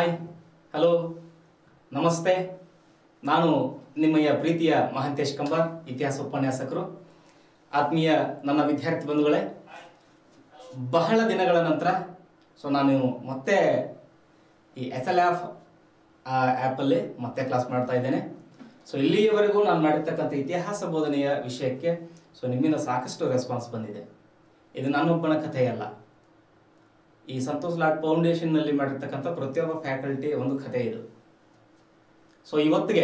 Hi hello ನಮಸ್ತೆ ನಾನು ನಿಮ್ಮಯ್ಯ ಪ್ರೀತಿಯ ಮಹಂತೇಶ್ ಕಂಬಾರ್ ಇತಿಹಾಸ ಉಪನ್ಯಾಸಕರು ಆತ್ಮೀಯ ನನ್ನ ವಿದ್ಯಾರ್ಥಿ ಬಂಧುಗಳೇ ಬಹಳ ದಿನಗಳ ನಂತರ ಸೊ ನಾನು ಮತ್ತೆ ಈ ಎಸ್ ಎಲ್ ಆಫ್ ಆ್ಯಪಲ್ಲಿ ಮತ್ತೆ ಕ್ಲಾಸ್ ಮಾಡ್ತಾ ಇದ್ದೇನೆ ಸೊ ಇಲ್ಲಿಯವರೆಗೂ ನಾನು ಮಾಡಿರ್ತಕ್ಕಂಥ ಇತಿಹಾಸ ಬೋಧನೆಯ ವಿಷಯಕ್ಕೆ ಸೊ ನಿಮ್ಮಿಂದ ಸಾಕಷ್ಟು ರೆಸ್ಪಾನ್ಸ್ ಬಂದಿದೆ ಇದು ನನ್ನೊಬ್ಬನ ಕಥೆಯಲ್ಲ ಈ ಸಂತೋಷ್ ಲಾಡ್ ಫೌಂಡೇಶನ್ನಲ್ಲಿ ಮಾಡಿರ್ತಕ್ಕಂಥ ಪ್ರತಿಯೊಬ್ಬ ಫ್ಯಾಕಲ್ಟಿ ಒಂದು ಕಥೆ ಇದು ಸೊ ಇವತ್ತಿಗೆ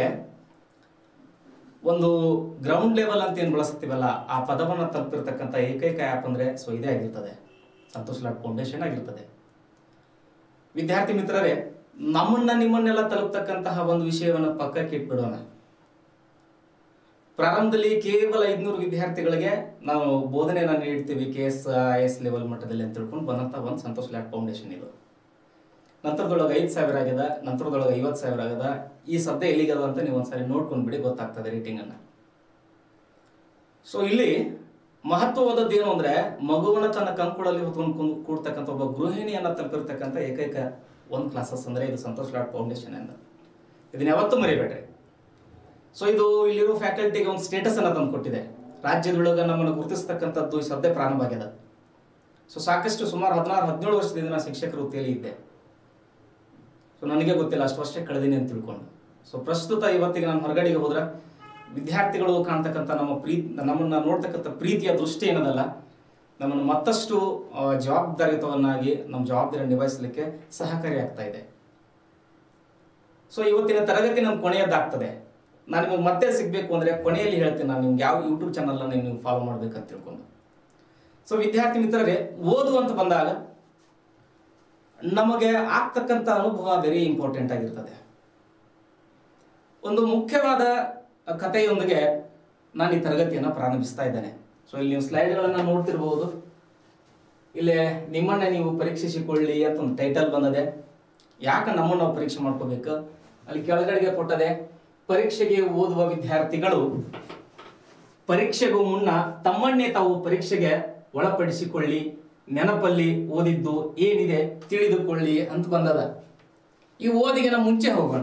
ಒಂದು ಗ್ರೌಂಡ್ ಲೆವೆಲ್ ಅಂತ ಏನು ಬಳಸ್ತೀವಲ್ಲ ಆ ಪದವನ್ನು ತಲುಪಿರ್ತಕ್ಕಂಥ ಏಕೈಕ ಆ್ಯಪ್ ಅಂದರೆ ಸೊ ಇದೇ ಆಗಿರ್ತದೆ ಸಂತೋಷ್ ಲಾಡ್ ಫೌಂಡೇಶನ್ ಆಗಿರ್ತದೆ ವಿದ್ಯಾರ್ಥಿ ಮಿತ್ರರೇ ನಮ್ಮನ್ನ ನಿಮ್ಮನ್ನೆಲ್ಲ ತಲುಪ್ತಕ್ಕಂತಹ ಒಂದು ವಿಷಯವನ್ನು ಪಕ್ಕಕ್ಕೆ ಇಟ್ಬಿಡೋಣ ಪ್ರಾರಂಭದಲ್ಲಿ ಕೇವಲ ಐದುನೂರು ವಿದ್ಯಾರ್ಥಿಗಳಿಗೆ ನಾವು ಬೋಧನೆಯನ್ನು ನೀಡ್ತೀವಿ K S I S level ಮಟ್ಟದಲ್ಲಿ ಅಂತ ತಿಳ್ಕೊಂಡು ಬಂದಂಥ ಒಂದು ಸಂತೋಷ್ ಲ್ಯಾಬ್ ಫೌಂಡೇಶನ್ ಇದು ನಂತರದೊಳಗೆ ಐದು ಸಾವಿರ ಆಗ್ಯದ ನಂತರದೊಳಗೆ ಐವತ್ತು ಸಾವಿರ ಆಗ್ಯದ ಈ ಸದ್ಯ ಎಲ್ಲಿಗದ ಅಂತ ನೀವು ಒಂದ್ಸರಿ ನೋಡ್ಕೊಂಡ್ಬಿಡಿ ಗೊತ್ತಾಗ್ತದೆ ರೇಟಿಂಗನ್ನು ಸೊ ಇಲ್ಲಿ ಮಹತ್ವವಾದದ್ದು ಏನು ಅಂದ್ರೆ ಮಗುವನ್ನ ತನ್ನ ಕಂಕುಳಲ್ಲಿ ಹೊತ್ಕೊಂಡು ಕುಂ- ಕೂಡ್ತಕ್ಕಂಥ ಒಬ್ಬ ಗೃಹಿಣಿಯನ್ನ ತಲುಪಿರ್ತಕ್ಕಂಥ ಏಕೈಕ ಒಂದು ಕ್ಲಾಸಸ್ ಅಂದ್ರೆ ಇದು ಸಂತೋಷ್ ಲಾಡ್ ಫೌಂಡೇಶನ್ ಅಂತ ಇದನ್ನ ಯಾವತ್ತೂ ಮರಿಬೇಡ್ರಿ ಸೊ ಇದು ಇಲ್ಲಿರೋ ಫ್ಯಾಕಲ್ಟಿಗೆ ಒಂದು ಸ್ಟೇಟಸ್ ಅನ್ನ ತಂದು ಕೊಟ್ಟಿದೆ ರಾಜ್ಯದೊಳಗೆ ನಮ್ಮನ್ನು ಗುರುತಿಸ್ತಕ್ಕಂಥದ್ದು ಈ ಸದ್ಯ ಪ್ರಾರಂಭ ಆಗ್ಯದ ಸೊ ಸಾಕಷ್ಟು ಸುಮಾರು ಹದಿನಾರು ಹದಿನೇಳು ವರ್ಷದಿಂದ ನಾನು ಶಿಕ್ಷಕರ ವೃತ್ತಿಯಲ್ಲಿ ಇದ್ದೆ ಸೊ ನನಗೆ ಗೊತ್ತಿಲ್ಲ ಅಷ್ಟು ವರ್ಷ ಕಳೆದೀನಿ ಅಂತ ತಿಳ್ಕೊಂಡು ಸೊ ಪ್ರಸ್ತುತ ಇವತ್ತಿಗೆ ನಾನು ಹೊರಗಡೆಗೆ ಹೋದ್ರೆ ವಿದ್ಯಾರ್ಥಿಗಳು ಕಾಣ್ತಕ್ಕಂಥ ನಮ್ಮ ಪ್ರೀತಿ ನಮ್ಮನ್ನ ನೋಡ್ತಕ್ಕಂಥ ಪ್ರೀತಿಯ ದೃಷ್ಟಿ ಏನದಲ್ಲ ನಮ್ಮನ್ನು ಮತ್ತಷ್ಟು ಆ, ಜವಾಬ್ದಾರಿಯುತವನ್ನಾಗಿ ನಮ್ಮ ಜವಾಬ್ದಾರಿ ನಿಭಾಯಿಸಲಿಕ್ಕೆ ಸಹಕಾರಿ ಆಗ್ತಾ ಇದೆ ಸೊ ಇವತ್ತಿನ ತರಗತಿ ನಮ್ಮ ಕೊನೆಯದ್ದಾಗ್ತದೆ ನಾನು ನಿಮಗೆ ಮತ್ತೆ ಸಿಗಬೇಕು ಅಂದರೆ ಕೊನೆಯಲ್ಲಿ ಹೇಳ್ತೀನಿ ನಾನು ನಿಮ್ಗೆ ಯಾವ ಯೂಟ್ಯೂಬ್ ಚಾನಲ್ನ ನೀವು ಫಾಲೋ ಮಾಡ್ಬೇಕಂತ ತಿಳ್ಕೊಂಡು ಸೊ ವಿದ್ಯಾರ್ಥಿ ಮಿತ್ರರೇ ಓದು ಅಂತ ಬಂದಾಗ ನಮಗೆ ಆಗ್ತಕ್ಕಂಥ ಅನುಭವ ವೆರಿ ಇಂಪಾರ್ಟೆಂಟ್ ಆಗಿರ್ತದೆ ಒಂದು ಮುಖ್ಯವಾದ ಕಥೆಯೊಂದಿಗೆ ನಾನು ಈ ತರಗತಿಯನ್ನು ಪ್ರಾರಂಭಿಸ್ತಾ ಇದ್ದೇನೆ ಸೊ ಇಲ್ಲಿ ನೀವು ಸ್ಲೈಡ್ಗಳನ್ನು ನೋಡ್ತಿರ್ಬೋದು ಇಲ್ಲೇ ನಿಮ್ಮನ್ನೇ ನೀವು ಪರೀಕ್ಷಿಸಿಕೊಳ್ಳಿ ಅಂತ ಒಂದು ಟೈಟಲ್ ಬಂದದೆ ಯಾಕೆ ನಮ್ಮನ್ನು ನಾವು ಪರೀಕ್ಷೆ ಮಾಡ್ಕೋಬೇಕು ಅಲ್ಲಿ ಕೆಳಗಡೆಗೆ ಕೊಟ್ಟದೆ ಪರೀಕ್ಷೆಗೆ ಓದುವ ವಿದ್ಯಾರ್ಥಿಗಳು ಪರೀಕ್ಷೆಗೂ ಮುನ್ನ ತಮ್ಮನ್ನೇ ತಾವು ಪರೀಕ್ಷೆಗೆ ಒಳಪಡಿಸಿಕೊಳ್ಳಿ ನೆನಪಲ್ಲಿ ಓದಿದ್ದು ಏನಿದೆ ತಿಳಿದುಕೊಳ್ಳಿ ಅಂತ ಬಂದದ ಈ ಓದಿಗೆ ನಾವು ಮುಂಚೆ ಹೋಗೋಣ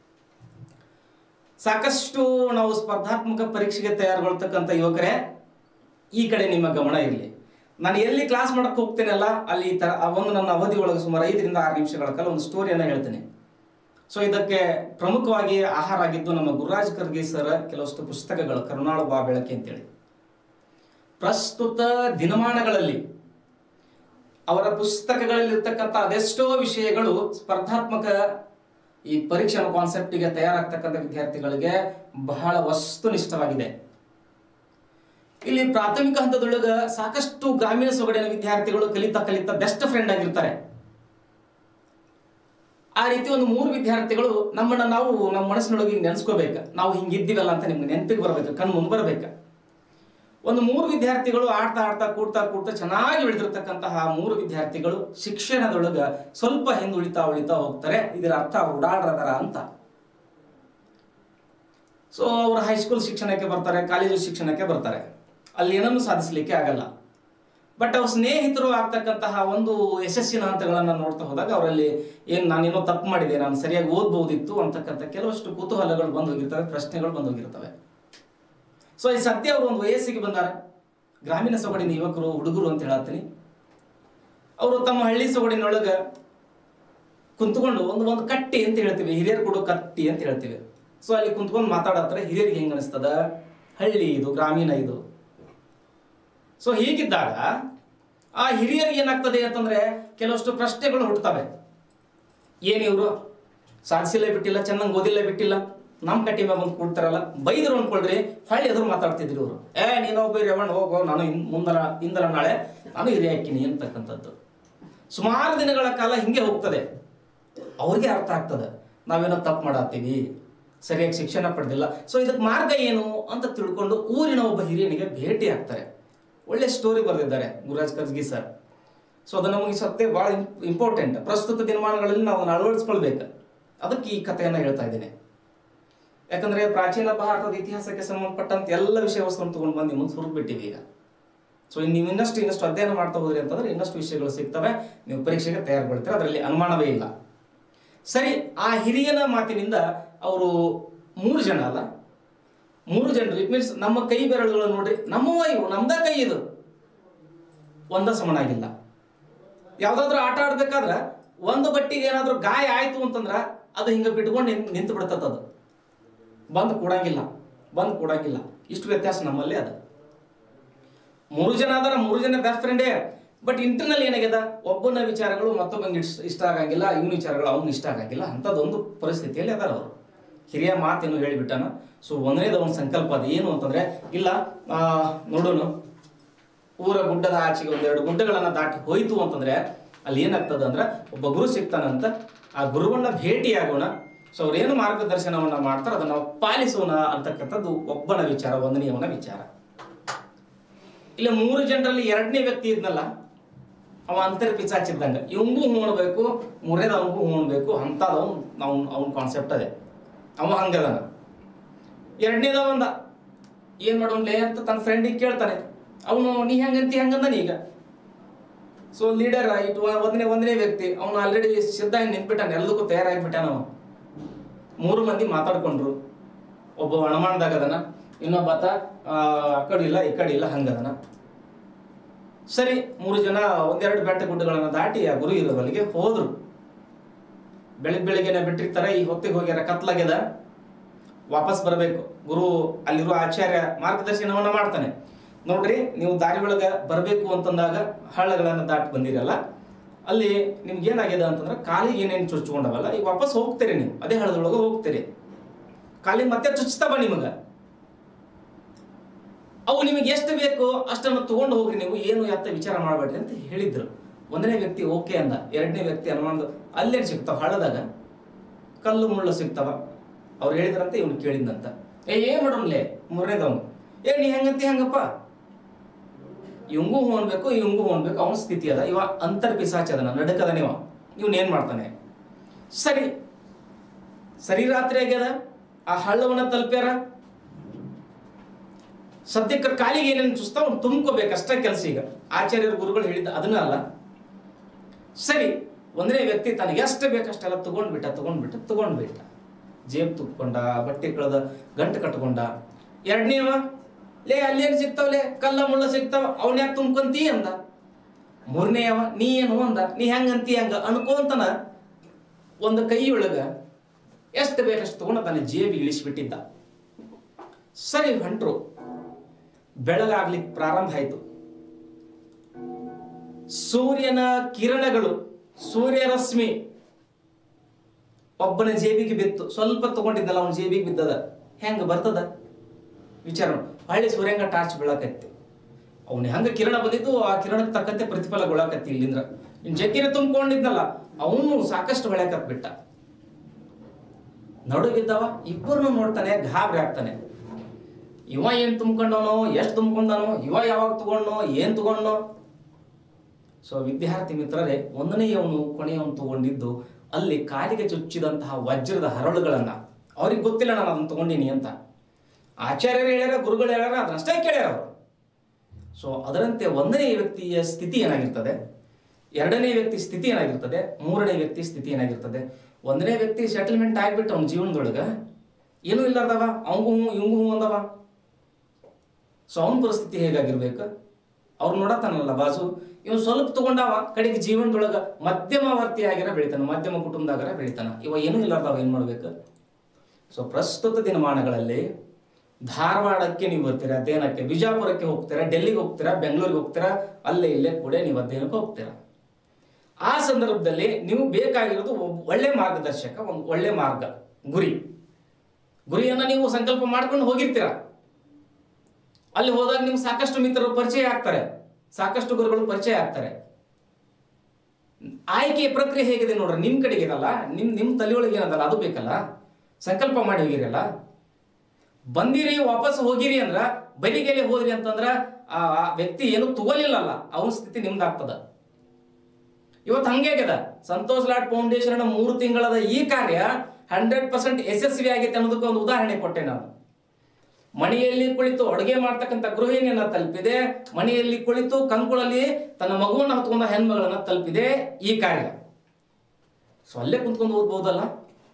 ಸಾಕಷ್ಟು ನಾವು ಸ್ಪರ್ಧಾತ್ಮಕ ಪರೀಕ್ಷೆಗೆ ತಯಾರುಗೊಳ್ತಕ್ಕಂಥ ಯುವಕರೇ ಈ ಕಡೆ ನಿಮ್ಮ ಗಮನ ಇರಲಿ ನಾನು ಎಲ್ಲಿ ಕ್ಲಾಸ್ ಮಾಡಕ್ಕೆ ಹೋಗ್ತೇನಲ್ಲ ಅಲ್ಲಿ ಈ ತರ ಆ ಒಂದು ನನ್ನ ಅವಧಿ ಒಳಗೆ ಸುಮಾರು ಐದರಿಂದ ಆರು ನಿಮಿಷಗಳ ಕಾಲ ಒಂದು ಸ್ಟೋರಿಯನ್ನು ಹೇಳ್ತೇನೆ ಸೊ ಇದಕ್ಕೆ ಪ್ರಮುಖವಾಗಿ ಆಹಾರ ಆಗಿದ್ದು ನಮ್ಮ ಗುರುರಾಜ್ ಖರ್ಗೆ ಸರ್ ಕೆಲವಷ್ಟು ಪುಸ್ತಕಗಳು ಕರುನಾಳು ಬಾ ಬೆಳಕೆ ಅಂತೇಳಿ ಪ್ರಸ್ತುತ ದಿನಮಾನಗಳಲ್ಲಿ ಅವರ ಪುಸ್ತಕಗಳಲ್ಲಿ ಇರ್ತಕ್ಕಂಥ ಅದೆಷ್ಟೋ ವಿಷಯಗಳು ಸ್ಪರ್ಧಾತ್ಮಕ ಈ ಪರೀಕ್ಷಾ ಕಾನ್ಸೆಪ್ಟಿಗೆ ತಯಾರಾಗ್ತಕ್ಕಂಥ ವಿದ್ಯಾರ್ಥಿಗಳಿಗೆ ಬಹಳ ವಸ್ತುನಿಷ್ಠವಾಗಿದೆ ಇಲ್ಲಿ ಪ್ರಾಥಮಿಕ ಹಂತದೊಳಗ ಸಾಕಷ್ಟು ಗ್ರಾಮೀಣ ಸೊಗಡಿನ ವಿದ್ಯಾರ್ಥಿಗಳು ಕಲಿತಾ ಕಲಿತಾ ಬೆಸ್ಟ್ ಫ್ರೆಂಡ್ ಆಗಿರ್ತಾರೆ ಆ ರೀತಿ ಒಂದು ಮೂರು ವಿದ್ಯಾರ್ಥಿಗಳು ನಮ್ಮನ್ನ ನಾವು ನಮ್ಮ ಮನಸ್ಸಿನೊಳಗೆ ಹಿಂಗೆ ನೆನೆಸ್ಕೋಬೇಕು ನಾವು ಹಿಂಗಿದ್ದೀವಲ್ಲ ಅಂತ ನಿಮ್ಗೆ ನೆನಪಿಗೆ ಬರಬೇಕು ಕಣ್ಣು ಮುಂದೆ ಬರಬೇಕು ಒಂದು ಮೂರು ವಿದ್ಯಾರ್ಥಿಗಳು ಆಡ್ತಾ ಆಡ್ತಾ ಕೂಡ್ತಾ ಕೂಡ್ತಾ ಚೆನ್ನಾಗಿ ಬೆಳೆದಿರ್ತಕ್ಕಂತಹ ಆ ಮೂರು ವಿದ್ಯಾರ್ಥಿಗಳು ಶಿಕ್ಷಣದೊಳಗ ಸ್ವಲ್ಪ ಹಿಂದುಳಿತಾ ಉಳಿತಾ ಹೋಗ್ತಾರೆ ಇದರ ಅರ್ಥ ಅವ್ರು ಉಡಾಡ್ರದಾರ ಅಂತ ಸೊ ಅವರು ಹೈಸ್ಕೂಲ್ ಶಿಕ್ಷಣಕ್ಕೆ ಬರ್ತಾರೆ ಕಾಲೇಜು ಶಿಕ್ಷಣಕ್ಕೆ ಬರ್ತಾರೆ ಅಲ್ಲಿ ಏನನ್ನು ಸಾಧಿಸಲಿಕ್ಕೆ ಆಗಲ್ಲ ಬಟ್ ಅವ್ರ ಸ್ನೇಹಿತರು ಆಗ್ತಕ್ಕಂತಹ ಒಂದು ಯಶಸ್ಸಿನ ಹಂತಗಳನ್ನು ನೋಡ್ತಾ ಹೋದಾಗ ಅವರಲ್ಲಿ ಏನು ನಾನೇನೋ ತಪ್ಪು ಮಾಡಿದೆ ನಾನು ಸರಿಯಾಗಿ ಓದ್ಬೋದಿತ್ತು ಅಂತಕ್ಕಂಥ ಕೆಲವಷ್ಟು ಕುತೂಹಲಗಳು ಬಂದು ಹೋಗಿರ್ತವೆ ಪ್ರಶ್ನೆಗಳು ಬಂದು ಹೋಗಿರ್ತವೆ ಸೊ ಈ ಸದ್ಯ ಅವರು ಒಂದು ವಯಸ್ಸಿಗೆ ಬಂದಾರೆ ಗ್ರಾಮೀಣ ಸೊಗಡಿನ ಯುವಕರು ಹುಡುಗರು ಅಂತ ಹೇಳತ್ತೀನಿ ಅವರು ತಮ್ಮ ಹಳ್ಳಿ ಸೊಗಡಿನೊಳಗೆ ಕುಂತ್ಕೊಂಡು ಒಂದು ಒಂದು ಕಟ್ಟಿ ಅಂತ ಹೇಳ್ತೀವಿ ಹಿರಿಯರು ಕೊಡೋ ಕಟ್ಟಿ ಅಂತ ಹೇಳ್ತೀವಿ ಸೊ ಅಲ್ಲಿ ಕುಂತ್ಕೊಂಡು ಮಾತಾಡತ್ತಾರೆ ಹಿರಿಯರಿಗೆ ಹೆಂಗ ಅನಿಸ್ತದ ಹಳ್ಳಿ ಇದು ಗ್ರಾಮೀಣ ಇದು ಸೊ ಹೀಗಿದ್ದಾಗ ಆ ಹಿರಿಯರಿಗೆ ಏನಾಗ್ತದೆ ಅಂತಂದ್ರೆ ಕೆಲವಷ್ಟು ಪ್ರಶ್ನೆಗಳು ಹುಟ್ಟುತ್ತವೆ ಏನು ಇವರು ಸಾಧಿಸಿಲ್ಲ ಬಿಟ್ಟಿಲ್ಲ ಚೆನ್ನಾಗಿ ಓದಿಲ್ಲ ಬಿಟ್ಟಿಲ್ಲ ನಮ್ಮ ಕಟ್ಟಿ ಮ್ಯಾಗ ಬಂದು ಕೂಡ್ತಾರಲ್ಲ ಬೈದರು ಅನ್ಕೊಳ್ರಿ ಹೊಳ್ಳಿ ಎದುರು ಮಾತಾಡ್ತಿದ್ರು ಇವರು ಏ ನೀನೊಬ್ಬ ರೇವಣ್ಣ ಹೋಗೋ ನಾನು ಇನ್ ಮುಂದಲ ಇಂದಲ ನಾಳೆ ನಾನು ಹಿರಿಯ ಹಾಕಿನಿ ಅಂತಕ್ಕಂಥದ್ದು ಸುಮಾರು ದಿನಗಳ ಕಾಲ ಹಿಂಗೆ ಹೋಗ್ತದೆ ಅವ್ರಿಗೆ ಅರ್ಥ ಆಗ್ತದೆ ನಾವೇನೋ ತಪ್ಪು ಮಾಡತ್ತೀವಿ ಸರಿಯಾಗಿ ಶಿಕ್ಷಣ ಪಡೆದಿಲ್ಲ ಸೊ ಇದಕ್ಕೆ ಮಾರ್ಗ ಏನು ಅಂತ ತಿಳ್ಕೊಂಡು ಊರಿನ ಒಬ್ಬ ಹಿರಿಯನಿಗೆ ಭೇಟಿ ಆಗ್ತಾರೆ ಒಳ್ಳೆ ಸ್ಟೋರಿ ಬರೆದಿದ್ದಾರೆ ಗುರುರಾಜ್ ಕರ್ಜಗಿ ಸರ್ ಸೊ ಅದು ನಮಗೆ ಸತ್ಯ ಭಾಳ ಇಂಪಾರ್ಟೆಂಟ್ ಪ್ರಸ್ತುತ ದಿನಮಾನಗಳಲ್ಲಿ ನಾವು ಅದನ್ನ ಅಳವಡಿಸ್ಕೊಳ್ಬೇಕು ಅದಕ್ಕೆ ಈ ಕಥೆಯನ್ನು ಹೇಳ್ತಾ ಇದ್ದೇನೆ ಯಾಕಂದ್ರೆ ಪ್ರಾಚೀನ ಭಾರತದ ಇತಿಹಾಸಕ್ಕೆ ಸಂಬಂಧಪಟ್ಟಂತ ಎಲ್ಲ ವಿಷಯ ವಸ್ತುವನ್ನು ತಗೊಂಡು ಬಂದು ಮುಂದೆ ಸುರಿದ್ಬಿಟ್ಟಿವಿ ಈಗ ಸೊ ನೀವು ಇನ್ನಷ್ಟು ಇನ್ನಷ್ಟು ಅಧ್ಯಯನ ಮಾಡ್ತಾ ಹೋದ್ರಿ ಅಂತಂದ್ರೆ ಇನ್ನಷ್ಟು ವಿಷಯಗಳು ಸಿಗ್ತವೆ ನೀವು ಪರೀಕ್ಷೆಗೆ ತಯಾರುಗೊಳ್ತೀರ ಅದರಲ್ಲಿ ಅನುಮಾನವೇ ಇಲ್ಲ ಸರಿ ಆ ಹಿರಿಯನ ಮಾತಿನಿಂದ ಅವರು ಮೂರು ಜನ ಅಲ್ಲ ಮೂರು ಜನರು ಇಟ್ ಮೀನ್ಸ್ ನಮ್ಮ ಕೈ ಬೆರಳುಗಳು ನೋಡ್ರಿ ನಮ್ಮವ ಇವು ನಮ್ದ ಕೈ ಇದು ಒಂದ ಸಮನಾಗಿಲ್ಲ ಯಾವ್ದಾದ್ರು ಆಟ ಆಡ್ಬೇಕಾದ್ರ ಒಂದು ಬಟ್ಟಿಗೆ ಏನಾದ್ರೂ ಗಾಯ ಆಯ್ತು ಅಂತಂದ್ರ ಅದು ಹಿಂಗ ಬಿಟ್ಕೊಂಡು ನಿಂತ್- ನಿಂತು ಬಿಡ್ತದ ಅದು ಬಂದ್ ಕೊಡಂಗಿಲ್ಲ ಬಂದ್ ಕೊಡಂಗಿಲ್ಲ ಇಷ್ಟು ವ್ಯತ್ಯಾಸ ನಮ್ಮಲ್ಲಿ ಅದ ಮೂರು ಜನ ಅದಾರ ಮೂರು ಜನ ಬೆಸ್ಟ್ ಫ್ರೆಂಡೇ ಬಟ್ ಇಂಟರ್ನಲ್ ಏನಾಗ್ಯದ ಒಬ್ಬನ ವಿಚಾರಗಳು ಮತ್ತೊಬ್ಬಂಗೆ ಇಷ್ಟ ಇಷ್ಟ ಆಗಂಗಿಲ್ಲ ಇವನ ವಿಚಾರಗಳು ಅವ್ನಿಗೆ ಇಷ್ಟ ಆಗಂಗಿಲ್ಲ ಅಂಥದ್ದೊಂದು ಪರಿಸ್ಥಿತಿಯಲ್ಲಿ ಅದಾರ ಅವರು ಹಿರಿಯ ಮಾತೇನು ಹೇಳಿಬಿಟ್ಟಾನ ಸೊ ಒಂದನೇದ ಒಂದು ಸಂಕಲ್ಪ ಅದು ಏನು ಅಂತಂದ್ರೆ ಇಲ್ಲ ಆ, ನೋಡೋಣ ಊರ ಗುಡ್ಡದ ಆಚೆಗೆ ಒಂದೆರಡು ಗುಡ್ಡಗಳನ್ನ ದಾಟಿ ಹೋಯ್ತು ಅಂತಂದ್ರೆ ಅಲ್ಲಿ ಏನಾಗ್ತದ ಅಂದ್ರೆ ಒಬ್ಬ ಗುರು ಸಿಗ್ತಾನಂತ ಆ ಗುರುವನ್ನ ಭೇಟಿಯಾಗೋಣ ಸೊ ಅವ್ರೇನು ಮಾರ್ಗದರ್ಶನವನ್ನ ಮಾಡ್ತಾರ ಅದನ್ನ ನಾವು ಪಾಲಿಸೋಣ ಅಂತಕ್ಕಂಥದ್ದು ಒಬ್ಬನ ವಿಚಾರ ಒಂದನೆಯವನ ವಿಚಾರ ಇಲ್ಲ ಮೂರು ಜನರಲ್ಲಿ ಎರಡನೇ ವ್ಯಕ್ತಿ ಇದ್ನಲ್ಲ ಅವ ಅಂತರ್ ಪಿಚಾಚಿದ್ದಂಗ ಇವಂಗೂ ಹೂ ಅನ್ಬೇಕು ಮೂರನೇದ ಅವನಿಗೂ ಹೂ ಅನ್ಬೇಕು ಅಂತದ ಅವ್ನ ಅವ್ನ ಕಾನ್ಸೆಪ್ಟ್ ಅದೇ ಅವ ಹಂಗದಾನ ಎರಡನೇದ ಒಂದ ಏನ್ ಮಾಡೋನ್ಲೇ ಅಂತ ತನ್ನ ಫ್ರೆಂಡಿಗೆ ಕೇಳ್ತಾನೆ ಅವನು ನೀ ಹೆಂಗಂತಿ ಹೆಂಗಂದಾನ ಈಗ ಸೊ ಲೀಡರ್ ಇಟ್ಟು ಒಂದನೇ ಒಂದನೇ ವ್ಯಕ್ತಿ ಅವನು ಆಲ್ರೆಡಿ ಸಿದ್ಧ ನಿಂತ್ಬಿಟ್ಟಾನ ಎಲ್ಲದಕ್ಕೂ ತಯಾರಾಗಿಬಿಟ್ಟಾನ ಅವ ಮೂರು ಮಂದಿ ಮಾತಾಡ್ಕೊಂಡ್ರು ಒಬ್ಬ ಹಣಮಾನದಾಗ ಅದನ ಇನ್ನೊಬ್ಬಾತ ಆ ಆ ಕಡೆ ಇಲ್ಲ ಈ ಕಡೆ ಇಲ್ಲ ಹಂಗದನ ಸರಿ ಮೂರು ಜನ ಒಂದೆರಡು ಬೆಟ್ಟ ಗುಡ್ಡಗಳನ್ನ ದಾಟಿ ಆ ಗುರು ಇರೋ ಬಳಿಗೆ ಹೋದ್ರು ಬೆಳಿಗ್ಗೆ ಬೆಳಿಗ್ಗೆನೆ ಬಿಟ್ಟಿರ್ತಾರೆ ಈ ಹೊತ್ತಿಗೆ ಹೋಗ್ಯಾರ ಕತ್ಲಾಗ್ಯದ ವಾಪಸ್ ಬರಬೇಕು ಗುರು ಅಲ್ಲಿರೋ ಆಚಾರ್ಯ ಮಾರ್ಗದರ್ಶನವನ್ನ ಮಾಡ್ತಾನೆ ನೋಡ್ರಿ ನೀವು ದಾರಿ ಒಳಗ ಬರಬೇಕು ಅಂತಂದಾಗ ಹಳ್ಳಗಳನ್ನ ದಾಟಿ ಬಂದಿರಲ್ಲ ಅಲ್ಲಿ ನಿಮ್ಗೆ ಏನಾಗಿದೆ ಅಂತಂದ್ರೆ ಕಾಲಿಗೆ ಏನೇನು ಚುಚ್ಕೊಂಡವಲ್ಲ ಈಗ ವಾಪಸ್ ಹೋಗ್ತೀರಿ ನೀವು ಅದೇ ಹಳ್ಳದೊಳಗೆ ಹೋಗ್ತೀರಿ ಕಾಲಿಗೆ ಮತ್ತೆ ಚುಚ್ತಾವ ನಿಮಗ ಅವು ನಿಮಗೆ ಎಷ್ಟು ಬೇಕು ಅಷ್ಟನ್ನು ತಗೊಂಡು ಹೋಗ್ರಿ ನೀವು ಏನು ಎತ್ತ ವಿಚಾರ ಮಾಡಬೇಡ್ರಿ ಅಂತ ಹೇಳಿದ್ರು ಒಂದನೇ ವ್ಯಕ್ತಿ ಓಕೆ ಅಂದ ಎರಡನೇ ವ್ಯಕ್ತಿ ಅನುಮಾನದ ಅಲ್ಲೇನು ಸಿಗ್ತಾವ ಹಳ್ಳದಾಗ ಕಲ್ಲು ಮುಳ್ಳು ಸಿಗ್ತಾವ ಅವ್ರು ಹೇಳಿದ್ರಂತೆ ಇವನು ಕೇಳಿದ್ನಂತ ಏ ಏನ್ ಮಾಡೋನ್ಲೆ ಮೂರನೇದವನು ಏ ನೀ ಹೆಂಗಂತಿ ಹೆಂಗಪ್ಪ ಇವಂಗೂ ಹೂ ಅನ್ಬೇಕು ಇವಂಗೂ ಹೂ ಅನ್ಬೇಕು ಅವನ ಸ್ಥಿತಿ ಅದ ಇವ ಅಂತರ್ ಪಿಸಾಚ ಅದನ ನಡಕದ ನೀವ ಇವನ್ ಏನ್ ಮಾಡ್ತಾನೆ ಸರಿ ಸರಿ ರಾತ್ರಿ ಆಗ್ಯದ ಆ ಹಳ್ಳವನ್ನ ತಲುಪ್ಯಾರ ಸದ್ಯಕ್ಕೆ ಕಾಲಿಗೆ ಏನೇನು ಚುಸ್ತಾ ಅವ್ನು ತುಂಬ್ಕೋಬೇಕಷ್ಟೇ ಕೆಲಸ ಈಗ ಆಚಾರ್ಯರು ಗುರುಗಳು ಹೇಳಿದ್ದ ಅದನ್ನ ಅಲ್ಲ ಸರಿ ಒಂದನೇ ವ್ಯಕ್ತಿ ತನಗೆ ಎಷ್ಟು ಬೇಕಷ್ಟೆಲ್ಲ ತಗೊಂಡ್ಬಿಟ್ಟ ತಗೊಂಡ್ಬಿಟ್ಟ ತಗೊಂಡ್ಬಿಟ್ಟ ಜೇಬ್ ತುಕ್ಕೊಂಡ ಬಟ್ಟೆ ಕಳೆದ ಗಂಟು ಕಟ್ಕೊಂಡ ಎರಡನೇವ ಲೇ ಅಲ್ಲೇನು ಸಿಗ್ತಾವಲೇ ಕಲ್ಲ ಮುಳ್ಳ ಸಿಗ್ತಾವ ಅವನ್ ಯಾಕೆ ತುಂಬ್ಕೊಂತಿ ಅಂದ ಮೂರನೇಯವ ನೀ ಏನು ಅಂದ ನೀ ಹೆಂಗಂತಿ ಹಂಗ ಅನ್ಕೊಂತನ ಒಂದು ಕೈಯೊಳಗ ಎಷ್ಟು ಬೇಕಷ್ಟು ತಗೊಂಡು ತನ್ನ ಜೇಬಿ ಇಳಿಸ್ಬಿಟ್ಟಿದ್ದ ಸರಿ ಹೊಂಟ್ರು ಬೆಳಗಾಗ್ಲಿಕ್ಕೆ ಪ್ರಾರಂಭ ಆಯ್ತು ಸೂರ್ಯನ ಕಿರಣಗಳು ಸೂರ್ಯ ರಶ್ಮಿ ಒಬ್ಬನ ಜೇಬಿಗೆ ಬಿತ್ತು ಸ್ವಲ್ಪ ತಗೊಂಡಿದ್ದಲ್ಲ ಅವನ ಜೇಬಿಗೆ ಬಿದ್ದದ ಹೆಂಗ ಬರ್ತದ ವಿಚಾರ ಮಾಡು. ಹೊಳ್ಳಿ ಸೂರ್ಯಂಗ ಟಾರ್ಚ್ ಬೀಳಕತ್ತಿ ಅವನ ಹೆಂಗ ಕಿರಣ ಬಂದಿದ್ದು ಆ ಕಿರಣಕ್ಕೆ ತಕ್ಕಂತೆ ಪ್ರತಿಫಲಗೊಳ್ಳಕತ್ತಿ ಇಲ್ಲಿಂದ್ರ ಇನ್ ಜಗ್ಗಿನ ತುಂಬಿಕೊಂಡಿದ್ನಲ್ಲ ಅವನು ಸಾಕಷ್ಟು ಹೊಳ್ಯಾಕತ್ ಬಿಟ್ಟ ನಡುವಿದ್ದವ ಇಬ್ಬರನ್ನು ನೋಡ್ತಾನೆ ಗಾಬರಿ ಆಗ್ತಾನೆ ಇವ ಏನ್ ತುಂಬ್ಕೊಂಡವನೋ ಎಷ್ಟು ತುಂಬ್ಕೊಂಡನೋ ಇವ ಯಾವಾಗ ತಗೊಂಡನೋ ಏನ್ ತಗೊಂಡನೋ ಸೊ ವಿದ್ಯಾರ್ಥಿ ಮಿತ್ರರೇ ಒಂದನೆಯವನು ಕೊನೆಯವನು ತಗೊಂಡಿದ್ದು ಅಲ್ಲಿ ಕಾಲಿಗೆ ಚುಚ್ಚಿದಂತಹ ವಜ್ರದ ಹರಳುಗಳನ್ನ ಅವ್ರಿಗೆ ಗೊತ್ತಿಲ್ಲ ನಾನು ಅದನ್ನ ತಗೊಂಡಿನಿ ಅಂತ ಆಚಾರ್ಯರು ಹೇಳ್ಯಾರ ಗುರುಗಳು ಹೇಳ್ಯಾರ ಅದನ್ನಷ್ಟೇ ಕೇಳ್ಯಾರ ಅವರು ಸೊ ಅದರಂತೆ ಒಂದನೇ ವ್ಯಕ್ತಿಯ ಸ್ಥಿತಿ ಏನಾಗಿರ್ತದೆ ಎರಡನೇ ವ್ಯಕ್ತಿ ಸ್ಥಿತಿ ಏನಾಗಿರ್ತದೆ ಮೂರನೇ ವ್ಯಕ್ತಿ ಸ್ಥಿತಿ ಏನಾಗಿರ್ತದೆ ಒಂದನೇ ವ್ಯಕ್ತಿ ಸೆಟಲ್ಮೆಂಟ್ ಆಗ್ಬಿಟ್ಟು ಅವ್ನ ಜೀವನದೊಳಗ ಏನೂ ಇಲ್ಲಾರ್ದವ ಅವಂಗೂ ಹ್ಞೂ ಇವಂಗೂ ಹ್ಞೂ ಅಂದವ ಸೊ ಅವನ ಪರಿಸ್ಥಿತಿ ಹೇಗಾಗಿರ್ಬೇಕು ಅವ್ರು ನೋಡತ್ತಾನಲ್ಲ ಬಾಜು ಇವ್ ಸ್ವಲ್ಪ ತಗೊಂಡವ ಕಡೆಗೆ ಜೀವನದೊಳಗ ಮಧ್ಯಮವರ್ತಿ ಆಗಿರ ಬೆಳಿತಾನ ಮಧ್ಯಮ ಕುಟುಂಬದಾಗರ ಬೆಳಿತಾನ ಇವ ಏನೂ ಇಲ್ಲಾರ್ದವ ಏನ್ ಮಾಡ್ಬೇಕು ಸೊ ಪ್ರಸ್ತುತ ದಿನಮಾನಗಳಲ್ಲಿ ಧಾರವಾಡಕ್ಕೆ ನೀವು ಬರ್ತೀರಾ ಅಧ್ಯಯನಕ್ಕೆ ಬಿಜಾಪುರಕ್ಕೆ ಹೋಗ್ತೀರಾ ಡೆಲ್ಲಿಗೆ ಹೋಗ್ತೀರಾ ಬೆಂಗಳೂರಿಗೆ ಹೋಗ್ತೀರಾ ಅಲ್ಲೇ ಇಲ್ಲೇ ಕೂಡ ನೀವು ಅಧ್ಯಯನಕ್ಕೆ ಹೋಗ್ತೀರಾ ಆ ಸಂದರ್ಭದಲ್ಲಿ ನೀವು ಬೇಕಾಗಿರೋದು ಒಬ್ಬ ಒಳ್ಳೆ ಮಾರ್ಗದರ್ಶಕ ಒಂದು ಒಳ್ಳೆ ಮಾರ್ಗ ಗುರಿ ಗುರಿಯನ್ನ ನೀವು ಸಂಕಲ್ಪ ಮಾಡ್ಕೊಂಡು ಹೋಗಿರ್ತೀರ ಅಲ್ಲಿ ಹೋದಾಗ ನಿಮ್ಗೆ ಸಾಕಷ್ಟು ಮಿತ್ರರು ಪರಿಚಯ ಆಗ್ತಾರೆ ಸಾಕಷ್ಟು ಗುರುಗಳು ಪರಿಚಯ ಆಗ್ತಾರೆ ಆಯ್ಕೆ ಪ್ರಕ್ರಿಯೆ ಹೇಗಿದೆ ನೋಡ್ರಿ ನಿಮ್ ಕಡೆಗೆ ಇರಲ್ಲ ನಿಮ್ ನಿಮ್ ತಲೆಯೊಳಗೆ ಏನದಲ್ಲ ಅದು ಬೇಕಲ್ಲ ಸಂಕಲ್ಪ ಮಾಡಿ ಹೋಗಿರಲ್ಲ ಬಂದಿರಿ ವಾಪಸ್ ಹೋಗಿರಿ ಅಂದ್ರ ಬರಿಗೆಲೆ ಹೋದ್ರಿ ಅಂತಂದ್ರ ಆ ಆ ವ್ಯಕ್ತಿ ಏನು ತಗೋಲಿಲ್ಲಲ್ಲ ಅವನ ಸ್ಥಿತಿ ನಿಮ್ದಾಗ್ತದ ಇವತ್ತು ಹಂಗೆ ಆಗ್ಯದ ಸಂತೋಷ್ ಲಾಡ್ ಫೌಂಡೇಶನ್ ಮೂರು ತಿಂಗಳದ ಈ ಕಾರ್ಯ ಹಂಡ್ರೆಡ್ ಪರ್ಸೆಂಟ್ ಯಶಸ್ವಿ ಆಗೈತೆ ಅನ್ನೋದಕ್ಕೆ ಒಂದು ಉದಾಹರಣೆ ಕೊಟ್ಟೆ ನಾನು ಮನೆಯಲ್ಲಿ ಕುಳಿತು ಅಡುಗೆ ಮಾಡ್ತಕ್ಕಂಥ ಗೃಹಿಣಿಯನ್ನ ತಲುಪಿದೆ ಮನೆಯಲ್ಲಿ ಕುಳಿತು ಕಂಕುಳಲ್ಲಿ ತನ್ನ ಮಗುವನ್ನು ಹೊತ್ಕೊಂಡ ಹೆಣ್ಮಗಳನ್ನ ತಲುಪಿದೆ ಈ ಕಾರ್ಯ ಸೊ ಅಲ್ಲೇ ಕುಂತ್ಕೊಂಡು ಓದ್ಬೋದಲ್ಲ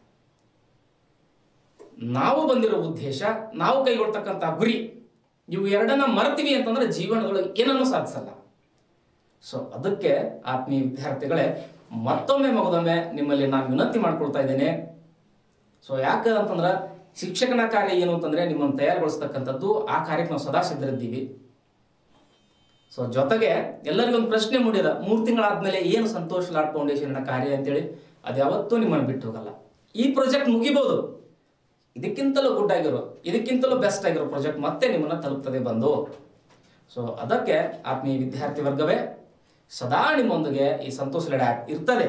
ನಾವು ಬಂದಿರೋ ಉದ್ದೇಶ ನಾವು ಕೈಗೊಳ್ತಕ್ಕಂಥ ಗುರಿ ಇವು ಎರಡನ್ನ ಮರ್ತೀವಿ ಅಂತಂದ್ರೆ ಜೀವನದೊಳಗೆ ಏನನ್ನೂ ಸಾಧಿಸಲ್ಲ ಸೊ ಅದಕ್ಕೆ ಆತ್ಮೀಯ ವಿದ್ಯಾರ್ಥಿಗಳೇ ಮತ್ತೊಮ್ಮೆ ಮಗದೊಮ್ಮೆ ನಿಮ್ಮಲ್ಲಿ ನಾನು ವಿನಂತಿ ಮಾಡ್ಕೊಳ್ತಾ ಇದ್ದೇನೆ ಸೊ ಯಾಕೆ ಅಂತಂದ್ರೆ ಶಿಕ್ಷಕನ ಕಾರ್ಯ ಏನು ಅಂತಂದ್ರೆ ನಿಮ್ಮನ್ನು ತಯಾರುಗೊಳಿಸ್ತಕ್ಕಂಥದ್ದು ಆ ಕಾರ್ಯಕ್ಕೆ ನಾವು ಸದಾ ಸಿದ್ಧರಿದ್ದೀವಿ ಸೊ ಜೊತೆಗೆ ಎಲ್ಲರಿಗೂ ಒಂದು ಪ್ರಶ್ನೆ ಮೂಡಿದ ಮೂರು ತಿಂಗಳಾದ್ಮೇಲೆ ಏನು ಸಂತೋಷ್ ಲಾಡ್ ಫೌಂಡೇಶನ್ ಕಾರ್ಯ ಅಂತೇಳಿ ಅದ್ಯಾವತ್ತೂ ನಿಮ್ಮನ್ನು ಬಿಟ್ಟು ಹೋಗಲ್ಲ ಈ ಪ್ರಾಜೆಕ್ಟ್ ಮುಗಿಬೋದು ಇದಕ್ಕಿಂತಲೂ ಗುಡ್ ಆಗಿರೋ ಇದಕ್ಕಿಂತಲೂ ಬೆಸ್ಟ್ ಆಗಿರೋ ಪ್ರಾಜೆಕ್ಟ್ ಮತ್ತೆ ನಿಮ್ಮನ್ನ ತಲುಪ್ತದೆ ಬಂದು ಸೊ ಅದಕ್ಕೆ ಆತ್ಮೀಯ ವಿದ್ಯಾರ್ಥಿ ವರ್ಗವೇ ಸದಾ ನಿಮ್ಮೊಂದಿಗೆ ಈ ಸಂತೋಷ್ ಲಡ ಆ್ಯಪ್ ಇರ್ತದೆ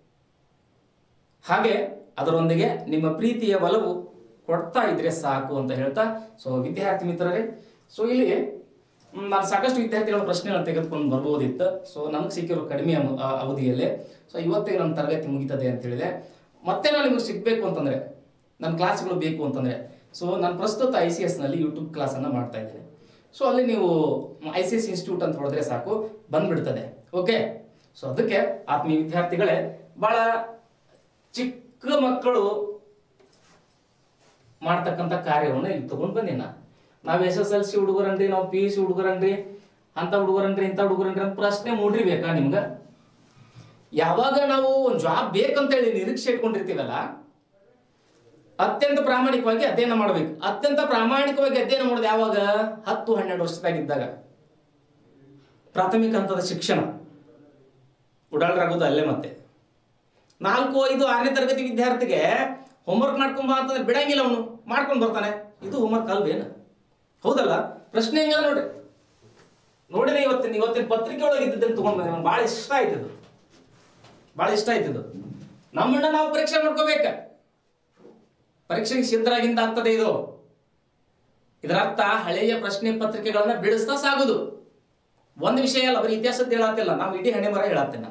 ಹಾಗೆ ಅದರೊಂದಿಗೆ ನಿಮ್ಮ ಪ್ರೀತಿಯ ಒಲವು ಕೊಡ್ತಾ ಇದ್ರೆ ಸಾಕು ಅಂತ ಹೇಳ್ತಾ ಸೊ ವಿದ್ಯಾರ್ಥಿ ಮಿತ್ರರೇ ಸೊ ಇಲ್ಲಿ ಮ್, ನಾನು ಸಾಕಷ್ಟು ವಿದ್ಯಾರ್ಥಿಗಳ ಪ್ರಶ್ನೆಗಳನ್ನು ತೆಗೆದುಕೊಂಡು ಬರ್ಬೋದಿತ್ತು ಸೊ ನನಗೆ ಸಿಕ್ಕಿರೋ ಕಡಿಮೆ ಅಮ- ಆ- ಅವಧಿಯಲ್ಲೇ ಸೊ ಇವತ್ತಿಗೆ ನನ್ನ ತರಗತಿ ಮುಗಿತದೆ ಅಂತ ಹೇಳಿದೆ ಮತ್ತೆ ನಾನು ನಿಮಗೆ ಸಿಗಬೇಕು ಅಂತಂದ್ರೆ ನನ್ನ ಕ್ಲಾಸ್ಗಳು ಬೇಕು ಅಂತಂದ್ರೆ ಸೊ ನಾನು ಪ್ರಸ್ತುತ ಐ ಸಿ ಎಸ್ನಲ್ಲಿ ಯೂಟ್ಯೂಬ್ ಕ್ಲಾಸನ್ನು ಮಾಡ್ತಾ ಇದ್ದೇನೆ ಸೊ ಅಲ್ಲಿ ನೀವು ಐ ಸಿ ಎಸ್ ಇನ್ಸ್ಟಿಟ್ಯೂಟ್ ಅಂತ ಹೊಡೆದ್ರೆ ಸಾಕು ಬಂದ್ಬಿಡ್ತದೆ ಓಕೆ ಸೊ ಅದಕ್ಕೆ ಆತ್ಮೀಯ ವಿದ್ಯಾರ್ಥಿಗಳೇ ಬಹಳ ಚಿಕ್ಕ ಮಕ್ಕಳು ಮಾಡ್ತಕ್ಕಂಥ ಕಾರ್ಯವನ್ನು ಇಲ್ಲಿ ತಗೊಂಡು ಬಂದಿನ ನಾವು ಎಸ್ ಎಸ್ ಎಲ್ ಸಿ ಹುಡುಗರನ್ರಿ ನಾವು ಪಿ ಯು ಸಿ ಹುಡುಗರನ್ರಿ ಅಂತ ಹುಡುಗರನ್ರಿ ಇಂಥ ಹುಡುಗರನ್ರಿ ಅಂತ ಪ್ರಶ್ನೆ ಮೂಡಿರ್ಬೇಕಾ ನಿಮ್ಗೆ ಯಾವಾಗ ನಾವು ಒಂದು ಜಾಬ್ ಬೇಕಂತ ಹೇಳಿ ನಿರೀಕ್ಷೆ ಇಟ್ಕೊಂಡಿರ್ತೀವಲ್ಲ ಅತ್ಯಂತ ಪ್ರಾಮಾಣಿಕವಾಗಿ ಅಧ್ಯಯನ ಮಾಡ್ಬೇಕು ಅತ್ಯಂತ ಪ್ರಾಮಾಣಿಕವಾಗಿ ಅಧ್ಯಯನ ಮಾಡೋದು ಯಾವಾಗ ಹತ್ತು ಹನ್ನೆರಡು ವರ್ಷದಾಗಿದ್ದಾಗ ಪ್ರಾಥಮಿಕ ಹಂತದ ಶಿಕ್ಷಣ ಉಡಾಳರಾಗೋದು ಅಲ್ಲೇ ಮತ್ತೆ ನಾಲ್ಕು ಐದು ಆರನೇ ತರಗತಿ ವಿದ್ಯಾರ್ಥಿಗೆ ಹೋಮ್ವರ್ಕ್ ಮಾಡ್ಕೊಂಬ ಅಂತಂದ್ರೆ ಬಿಡಂಗಿಲ್ಲ ಅವನು ಮಾಡ್ಕೊಂಡು ಬರ್ತಾನೆ ಇದು ಹೋಮ್ವರ್ಕ್ ಅಲ್ವೇನು ಹೌದಲ್ಲ ಪ್ರಶ್ನೆ ಹೆಂಗ ನೋಡ್ರಿ ನೋಡಿದ್ರೆ ಇವತ್ತಿನ ಇವತ್ತಿನ ಪತ್ರಿಕೆ ಒಳಗೆ ಇದ್ದದ್ದನ್ನು ತಗೊಂಡ್ ಬಂದೆ ನಂಗೆ ಭಾಳ ಇಷ್ಟ ಆಯ್ತಿದ್ದು ಭಾಳ ಇಷ್ಟ ಆಯ್ತಿದ್ದು ನಮ್ಮನ್ನ ನಾವು ಪರೀಕ್ಷೆ ಮಾಡ್ಕೋಬೇಕ ಪರೀಕ್ಷೆಗೆ ಸಿದ್ಧರಾಗಿಂದ ಆಗ್ತದೆ ಇದು ಇದರ ಅರ್ಥ ಹಳೆಯ ಪ್ರಶ್ನೆ ಪತ್ರಿಕೆಗಳನ್ನ ಬಿಡಿಸ್ತಾ ಸಾಗುದು ಒಂದು ವಿಷಯ ಅಲ್ಲ ಬರೀ ಇತಿಹಾಸದ ಹೇಳತ್ತಿಲ್ಲ ನಾವು ಇಡೀ ಹಣೆ ಮರ ಹೇಳತ್ತೇನೆ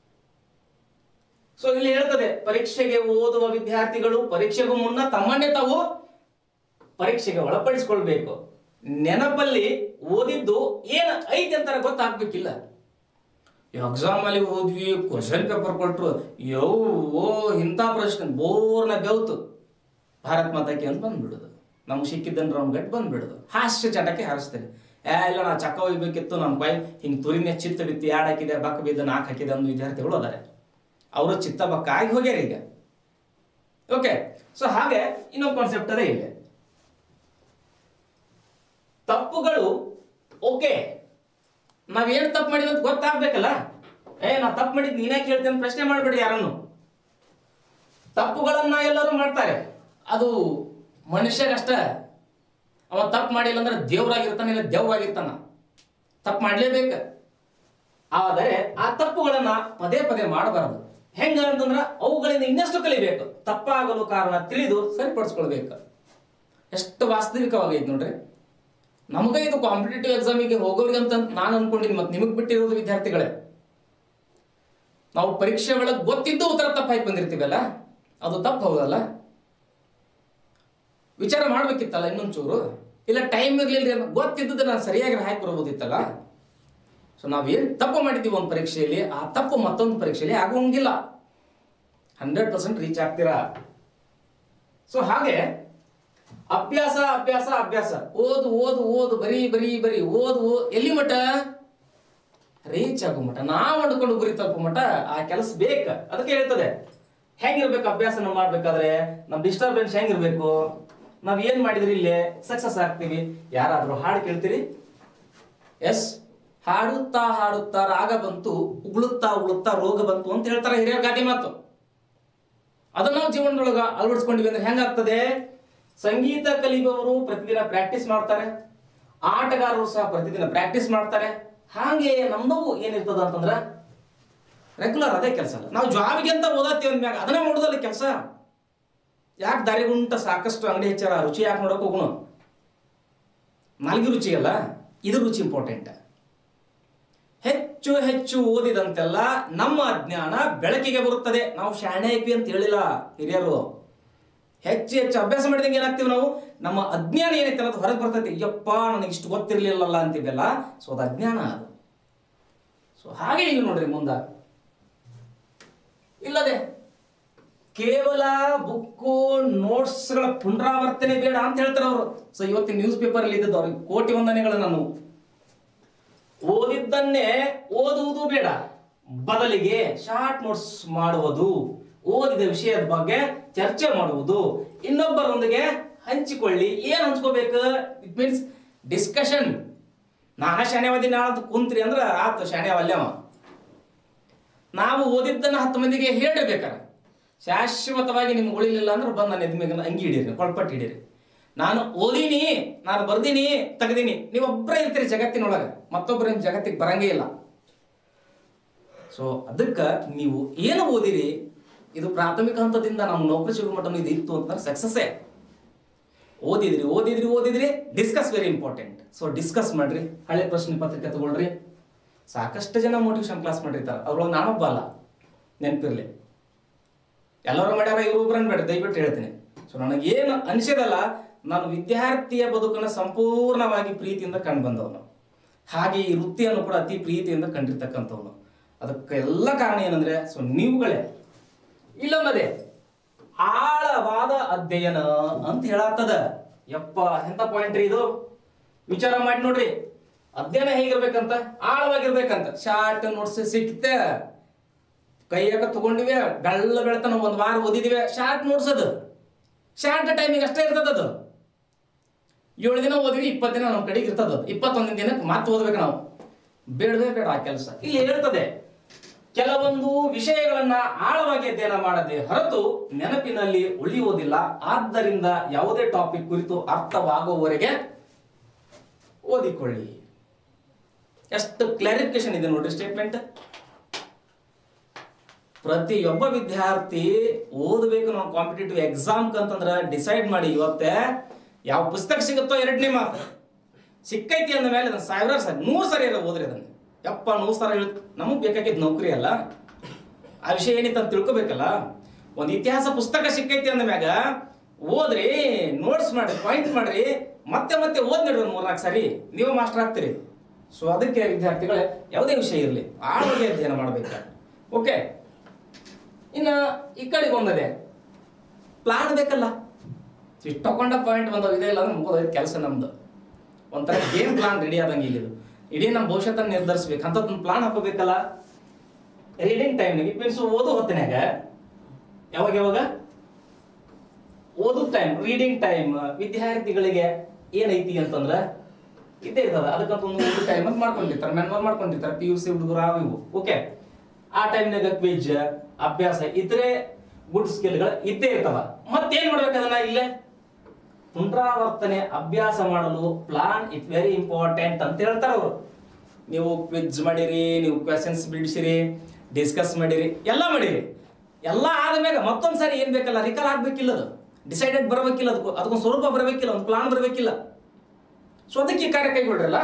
ಸೊ ಇಲ್ಲಿ ಹೇಳ್ತದೆ ಪರೀಕ್ಷೆಗೆ ಓದುವ ವಿದ್ಯಾರ್ಥಿಗಳು ಪರೀಕ್ಷೆಗೂ ಮುನ್ನ ತಮ್ಮನ್ನೇ ತಾವು ಪರೀಕ್ಷೆಗೆ ಒಳಪಡಿಸಿಕೊಳ್ಬೇಕು ನೆನಪಲ್ಲಿ ಓದಿದ್ದು ಏನ್ ಐತಿ ಅಂತಾರ ಗೊತ್ತಾಗ್ಬೇಕಿಲ್ಲ ಎಕ್ಸಾಮ್ ಅಲ್ಲಿ ಹೋದ್ವಿ ಕ್ವಶನ್ ಪೇಪರ್ ಕೊಟ್ರು ಯೋ ಓ ಇಂಥ ಪ್ರಶ್ನೆ ಬೋರ್ನ ಬೆವ್ತು ಭಾರತ್ ಮಾತಾಕಿ ಅಂತ ಬಂದ್ಬಿಡುದು ನಮ್ಗೆ ಸಿಕ್ಕಿದ್ದನ್ ರೌಂಡ್ ಗಟ್ ಬಂದ್ಬಿಡುದು ಹಾಸ್ಯ ಚಟಕ್ಕೆ ಹಾರಿಸ್ತಾರೆ ಏ ಇಲ್ಲ ನಾ ಚಕ್ಕ ಒಯ್ಬೇಕಿತ್ತು ನಮ್ಮ ಕೈ ಹಿಂಗೆ ತುರಿನೇ ಚಿತ್ತ ಬಿತ್ತು ಎರಡು ಹಾಕಿದೆ ಬಕ್ಕ ಬಿದ್ದು ನಾಲ್ಕು ಹಾಕಿದೆ ಅಂದು ವಿದ್ಯಾರ್ಥಿಗಳು ಅದಾರೆ ಅವರು ಚಿತ್ತ ಬಕ್ಕ ಆಗಿ ಹೋಗ್ಯಾರ ಈಗ ಓಕೆ ಸೊ ಹಾಗೆ ಇನ್ನೊಂದು ಕಾನ್ಸೆಪ್ಟ್ ಅದೇ ಇದೆ ತಪ್ಪುಗಳು ಓಕೆ ನಾವೇನು ತಪ್ಪು ಮಾಡಿದ್ವಿ ಅಂತ ಗೊತ್ತಾಗ್ಬೇಕಲ್ಲ ಏ ನಾ ತಪ್ಪು ಮಾಡಿದ್ ನೀನೇ ಕೇಳ್ತೀನಿ ಅಂತ ಪ್ರಶ್ನೆ ಮಾಡಬೇಡಿ ಯಾರನ್ನು ತಪ್ಪುಗಳನ್ನ ಎಲ್ಲರೂ ಮಾಡ್ತಾರೆ ಅದು ಮನುಷ್ಯಗಷ್ಟ ಅವ ತಪ್ಪು ಮಾಡಿಲ್ಲ ಅಂದ್ರೆ ದೇವ್ರಾಗಿರ್ತಾನೆ ಇಲ್ಲ ದೆವ್ವಾಗಿರ್ತಾನ ತಪ್ಪು ಮಾಡ್ಲೇಬೇಕು ಆದರೆ ಆ ತಪ್ಪುಗಳನ್ನ ಪದೇ ಪದೇ ಮಾಡಬಾರದು ಹೆಂಗ ಅಂತಂದ್ರ ಅವುಗಳಿಂದ ಇನ್ನಷ್ಟು ಕಲಿಬೇಕು ತಪ್ಪಾಗಲು ಕಾರಣ ತಿಳಿದು ಸರಿಪಡಿಸ್ಕೊಳ್ಬೇಕು ಎಷ್ಟು ವಾಸ್ತವಿಕವಾಗೈತೆ ನೋಡ್ರಿ ನಮಗೆ ಇದು ಕಾಂಪಿಟೇಟಿವ್ ಎಕ್ಸಾಮಿಗೆ ಹೋಗೋರಿಗೆ ಅಂತ ನಾನು ಅನ್ಕೊಂಡಿದ್ದೀನಿ ಮತ್ತೆ ನಿಮಗೆ ಬಿಟ್ಟಿರೋದು ವಿದ್ಯಾರ್ಥಿಗಳೇ ನಾವು ಪರೀಕ್ಷೆ ಒಳಗೆ ಗೊತ್ತಿದ್ದು ಉತ್ತರ ತಪ್ಪಾಗಿ ಬಂದಿರ್ತೀವಲ್ಲ ಅದು ತಪ್ಪು ಹೌದಲ್ಲ ವಿಚಾರ ಮಾಡ್ಬೇಕಿತ್ತಲ್ಲ ಇನ್ನೊಂದು ಚೂರು ಇಲ್ಲ ಟೈಮ್ ಇರ್ಲಿಲ್ಲ ಗೊತ್ತಿದ್ದದ್ದು ನಾನು ಸರಿಯಾಗಿ ಹಾಕಿ ಬರಬಹುದಿತ್ತಲ್ಲ ಸೊ ನಾವೇನು ತಪ್ಪು ಮಾಡಿದ್ದೀವಿ ಒಂದು ಪರೀಕ್ಷೆಯಲ್ಲಿ ಆ ತಪ್ಪು ಮತ್ತೊಂದು ಪರೀಕ್ಷೆಯಲ್ಲಿ ಆಗೋಂಗಿಲ್ಲ ಹಂಡ್ರೆಡ್ ಪರ್ಸೆಂಟ್ ರೀಚ್ ಆಗ್ತೀರಾ ಸೊ ಹಾಗೆ ಅಭ್ಯಾಸ ಅಭ್ಯಾಸ ಅಭ್ಯಾಸ ಓದು ಓದು ಓದು ಬರೀ ಬರೀ ಬರೀ ಓದು ಓ- ಎಲ್ಲಿ ಮಠ ರೀಚ್ ಆಗೋ ಮಠ ನಾವು ಅಂದ್ಕೊಂಡು ಗುರಿ ತಲುಪೋ ಮಠ ಆ ಕೆಲಸ ಬೇಕ ಅದಕ್ಕೆ ಹೇಳ್ತದೆ ಹೆಂಗಿರ್ಬೇಕು ಅಭ್ಯಾಸ ನಾವು ಮಾಡ್ಬೇಕಾದ್ರೆ ನಮ್ ಡಿಸ್ಟರ್ಬೆನ್ಸ್ ಹೆಂಗಿರ್ಬೇಕು ನಾವ್ ಏನ್ ಮಾಡಿದ್ರಿ ಇಲ್ಲೇ ಸಕ್ಸಸ್ ಆಗ್ತೀವಿ ಯಾರಾದ್ರೂ ಹಾಡು ಕೇಳ್ತೀರಿ ಎಸ್ ಹಾಡುತ್ತಾ ಹಾಡುತ್ತಾ ರಾಗ ಬಂತು ಉಗುಳುತ್ತಾ ಉಗುಳುತ್ತಾ ರೋಗ ಬಂತು ಅಂತ ಹೇಳ್ತಾರೆ ಹಿರಿಯರ ಗಾದೆ ಮಾತು ಅದನ್ನ ನಾವು ಜೀವನದೊಳಗ ಅಳವಡಿಸ್ಕೊಂಡಿವಿ ಅಂದ್ರೆ ಹೆಂಗಾಗ್ತದೆ ಸಂಗೀತ ಕಲಿಯುವವರು ಪ್ರತಿದಿನ ಪ್ರಾಕ್ಟೀಸ್ ಮಾಡ್ತಾರೆ ಆಟಗಾರರು ಸಹ ಪ್ರತಿದಿನ ಪ್ರಾಕ್ಟೀಸ್ ಮಾಡ್ತಾರೆ ಹಾಗೆ ನಮ್ದು ಏನಿರ್ತದ ಅಂತಂದ್ರ ರೆಗ್ಯುಲರ್ ಅದೇ ಕೆಲಸ ಅಲ್ಲ ನಾವು ಜಾಬ್ಗೆ ಅಂತ ಓದತ್ತೀವಿ ಅಂದ್ಮ್ಯಾಗ ಅದನ್ನೇ ಮಾಡೋದಲ್ಲ ಕೆಲಸ ಯಾಕೆ ದಾರಿಗುಂಟ ಸಾಕಷ್ಟು ಅಂಗಡಿ ಹೆಚ್ಚಾರ ರುಚಿ ಯಾಕೆ ನೋಡಕ್ ಹೋಗೋಣ ನಾಲ್ಗೆ ರುಚಿ ಅಲ್ಲ ಇದು ರುಚಿ ಇಂಪಾರ್ಟೆಂಟ್ ಹೆಚ್ಚು ಹೆಚ್ಚು ಓದಿದಂತೆಲ್ಲ ನಮ್ಮ ಅಜ್ಞಾನ ಬೆಳಕಿಗೆ ಬರುತ್ತದೆ ನಾವು ಶಾಣೆ ಐಪಿ ಅಂತ ಹೇಳಿಲ್ಲ ಹಿರಿಯರು ಹೆಚ್ಚು ಹೆಚ್ಚು ಅಭ್ಯಾಸ ಮಾಡಿದಂಗೆ ಏನಾಗ್ತೀವಿ ನಾವು ನಮ್ಮ ಅಜ್ಞಾನ ಏನೈತೆ ಅನ್ನೋದು ಹೊರಗೆ ಬರ್ತೈತಿ ಯಪ್ಪ ನನಗೆ ಇಷ್ಟು ಗೊತ್ತಿರ್ಲಿಲ್ಲಲ್ಲ ಅಂತಿದ್ದೆಲ್ಲ ಸೊ ಅದು ಅಜ್ಞಾನ ಅದು ಸೊ ಹಾಗೆ ಈಗ ನೋಡ್ರಿ ಮುಂದ ಇಲ್ಲದೆ ಕೇವಲ ಬುಕ್ಕು ನೋಟ್ಸ್ಗಳ ಪುನರಾವರ್ತನೆ ಬೇಡ ಅಂತ ಹೇಳ್ತಾರೆ ಅವರು ಸೊ ಇವತ್ತಿನ ನ್ಯೂಸ್ ಪೇಪರ್ ಅಲ್ಲಿ ಇದ್ದದ್ದು ಅವ್ರಿಗೆ ಕೋಟಿ ವಂದನೆಗಳು ನಾನು ಓದಿದ್ದನ್ನೇ ಓದುವುದು ಬೇಡ ಬದಲಿಗೆ ಶಾರ್ಟ್ ನೋಟ್ಸ್ ಮಾಡುವುದು ಓದಿದ ವಿಷಯದ ಬಗ್ಗೆ ಚರ್ಚೆ ಮಾಡುವುದು ಇನ್ನೊಬ್ಬರೊಂದಿಗೆ ಹಂಚಿಕೊಳ್ಳಿ ಏನ್ ಹಂಚ್ಕೋಬೇಕು ಇಟ್ ಮೀನ್ಸ್ ಡಿಸ್ಕಷನ್ ನಾನ ಶಾಣ್ಯವಾದಿ ನಾಳದ್ದು ಕುಂತ್ರಿ ಅಂದ್ರೆ ಆತು ಶಾಣ್ಯವಲ್ಯವ ನಾವು ಓದಿದ್ದನ್ನ ಹತ್ತು ಮಂದಿಗೆ ಹೇಳಿರ್ಬೇಕಾರ ಶಾಶ್ವತವಾಗಿ ನಿಮ್ಗೆ ಉಳಿಲಿಲ್ಲ ಅಂದ್ರೆ ಬಂದು ನನ್ನ ಎದ್ಮೇಗ ಅಂಗಿ ಹಿಡೀರಿ ಕೊಳ್ಪಟ್ಟು ಹಿಡೀರಿ ನಾನು ಓದಿನಿ ನಾನು ಬರ್ದೀನಿ ತೆಗ್ದೀನಿ ನೀವು ಒಬ್ಬರೇ ಇರ್ತೀರಿ ಜಗತ್ತಿನೊಳಗೆ ಮತ್ತೊಬ್ಬರ ಜಗತ್ತಿಗೆ ಬರಂಗೇ ಇಲ್ಲ ಸೊ ಅದಕ್ಕೆ ನೀವು ಏನು ಓದಿರಿ ಇದು ಪ್ರಾಥಮಿಕ ಹಂತದಿಂದ ನಮ್ಮ ನೌಕರಿ ಸಿಗೋ ಮಟ್ಟ ಇದು ಇತ್ತು ಅಂತಂದ್ರೆ ಸಕ್ಸಸ್ಸೇ ಓದಿದ್ರಿ ಓದಿದ್ರಿ ಓದಿದ್ರಿ discuss very important so discuss ಮಾಡ್ರಿ ಹಳೆ ಪ್ರಶ್ನೆ ಪತ್ರಿಕೆ ತಗೊಳ್ರಿ ಸಾಕಷ್ಟು ಜನ ಮೋಟಿವೇಶನ್ ಕ್ಲಾಸ್ ಮಾಡಿರ್ತಾರೆ ಅದ್ರೊಳಗೆ ನಾನೊಬ್ಬ ಅಲ್ಲ ನೆನಪಿರ್ಲಿ ಎಲ್ಲರೂ ಮಾಡ್ಯಾರ ಇವ್ರು ಒಬ್ರನ್ನ ಬೇಡ ದಯವಿಟ್ಟು ಹೇಳ್ತೀನಿ ಸೊ ನನಗೇನು ಅನಿಸಿದಲ್ಲ ನಾನು ವಿದ್ಯಾರ್ಥಿಯ ಬದುಕನ್ನು ಸಂಪೂರ್ಣವಾಗಿ ಪ್ರೀತಿಯಿಂದ ಕಂಡು ಬಂದವನು ಹಾಗೆ ಈ ವೃತ್ತಿಯನ್ನು ಕೂಡ ಅತಿ ಪ್ರೀತಿಯಿಂದ ಕಂಡಿರ್ತಕ್ಕಂಥವನು ಅದಕ್ಕೆ ಎಲ್ಲ ಕಾರಣ ಏನಂದ್ರೆ ಸೊ ನೀವುಗಳೇ ಇಲ್ಲಮ್ಮದೆ ಆಳವಾದ ಅಧ್ಯಯನ ಅಂತ ಹೇಳತ್ತದ ಯಪ್ಪ ಎಂತ ಪಾಯಿಂಟ್ ರೀ ಇದು ವಿಚಾರ ಮಾಡಿ ನೋಡ್ರಿ ಅಧ್ಯಯನ ಹೇಗಿರ್ಬೇಕಂತ ಆಳವಾಗಿರ್ಬೇಕಂತ ಶಾರ್ಟ್ ನೋಟ್ಸ್ ಸಿಕ್ತೆ ಕೈಯಾಗ ತಗೊಂಡಿವೆ ಬೆಳ್ಳ ಬೆಳತನ ಒಂದ್ ವಾರ ಓದಿದಿವೆ ಶಾರ್ಟ್ ನೋಟ್ಸ್ ಅದು ಶಾರ್ಟ್ ಟೈಮಿಗೆ ಅಷ್ಟೇ ಇರ್ತದ ಅದು ಏಳು ದಿನ ಓದಿವಿ ಇಪ್ಪತ್ತು ದಿನ ನಮ್ಮ ಕಡೆಗೆ ಇರ್ತದ ಅದು ಇಪ್ಪತ್ತೊಂದಿನ ದಿನಕ್ಕೆ ಮತ್ತೆ ಓದ್ಬೇಕು ನಾವು ಬೇಡವೇ ಬೇಡ ಆ ಕೆಲಸ ಇಲ್ಲಿ ಹೇಳ್ತದೆ ಕೆಲವೊಂದು ವಿಷಯಗಳನ್ನ ಆಳವಾಗಿ ಅಧ್ಯಯನ ಮಾಡದೆ ಹೊರತು ನೆನಪಿನಲ್ಲಿ ಉಳಿಯುವುದಿಲ್ಲ ಆದ್ದರಿಂದ ಯಾವುದೇ ಟಾಪಿಕ್ ಕುರಿತು ಅರ್ಥವಾಗುವವರೆಗೆ ಓದಿಕೊಳ್ಳಿ ಎಷ್ಟು ಕ್ಲಾರಿಫಿಕೇಶನ್ ಇದೆ ನೋಡ್ರಿ ಸ್ಟೇಟ್ಮೆಂಟ್ ಪ್ರತಿಯೊಬ್ಬ ವಿದ್ಯಾರ್ಥಿ ಓದಬೇಕು ನಾವು ಕಾಂಪಿಟೇಟಿವ್ ಎಕ್ಸಾಮ್ ಅಂತಂದ್ರೆ ಡಿಸೈಡ್ ಮಾಡಿ ಇವತ್ತೇ ಯಾವ ಪುಸ್ತಕ ಸಿಗುತ್ತೋ ಎರಡನೇ ಮಾತು ಸಿಕ್ಕೈತಿ ಅಂದ ಮೇಲೆ ಅದನ್ನ ಸಾವಿರಾರು ಸರಿ ನೂರು ಸರಿ ಇರೋ ಓದ್ರಿ ಅದನ್ನ ಯಪ್ಪ ನೂರು ಸಲ ಹೇಳ ನಮಗೆ ಬೇಕಾಗಿದ್ದು ನೌಕರಿ ಅಲ್ಲ ಆ ವಿಷಯ ಏನಿತ್ತು ಅಂತ ತಿಳ್ಕೊಬೇಕಲ್ಲ ಒಂದು ಇತಿಹಾಸ ಪುಸ್ತಕ ಸಿಕ್ಕೈತಿ ಅಂದ ಮ್ಯಾಗ ಓದ್ರಿ ನೋಟ್ಸ್ ಮಾಡ್ರಿ ಪಾಯಿಂಟ್ ಮಾಡ್ರಿ ಮತ್ತೆ ಮತ್ತೆ ಓದ್ ನೋಡ್ರಿ ಒಂದು ಮೂರ್ನಾಲ್ಕು ಸರಿ ನೀವು ಮಾಸ್ಟರ್ ಆಗ್ತೀರಿ ಸೊ ಅದಕ್ಕೆ ವಿದ್ಯಾರ್ಥಿಗಳೇ ಯಾವುದೇ ವಿಷಯ ಇರಲಿ ಆಳವಾಗಿ ಅಧ್ಯಯನ ಮಾಡಬೇಕು ಓಕೆ ಇನ್ನ ಈ ಕಡೆಗೆ ಒಂದದೆ ಪ್ಲಾನ್ ಬೇಕಲ್ಲ ಇಷ್ಟು ತಗೊಂಡ ಪಾಯಿಂಟ್ ಬಂದವು ಇದೆ ಇಲ್ಲ ಅಂದ್ರೆ ಮುಗೋದೈತೆ ಕೆಲಸ ನಮ್ದು ಒಂಥರ ಗೇಮ್ ಪ್ಲಾನ್ ರೆಡಿ ಆದಂಗೆ ಇಲ್ಲಿ ಇದು ಇಡೀ ನಮ್ಮ ಭವಿಷ್ಯತನ ನಿರ್ಧರಿಸ್ಬೇಕು ಅಂತದೊಂದು ಪ್ಲಾನ್ ಹಾಕೋಬೇಕಲ್ಲ ರೀಡಿಂಗ್ ಟೈಮ್ನಾಗ ಇಟ್ ಮೀನ್ಸ್ ಓದು ಹೊತ್ತಿನಾಗ ಯಾವಾಗ ಯಾವಾಗ ಓದು ಟೈಮ್ ರೀಡಿಂಗ್ ಟೈಮ್ ವಿದ್ಯಾರ್ಥಿಗಳಿಗೆ ಏನೈತಿ ಅಂತಂದ್ರ ಇದ್ದೇ ಇರ್ತದ ಅದಕ್ಕಂತ ಒಂದು ಓದು ಟೈಮ್ ಅಂತ ಮಾಡ್ಕೊಂಡಿರ್ತಾರೆ ಮೆನ್ವರ್ ಮಾಡ್ಕೊಂಡಿರ್ತಾರೆ ಪಿ ಯು ಸಿ ಹುಡುಗರು ಅವು ಇವು ಓಕೆ ಆ ಟೈಮ್ನಾಗ ಕ್ವಿಜ್ ಅಭ್ಯಾಸ ಇದ್ರೆ ಗುಡ್ ಸ್ಕಿಲ್ಗಳು ಇದ್ದೇ ಇರ್ತವ ಮತ್ತೇನ್ ಮಾಡ್ಬೇಕು ಅದನ್ನ ಇಲ್ಲೇ ಪುನರಾವರ್ತನೆ ಅಭ್ಯಾಸ ಮಾಡಲು ಪ್ಲಾನ್ ಇಟ್ ವೆರಿ ಇಂಪಾರ್ಟೆಂಟ್ ಅಂತ ಹೇಳ್ತಾರೆ ಅವರು ನೀವು ಕ್ವಿಜ್ ಮಾಡಿರಿ ನೀವು ಕ್ವೆಶನ್ಸ್ ಬಿಡಿಸಿರಿ ಡಿಸ್ಕಸ್ ಮಾಡಿರಿ ಎಲ್ಲ ಮಾಡಿರಿ ಎಲ್ಲ ಆದ್ಮೇಲೆ ಮತ್ತೊಂದು ಸಾರಿ ಏನ್ ಬೇಕಲ್ಲ ರಿಕಾಲ್ ಆಗ್ಬೇಕಿಲ್ಲ ಅದು ಡಿಸೈಡೆಡ್ ಬರಬೇಕಿಲ್ಲ ಅದಕ್ಕೂ ಅದಕ್ಕೊಂದು ಸ್ವರೂಪ ಬರಬೇಕಿಲ್ಲ ಒಂದು ಪ್ಲಾನ್ ಬರಬೇಕಿಲ್ಲ ಸೊ ಅದಕ್ಕೆ ಈ ಕಾರ್ಯ ಕೈಗೊಳ್ರಲ್ಲ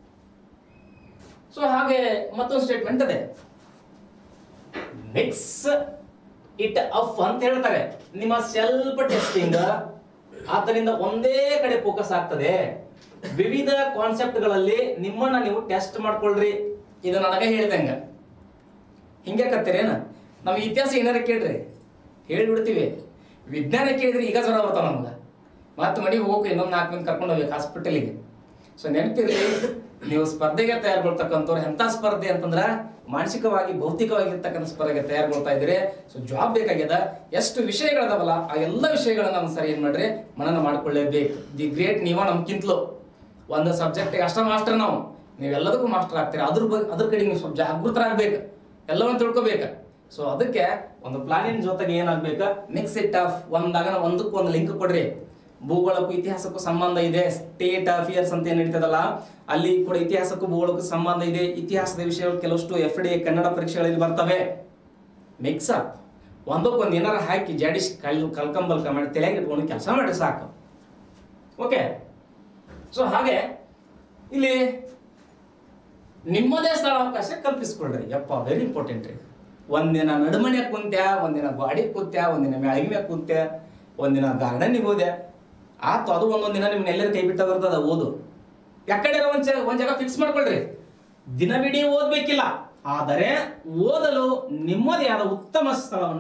ಸೊ ಹಾಗೆ ಮತ್ತೊಂದು ಸ್ಟೇಟ್ಮೆಂಟ್ ಅದೇ ಮಿಕ್ಸ್ ಇಟ್ ಅಫ್ ಅಂತ ಹೇಳ್ತಾರೆ ನಿಮ್ಮ ಸೆಲ್ಫ್ ಟೆಸ್ಟಿಂಗ್ ಆದ್ದರಿಂದ ಒಂದೇ ಕಡೆ ಫೋಕಸ್ ಆಗ್ತದೆ ವಿವಿಧ ಕಾನ್ಸೆಪ್ಟ್ಗಳಲ್ಲಿ ನಿಮ್ಮನ್ನ ನೀವು ಟೆಸ್ಟ್ ಮಾಡ್ಕೊಳ್ರಿ ಇದು ನನಗೆ ಹೇಳ್ದಂಗ ಹಿಂಗೆ ಕತ್ತೀರೇನ ನಾವು ಇತಿಹಾಸ ಏನಾರ ಕೇಳ್ರಿ ಹೇಳಿಬಿಡ್ತೀವಿ ವಿಜ್ಞಾನ ಕೇಳಿದ್ರೆ ಈಗ ಜ್ವರ ಬರ್ತಾವ ನಮ್ಗೆ ಮತ್ತೆ ಮನೆಗೆ ಹೋಗಕ್ಕೆ ಇನ್ನೊಂದು ನಾಲ್ಕು ಮಂದಿ ಕರ್ಕೊಂಡು ಹೋಗ್ಬೇಕು ಹಾಸ್ಪಿಟಲಿಗೆ ಸೊ ನೆನಪಿರ್ಲಿ ನೀವು ಸ್ಪರ್ಧೆಗೆ ತಯಾರುಗೊಳ್ತಕ್ಕಂಥವ್ರು ಎಂಥ ಸ್ಪರ್ಧೆ ಅಂತಂದ್ರೆ ಮಾನಸಿಕವಾಗಿ ಭೌತಿಕವಾಗಿರ್ತಕ್ಕಂಥ ಸ್ಪರ್ಧೆಗೆ ತಯಾರುಗೊಳ್ತಾ ಇದ್ದೀರಿ ಸೊ ಜಾಬ್ ಬೇಕಾಗ್ಯದ ಎಷ್ಟು ವಿಷಯಗಳದಾವಲ್ಲ ಆ ಎಲ್ಲ ವಿಷಯಗಳನ್ನ ನಾವು ಸರಿ ಏನ್ ಮಾಡ್ರಿ ಮನನ ಮಾಡ್ಕೊಳ್ಳೇಬೇಕು ದಿ ಗ್ರೇಟ್ ನೀವ ನಮ್ಗಿಂತಲೂ ಒಂದು ಸಬ್ಜೆಕ್ಟಿಗೆ ಅಷ್ಟ ಮಾಸ್ಟರ್ ನಾವು ನೀವೆಲ್ಲದಕ್ಕೂ ಮಾಸ್ಟರ್ ಆಗ್ತೀರಿ ಅದ್ರ ಬಗ್ಗೆ ಅದ್ರ ಕಡೆಗೆ ನೀವು ಸ್ವಲ್ಪ ಜಾಗೃತರಾಗ್ಬೇಕು ಎಲ್ಲವನ್ನು ತಿಳ್ಕೊಬೇಕು ಸೊ ಅದಕ್ಕೆ ಒಂದು ಪ್ಲಾನಿನ ಜೊತೆಗೆ ಏನಾಗ್ಬೇಕು ಮಿಕ್ಸ್ ಇಟ್ ಆಫ್ ಒಂದಾಗ ಒಂದಕ್ಕೂ ಒಂದು ಲಿಂಕ್ ಕೊಡ್ರಿ ಭೂಗೋಳಕ್ಕೂ ಇತಿಹಾಸಕ್ಕೂ ಸಂಬಂಧ ಇದೆ ಸ್ಟೇಟ್ ಅಫಿಯರ್ಸ್ ಅಂತ ಏನ್ ನಡೀತದಲ್ಲ ಅಲ್ಲಿ ಕೂಡ ಇತಿಹಾಸಕ್ಕೂ ಭೂಗೋಳಕ್ಕೂ ಸಂಬಂಧ ಇದೆ ಇತಿಹಾಸದ ವಿಷಯಗಳು ಕೆಲವಷ್ಟು ಎಫ್ ಡಿ ಕನ್ನಡ ಪರೀಕ್ಷೆಗಳಲ್ಲಿ ಬರ್ತವೆ ಮಿಕ್ಸ್ ಅಪ್ ಒಂದಕ್ಕೊಂದು ಏನಾರ ಹಾಕಿ ಜಾಡಿಸಿ ಕಲ್ ಕಲ್ಕಂಬಲ್ಕ ಮಾಡಿ ತಲೆಗೆ ಇಟ್ಕೊಂಡು ಕೆಲಸ ಮಾಡಿ ಸಾಕು ಓಕೆ ಸೊ ಹಾಗೆ ಇಲ್ಲಿ ನಿಮ್ಮದೇ ಸ್ಥಳಾವಕಾಶ ಕಲ್ಪಿಸ್ಕೊಳ್ರಿ ಯಪ್ಪ ವೆರಿ ಇಂಪಾರ್ಟೆಂಟ್ ರೀ ಒಂದಿನ ನಡುಮನೆ ಕುಂತ್ಯ ಒಂದಿನ ಗಾಡಿ ಕೂತ್ಯ ಒಂದಿನ ಮ್ಯಾಳಿಗೆ ಮ್ಯಾಗ ಕುಂತ್ಯ ಒಂದಿನ ಗಾರ್ಡನಿಗೆ ಹೋದೆ ಆತು ಅದು ಒಂದೊಂದು ದಿನ ನಿಮ್ನ ಎಲ್ಲರೂ ಕೈ ಬಿಟ್ಟ ಬರ್ತದ ಓದು ಯಾಕಡೆ ಒಂದ್ ಜಾಗ ಒಂದ್ ಜಾಗ ಫಿಕ್ಸ್ ಮಾಡ್ಕೊಳ್ರಿ ದಿನವಿಡೀ ಓದ್ಬೇಕಿಲ್ಲ ಆದರೆ ಓದಲು ನಿಮ್ಮದೇ ಆದ ಉತ್ತಮ ಸ್ಥಳವನ್ನ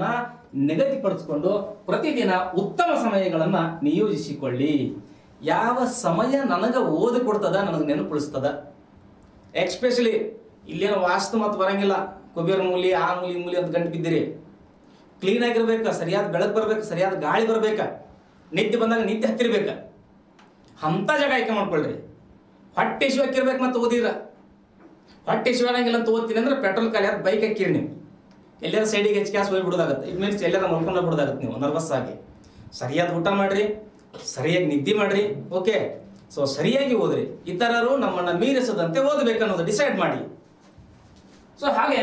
ನಿಗದಿಪಡಿಸಿಕೊಂಡು ಪ್ರತಿದಿನ ಉತ್ತಮ ಸಮಯಗಳನ್ನ ನಿಯೋಜಿಸಿಕೊಳ್ಳಿ ಯಾವ ಸಮಯ ನನಗೆ ಓದಿ ಕೊಡ್ತದ ನನಗೆ ನೆನಪುಳಿಸ್ತದ ಎಕ್ಸ್ಪೆಷಲಿ ಇಲ್ಲೇನು ವಾಸ್ತು ಮತ್ತು ಬರಂಗಿಲ್ಲ ಕೊಬೇರ್ ಮೂಲಿ ಆ ಮೂಲಿ ಈ ಮೂಲಿ ಅಂತ ಗಂಟು ಬಿದ್ದಿರಿ ಕ್ಲೀನ್ ಆಗಿರ್ಬೇಕು ಸರಿಯಾದ ಬೆಳಕು ಬರ್ಬೇಕು ಸರಿಯಾದ ಗಾಳಿ ಬರ್ಬೇಕು ನಿದ್ದೆ ಬಂದಾಗ ನಿದ್ದೆ ಹತ್ತಿರ್ಬೇಕು ಅಂಥ ಜಾಗ ಆಯ್ಕೆ ಮಾಡ್ಕೊಳ್ರಿ ಹೊಟ್ಟೆ ಶಿವ ಹಾಕಿರ್ಬೇಕು ಮತ್ತೆ ಓದಿದ್ರ ಹೊಟ್ಟೆ ಶಿವ ಆಗಂಗಿಲ್ಲ ಅಂತ ಓದ್ತೀನಿ ಅಂದ್ರೆ ಪೆಟ್ರೋಲ್ ಖಾಲಿ ಆದ್ರೆ ಬೈಕ್ ಹಾಕಿರಿ ನೀವು ಎಲ್ಲಾರ ಸೈಡಿಗೆ ಹೆಚ್ಚು ಕ್ಯಾಸ್ ಹೋಗಿ ಬಿಡೋದಾಗತ್ತೆ ಇಟ್ ಮೀನ್ಸ್ ಎಲ್ಲಾರ ಮಲ್ಕೊಂಡು ಬಿಡೋದಾಗತ್ತೆ ನೀವು ನರ್ವಸ್ ಆಗಿ ಸರಿಯಾದ ಊಟ ಮಾಡ್ರಿ ಸರಿಯಾಗಿ ನಿದ್ದೆ ಮಾಡ್ರಿ ಓಕೆ ಸೊ ಸರಿಯಾಗಿ ಓದ್ರಿ ಇತರರು ನಮ್ಮನ್ನ ಮೀರಿಸದಂತೆ ಓದಬೇಕನ್ನೋದು ಡಿಸೈಡ್ ಮಾಡಿ ಸೊ ಹಾಗೆ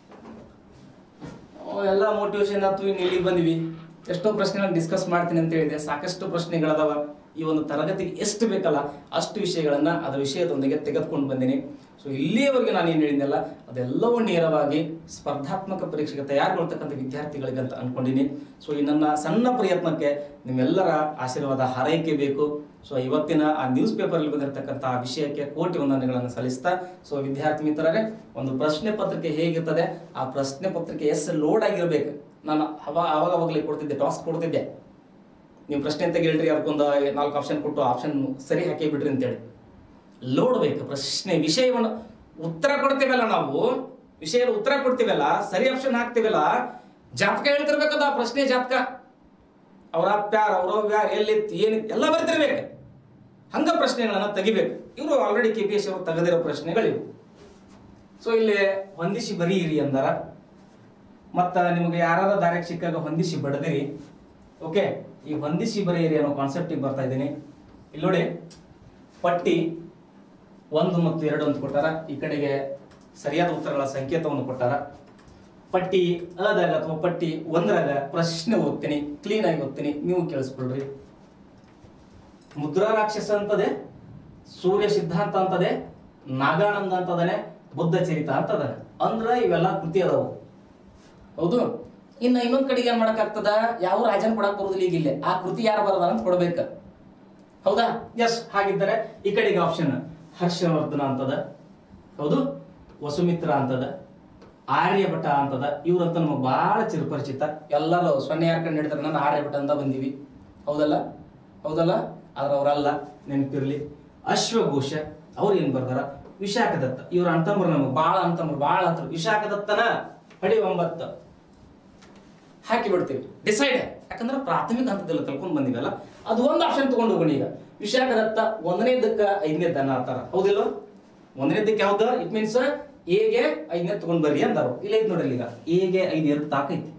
ಓ, ಎಲ್ಲ ಮೋಟಿವೇಶನ್ ಆಯ್ತು ಇನ್ನು ಇಲ್ಲಿಗೆ ಬಂದ್ವಿ ಎಷ್ಟೋ ಪ್ರಶ್ನೆಗಳನ್ನ ಡಿಸ್ಕಸ್ ಮಾಡ್ತೀನಿ ಅಂತ ಹೇಳಿದೆ ಸಾಕಷ್ಟು ಪ್ರಶ್ನೆಗಳದಾವ ಈ ಒಂದು ತರಗತಿಗೆ ಎಷ್ಟು ಬೇಕಲ್ಲ ಅಷ್ಟು ವಿಷಯಗಳನ್ನ ಅದರ ವಿಷಯದೊಂದಿಗೆ ತೆಗೆದುಕೊಂಡು ಬಂದೀನಿ ಸೊ ಇಲ್ಲಿಯವರೆಗೆ ನಾನು ಏನು ಹೇಳಿದ್ನಲ್ಲ ಅದೆಲ್ಲವೂ ನೇರವಾಗಿ ಸ್ಪರ್ಧಾತ್ಮಕ ಪರೀಕ್ಷೆಗೆ ತಯಾರುಗೊಳ್ತಕ್ಕಂಥ ವಿದ್ಯಾರ್ಥಿಗಳಿಗೆ ಅಂತ ಅನ್ಕೊಂಡಿನಿ ಸೊ ಈ ನನ್ನ ಸಣ್ಣ ಪ್ರಯತ್ನಕ್ಕೆ ನಿಮ್ಮೆಲ್ಲರ ಆಶೀರ್ವಾದ ಹಾರೈಕೆ ಬೇಕು ಸೊ ಇವತ್ತಿನ ಆ ನ್ಯೂಸ್ ಪೇಪರಲ್ಲಿ ಬಂದಿರತಕ್ಕಂಥ ಆ ವಿಷಯಕ್ಕೆ ಕೋಟಿ ವಂದನೆಗಳನ್ನು ಸಲ್ಲಿಸ್ತಾ ಸೊ ವಿದ್ಯಾರ್ಥಿ ಮಿತ್ರರೇ ಒಂದು ಪ್ರಶ್ನೆ ಪತ್ರಿಕೆ ಹೇಗಿರ್ತದೆ ಆ ಪ್ರಶ್ನೆ ಪತ್ರಿಕೆ ಎಷ್ಟು ಲೋಡ್ ಆಗಿರ್ಬೇಕು ನಾನು ಅವ ಅವಾಗ ಅವಾಗಲೇ ಕೊಡ್ತಿದ್ದೆ ಟಾಸ್ಕ್ ಕೊಡ್ತಿದ್ದೆ ನೀವು ಪ್ರಶ್ನೆ ಅಂತ ಹೇಳ್ರಿ ಅದಕ್ಕೊಂದು ನಾಲ್ಕು ಆಪ್ಷನ್ ಕೊಟ್ಟು ಆಪ್ಷನ್ ಸರಿ ಹಾಕಿ ಬಿಡ್ರಿ ಅಂತೇಳಿ ಲೋಡ್ ಬೇಕು ಪ್ರಶ್ನೆ ವಿಷಯವನ್ನು ಉತ್ತರ ಕೊಡ್ತೀವಲ್ಲ ನಾವು ವಿಷಯದ ಉತ್ತರ ಕೊಡ್ತೀವಲ್ಲ ಸರಿ ಆಪ್ಷನ್ ಹಾಕ್ತೀವಲ್ಲ ಜಾತಕ ಹೇಳ್ತಿರ್ಬೇಕದ ಆ ಪ್ರಶ್ನೆ ಜಾತಕ ಅವ್ರ ಅಪ್ಪ್ಯಾರ ಅವ್ರ ಯಾರು ಎಲ್ಲಿತ್ತು ಏನಿತ್ತು ಎಲ್ಲ ಬರ್ತಿರ್ಬೇಕು ಹಂಗ ಪ್ರಶ್ನೆಗಳನ್ನ ತೆಗಿಬೇಕು ಇವರು ಆಲ್ರೆಡಿ ಕೆ ಪಿ ಎಸ್ ಅವರು ತೆಗೆದಿರೋ ಪ್ರಶ್ನೆಗಳಿವು ಸೊ ಇಲ್ಲಿ ಹೊಂದಿಸಿ ಬರೀರಿ ಅಂದಾರ ಮತ್ತ ನಿಮಗೆ ಯಾರ ದಾರ್ಯಾಗ ಸಿಕ್ಕಾಗ ಹೊಂದಿಸಿ ಬಡದಿರಿ ಓಕೆ ಈ ಹೊಂದಿಸಿ ಬರೆಯಿರಿ ಅನ್ನೋ ಕಾನ್ಸೆಪ್ಟಿಗೆ ಬರ್ತಾ ಇದ್ದೀನಿ ಇಲ್ಲಿ ನೋಡಿ ಪಟ್ಟಿ ಒಂದು ಮತ್ತು ಎರಡು ಅಂತ ಕೊಟ್ಟಾರ ಈ ಕಡೆಗೆ ಸರಿಯಾದ ಉತ್ತರಗಳ ಸಂಕೇತವನ್ನು ಕೊಟ್ಟಾರ ಪಟ್ಟಿ ಅದಾಗ ಅಥವಾ ಪಟ್ಟಿ ಒಂದರಾಗ ಪ್ರಶ್ನೆ ಓದ್ತೀನಿ ಕ್ಲೀನ್ ಆಗಿ ಓದ್ತೀನಿ ನೀವು ಕೇಳಿಸ್ಕೊಳ್ರಿ ಮುದ್ರಾ ರಾಕ್ಷಸ ಅಂತದೆ ಸೂರ್ಯ ಸಿದ್ಧಾಂತ ಅಂತದೆ ನಾಗಾನಂದ ಅಂತದನೆ ಬುದ್ಧ ಚರಿತ ಅಂತದನೆ ಅಂದ್ರ ಇವೆಲ್ಲ ಕೃತಿ ಅದಾವು ಹೌದು ಇನ್ನ ಇನ್ನೊಂದ್ ಕಡೆಗೆ ಏನ್ ಮಾಡಕ್ಕಾಗ್ತದ ಯಾವ ರಾಜನ್ ಕೊಡಕ್ ಬರೋದಿಲ್ಲ ಈಗ ಇಲ್ಲೇ ಆ ಕೃತಿ ಯಾರು ಬರದ ಅಂತ ಕೊಡ್ಬೇಕ ಹೌದಾ ಎಸ್ ಹಾಗಿದ್ದರೆ ಈ ಕಡೆಗೆ ಆಪ್ಷನ್ ಹರ್ಷವರ್ಧನ ಅಂತದ ಹೌದು ವಸುಮಿತ್ರ ಅಂತದ ಆರ್ಯಭಟ ಅಂತದ ಇವ್ರಂತ ನಮಗೆ ಬಹಳ ಚಿರಪರಿಚಿತ ಎಲ್ಲರೂ ಸೊನ್ನೆ ಯಾರು ಕಂಡು ಹಿಡಿದ್ರೆ ನಾನು ಆರ್ಯಭಟ ಅಂತ ಬಂದೀವಿ ಹೌದಲ್ಲ ಹೌದಲ್ಲ ಆದ್ರೆ ಅವರಲ್ಲ ನೆನಪಿರ್ಲಿ ಅಶ್ವಘೋಷ ಅವ್ರು ಏನ್ ಬರ್ದಾರ ವಿಶಾಖದತ್ತ ಇವ್ರ ಅಂತಂಬ್ರು ನಮಗೆ ಬಾಳ ಅಂತಂಬ್ರು ಬಾಳ ಹತ್ರ ವಿಶಾಖದತ್ತನ ಹಡಿ ಒಂಬತ್ತು ಹಾಕಿ ಬಿಡ್ತೀವಿ ಡಿಸೈಡ್ ಯಾಕಂದ್ರೆ ಪ್ರಾಥಮಿಕ ಹಂತದಲ್ಲಿ ಕಲ್ಕೊಂಡ್ ಬಂದಿವಲ್ಲ ಅದು ಒಂದು ಆಪ್ಷನ್ ತಗೊಂಡು ಹೋಗೋಣ ಈಗ ವಿಶಾಖದತ್ತ ಒಂದನೇದಕ್ಕ ಐದನೇ ದನ ಅಂತಾರ ಹೌದಿಲ್ಲ ಒಂದನೇದಕ್ಕೆ ಯಾವ್ದು ಇಟ್ ಮೀನ್ಸ್ ಎಗೆ ಐದನೇ ತಗೊಂಡ್ ಬರ್ರಿ ಅಂದಾರು ಇಲ್ಲ ಐತ್ ನೋಡ್ರಿ ಈಗ ಎಗೆ ಐದು ಎರಡು ತಾಕೈತಿ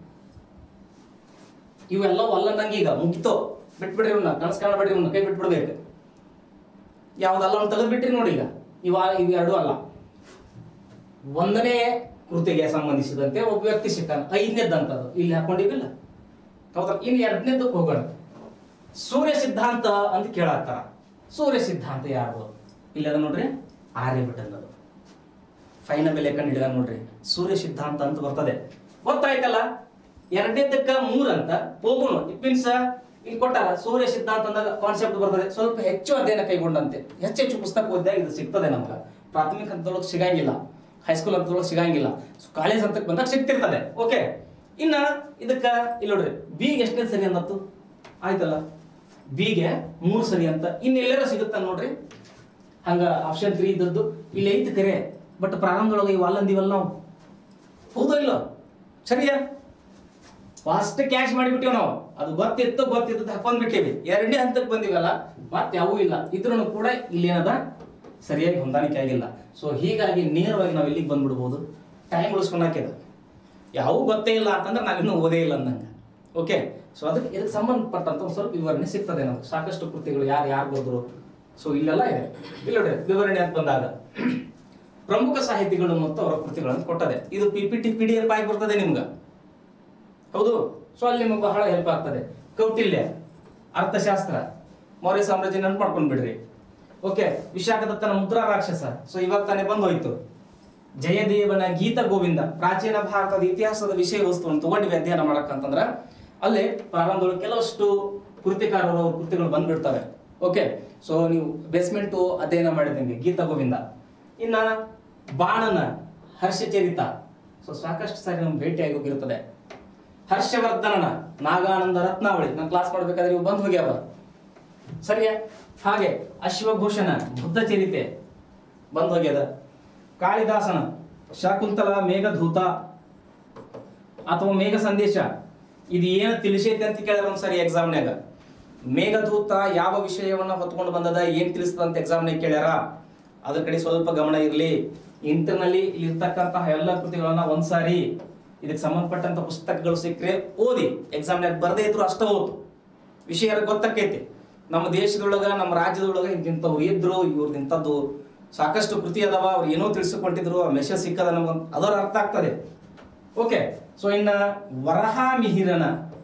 ಇವೆಲ್ಲ ಅಲ್ಲ ನಂಗೆ ಈಗ ಮುಗಿತೋ ಬಿಟ್ಬಿಡ್ರಿ ಇವ್ನ ಕನಸು ಕಾಣಬೇಡ್ರಿ ಇವ್ನ ಕೈ ಬಿಟ್ಬಿಡ್ಬೇಕು ಯಾವ್ದಲ್ಲ ಅವ್ನು ತೆಗೆದು ಬಿಟ್ರಿ ನೋಡಿ ಈಗ ಇವ ಇವು ಎರಡು ಅಲ್ಲ ಒಂದನೇ ಕೃತಿಗೆ ಸಂಬಂಧಿಸಿದಂತೆ ಒಬ್ಬ ವ್ಯಕ್ತಿ ಸಿಗ್ತಾನೆ ಐದನೇದಂತದ್ದು ಇಲ್ಲಿ ಹಾಕೊಂಡಿವಿಲ್ಲ ಹೌದಾ ಇನ್ನು ಎರಡನೇದಕ್ಕೆ ಹೋಗೋಣ ಸೂರ್ಯ ಸಿದ್ಧಾಂತ ಅಂತ ಕೇಳತ್ತಾರ ಸೂರ್ಯ ಸಿದ್ಧಾಂತ ಯಾರು ಇಲ್ಲಿ ಅದ ನೋಡ್ರಿ ಆರ್ಯಭಟ ಅನ್ನೋದು ಫೈನ ಬೆಲೆ ಕಂಡು ಹಿಡಿದ ನೋಡ್ರಿ ಸೂರ್ಯ ಸಿದ್ಧಾಂತ ಅಂತ ಬರ್ತದೆ ಗೊತ್ತಾಯ್ತಲ್ಲ ಎರಡನೇದಕ್ಕ ಮೂರ್ ಅಂತ ಹೋಗೋಣ ಇಟ್ ಮೀನ್ಸ್ ಇಲ್ಲಿ ಕೊಟ್ಟಾರ ಸೂರ್ಯ ಸಿದ್ಧಾಂತ ಅಂದಾಗ ಕಾನ್ಸೆಪ್ಟ್ ಬರ್ತದೆ ಸ್ವಲ್ಪ ಹೆಚ್ಚು ಅಧ್ಯಯನ ಕೈಗೊಂಡಂತೆ ಹೆಚ್ಚು ಹೆಚ್ಚು ಪುಸ್ತಕ ಓದಿದಾಗ ಇದು ಸಿಗ್ತದೆ ನಮ್ಗೆ ಪ್ರಾಥಮಿಕ ಹಂತದೊಳಗೆ ಸಿಗಂಗಿಲ್ಲ ಹೈಸ್ಕೂಲ್ ಹಂತದೊಳಗೆ ಸಿಗಂಗಿಲ್ಲ ಕಾಲೇಜ್ ಹಂತಕ್ಕೆ ಬಂದಾಗ ಸಿಗ್ತಿರ್ತದೆ ಓಕೆ ಇನ್ನ ಇದಕ್ಕ ಇಲ್ಲಿ ನೋಡ್ರಿ ಬಿಗೆ ಎಷ್ಟನೇ ಸರಿ ಅನ್ನತ್ತು ಆಯ್ತಲ್ಲ ಬಿಗೆ ಮೂರು ಸರಿ ಅಂತ ಇನ್ನೆಲ್ಲರ ಸಿಗುತ್ತ ನೋಡ್ರಿ ಹಂಗ ಆಪ್ಷನ್ ತ್ರೀ ಇದ್ದದ್ದು ಇಲ್ಲಿ ಐತಿ ಕರೆ ಬಟ್ ಪ್ರಾರಂಭದೊಳಗೆ ಇವು ಅಲ್ಲಂದಿವಲ್ಲ ನಾವು ಹೌದೋ ಇಲ್ಲ ಸರಿಯಾ ಫಸ್ಟ್ ಕ್ಯಾಶ್ ಮಾಡಿಬಿಟ್ಟಿವ್ ನಾವು ಅದು ಗೊತ್ತಿತ್ತು ಗೊತ್ತಿದ್ದು ಹಾಕೊಂಡ್ ಬಿಟ್ಟಿವಿ ಎರಡನೇ ಹಂತಕ್ಕೆ ಬಂದಿವಲ್ಲ ಮತ್ತೆ ಯಾವೂ ಇಲ್ಲ ಇದ್ರೂ ಕೂಡ ಇಲ್ಲೇನದ ಸರಿಯಾಗಿ ಹೊಂದಾಣಿಕೆ ಆಗಿಲ್ಲ ಸೊ ಹೀಗಾಗಿ ನೇರವಾಗಿ ನಾವು ಇಲ್ಲಿಗೆ ಬಂದ್ಬಿಡ್ಬೋದು ಟೈಮ್ ಉಳಿಸ್ಕೊಂಡು ಹಾಕಿದ ಯಾವೂ ಗೊತ್ತೇ ಇಲ್ಲ ಅಂತಂದ್ರೆ ನಾವಿನ್ನೂ ಓದೇ ಇಲ್ಲ ಅಂದಂಗೆ ಓಕೆ ಸೊ ಅದಕ್ಕೆ ಇದಕ್ಕೆ ಸಂಬಂಧಪಟ್ಟಂತ ಒಂದು ಸ್ವಲ್ಪ ವಿವರಣೆ ಸಿಗ್ತದೆ ನಮ್ಗೆ ಸಾಕಷ್ಟು ಕೃತಿಗಳು ಯಾರು ಯಾರು ಬರೆದ್ರು ಸೊ ಇಲ್ಲೆಲ್ಲ ಇದೆ ಇಲ್ಲಿ ನೋಡ್ರಿ ವಿವರಣೆ ಅಂತ ಬಂದಾಗ ಪ್ರಮುಖ ಸಾಹಿತಿಗಳು ಮತ್ತು ಅವರ ಕೃತಿಗಳನ್ನು ಕೊಟ್ಟದೆ ಇದು P P T P D F ಆಗಿ ಬರ್ತದೆ ನಿಮ್ಗೆ ಹೌದು ಸೊ ಅಲ್ಲಿ ನಿಮಗೆ ಬಹಳ ಹೆಲ್ಪ್ ಆಗ್ತದೆ ಕೌಟಿಲ್ಯ ಅರ್ಥಶಾಸ್ತ್ರ ಮೌರ್ಯ ಸಾಮ್ರಾಜ್ಯ ನೆನ್ಪು ಮಾಡ್ಕೊಂಡ್ ಬಿಡ್ರಿ ಓಕೆ ವಿಶಾಖದತ್ತನ ಮುದ್ರಾ ರಾಕ್ಷಸ ಸೊ ಇವಾಗ ತಾನೇ ಬಂದು ಹೋಯ್ತು ಜಯದೇವನ ಗೀತ ಗೋವಿಂದ ಪ್ರಾಚೀನ ಭಾರತದ ಇತಿಹಾಸದ ವಿಷಯ ವಸ್ತುವನ್ನು ತಗೊಂಡಿವಿ ಅಧ್ಯಯನ ಮಾಡಕ್ಕಂತಂದ್ರ ಅಲ್ಲಿ ಪ್ರಾರಂಭದೊಳಗೆ ಕೆಲವಷ್ಟು ಕೃತಿಕಾರರು ಅವ್ರ ಕೃತಿಗಳು ಬಂದ್ಬಿಡ್ತವೆ ಓಕೆ ಸೊ ನೀವು ಬೇಸ್ಮೆಂಟ್ ಅಧ್ಯಯನ ಮಾಡಿದಂಗೆ ಗೀತ ಗೋವಿಂದ ಇನ್ನ ಬಾಣನ ಹರ್ಷಚರಿತ ಸೊ ಸಾಕಷ್ಟು ಸಾರಿ ನಮ್ಗೆ ಭೇಟಿಯಾಗಿ ಹೋಗಿರ್ತದೆ ಹರ್ಷವರ್ಧನನ ನಾಗಾನಂದ ರತ್ನಾವಳಿ ನಾನು ಕ್ಲಾಸ್ ಮಾಡ್ಬೇಕಾದ್ರೆ ಇವು ಬಂದು ಹೋಗ್ಯಾವ ಸರಿಯಾ ಹಾಗೆ ಅಶ್ವಭೂಷಣ ಬುದ್ಧ ಚರಿತೆ ಬಂದು ಹೋಗ್ಯದ ಕಾಳಿದಾಸನ ಶಾಕುಂತಲ ಮೇಘಧೂತ ಅಥವಾ ಮೇಘ ಸಂದೇಶ ಇದು ಏನು ತಿಳಿಸೈತೆ ಅಂತ ಕೇಳಿದ್ರೆ ಒಂದ್ಸರಿ ಎಕ್ಸಾಮ್ನ್ಯಾಗ ಮೇಘದೂತ ಯಾವ ವಿಷಯವನ್ನ ಹೊತ್ಕೊಂಡು ಬಂದದ ಏನ್ ತಿಳಿಸ್ತದ ಅಂತ ಎಕ್ಸಾಮ್ನಾಗ ಕೇಳ್ಯಾರ ಅದ್ರ ಕಡೆ ಸ್ವಲ್ಪ ಗಮನ ಇರಲಿ ಇಂಟರ್ನಲ್ಲಿ ಇರ್ತಕ್ಕಂತಹ ಎಲ್ಲ ಕೃತಿಗಳನ್ನ ಒಂದ್ಸಾರಿ ಇದಕ್ಕೆ ಸಂಬಂಧಪಟ್ಟಂತ ಪುಸ್ತಕಗಳು ಸಿಕ್ಕರೆ ಓದಿ ಎಕ್ಸಾಮ್ನಾಗ ಬರದೇ ಇದ್ರು ಅಷ್ಟ ಓದು ವಿಷಯ ಗೊತ್ತಾಕೈತಿ ನಮ್ಮ ದೇಶದೊಳಗ ನಮ್ಮ ರಾಜ್ಯದೊಳಗ ಇಂಥವ್ರು ಇದ್ರು ಇವ್ರದ್ದು ಇಂಥದ್ದು ಸಾಕಷ್ಟು ಕೃತಿ ಅದಾವ ಅವ್ರು ಏನೋ ತಿಳಿಸಿಕೊಂಡಿದ್ರು ಆ ಮೆಸೇಜ್ ಸಿಕ್ಕದ ನಮಗೊಂದು ಅದರ ಅರ್ಥ ಆಗ್ತದೆ ಓಕೆ ಸೊ ಇನ್ನ ವರಹ ಮಿಹಿರನ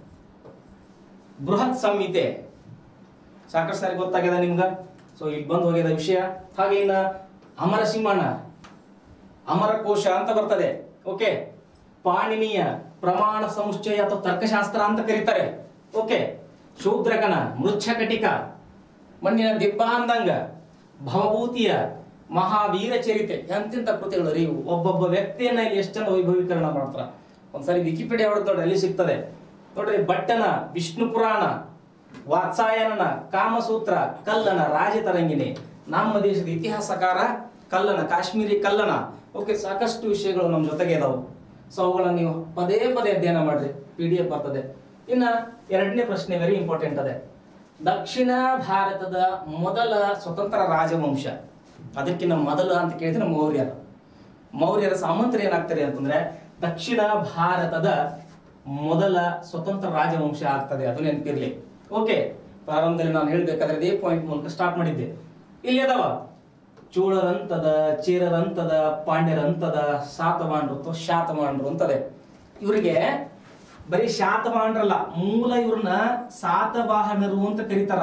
ಬೃಹತ್ ಸಂಹಿತೆ ಸಾಕಷ್ಟು ಸಾರಿ ಗೊತ್ತಾಗ್ಯದ ನಿಮ್ಗ ಸೊ ಇಲ್ಲಿ ಬಂದು ಹೋಗ್ಯದ ವಿಷಯ ಹಾಗೆ ಇನ್ನ ಅಮರ ಸಿಂಹಣ್ಣ ಅಮರಕೋಶ ಅಂತ ಬರ್ತದೆ ಓಕೆ ಪಾಣಿನಿಯ ಪ್ರಮಾಣ ಸಮುಚ್ಚಯ ಅಥವಾ ತರ್ಕಶಾಸ್ತ್ರ ಅಂತ ಕರೀತಾರೆ ಓಕೆ ಶೂದ್ರಕನ ಮೃಚ್ಛಕಟಿಕ ಮಣ್ಣಿನ ದಿಬ್ಬಾಂದಂಗ ಭವಭೂತಿಯ ಮಹಾವೀರ ಚರಿತೆ ಎಂತೆಂಥ ಕೃತಿಗಳು ರೀ ಇವು. ಒಬ್ಬೊಬ್ಬ ವ್ಯಕ್ತಿಯನ್ನ ಇಲ್ಲಿ ಎಷ್ಟು ಜನ ವೈಭವೀಕರಣ ಮಾಡ್ತಾರ ಒಂದ್ಸರಿ ವಿಕಿಪೀಡಿಯಾ ಹೊಡೆದ್ ನೋಡ್ರಿ ಅಲ್ಲಿ ಸಿಗ್ತದೆ ನೋಡ್ರಿ ಭಟ್ಟನ ವಿಷ್ಣು ಪುರಾಣ ವಾತ್ಸಾಯನನ ಕಾಮಸೂತ್ರ ಕಲ್ಲನ ರಾಜತರಂಗಿಣಿ ನಮ್ಮ ದೇಶದ ಇತಿಹಾಸಕಾರ ಕಲ್ಲನ ಕಾಶ್ಮೀರಿ ಕಲ್ಲನ ಓಕೆ ಸಾಕಷ್ಟು ವಿಷಯಗಳು ನಮ್ಮ ಜೊತೆಗೆ ಇದಾವೆ ಸೊ ಅವುಗಳನ್ನ ನೀವು ಪದೇ ಪದೇ ಅಧ್ಯಯನ ಮಾಡ್ರಿ ಪಿ ಡಿ ಎಫ್ ಬರ್ತದೆ ಇನ್ನ ಎರಡನೇ ಪ್ರಶ್ನೆ ವೆರಿ ಇಂಪಾರ್ಟೆಂಟ್ ಅದೇ ದಕ್ಷಿಣ ಭಾರತದ ಮೊದಲ ಸ್ವತಂತ್ರ ರಾಜವಂಶ ಅದಕ್ಕಿಂತ ಮೊದಲ ಅಂತ ಕೇಳಿದ್ರೆ ಮೌರ್ಯರ ಮೌರ್ಯರ ಸಾಮಂತರು ಏನಾಗ್ತಾರೆ ಅಂತಂದ್ರೆ ದಕ್ಷಿಣ ಭಾರತದ ಮೊದಲ ಸ್ವತಂತ್ರ ರಾಜವಂಶ ಆಗ್ತದೆ ಅದು ನೆನಪಿರ್ಲಿ ಓಕೆ ಪ್ರಾರಂಭದಲ್ಲಿ ನಾನು ಹೇಳ್ಬೇಕಾದ್ರೆ ಇದೇ ಪಾಯಿಂಟ್ ಮೂಲಕ ಸ್ಟಾರ್ಟ್ ಮಾಡಿದ್ದೆ ಇಲ್ಲಿ ಅದಾವ ಚೋಳರಂತದ ಚೇರರಂತದ ಪಾಂಡ್ಯರಂತದ ಸಾತವಾಂಡ್ರು ಅಥವಾ ಶಾತವಾಂಡ್ರು ಅಂತದೆ ಇವರಿಗೆ ಬರೀ ಶಾತವಾಂಡ್ರಲ್ಲ ಮೂಲ ಇವ್ರನ್ನ ಸಾತವಾಹನರು ಅಂತ ಕರೀತಾರ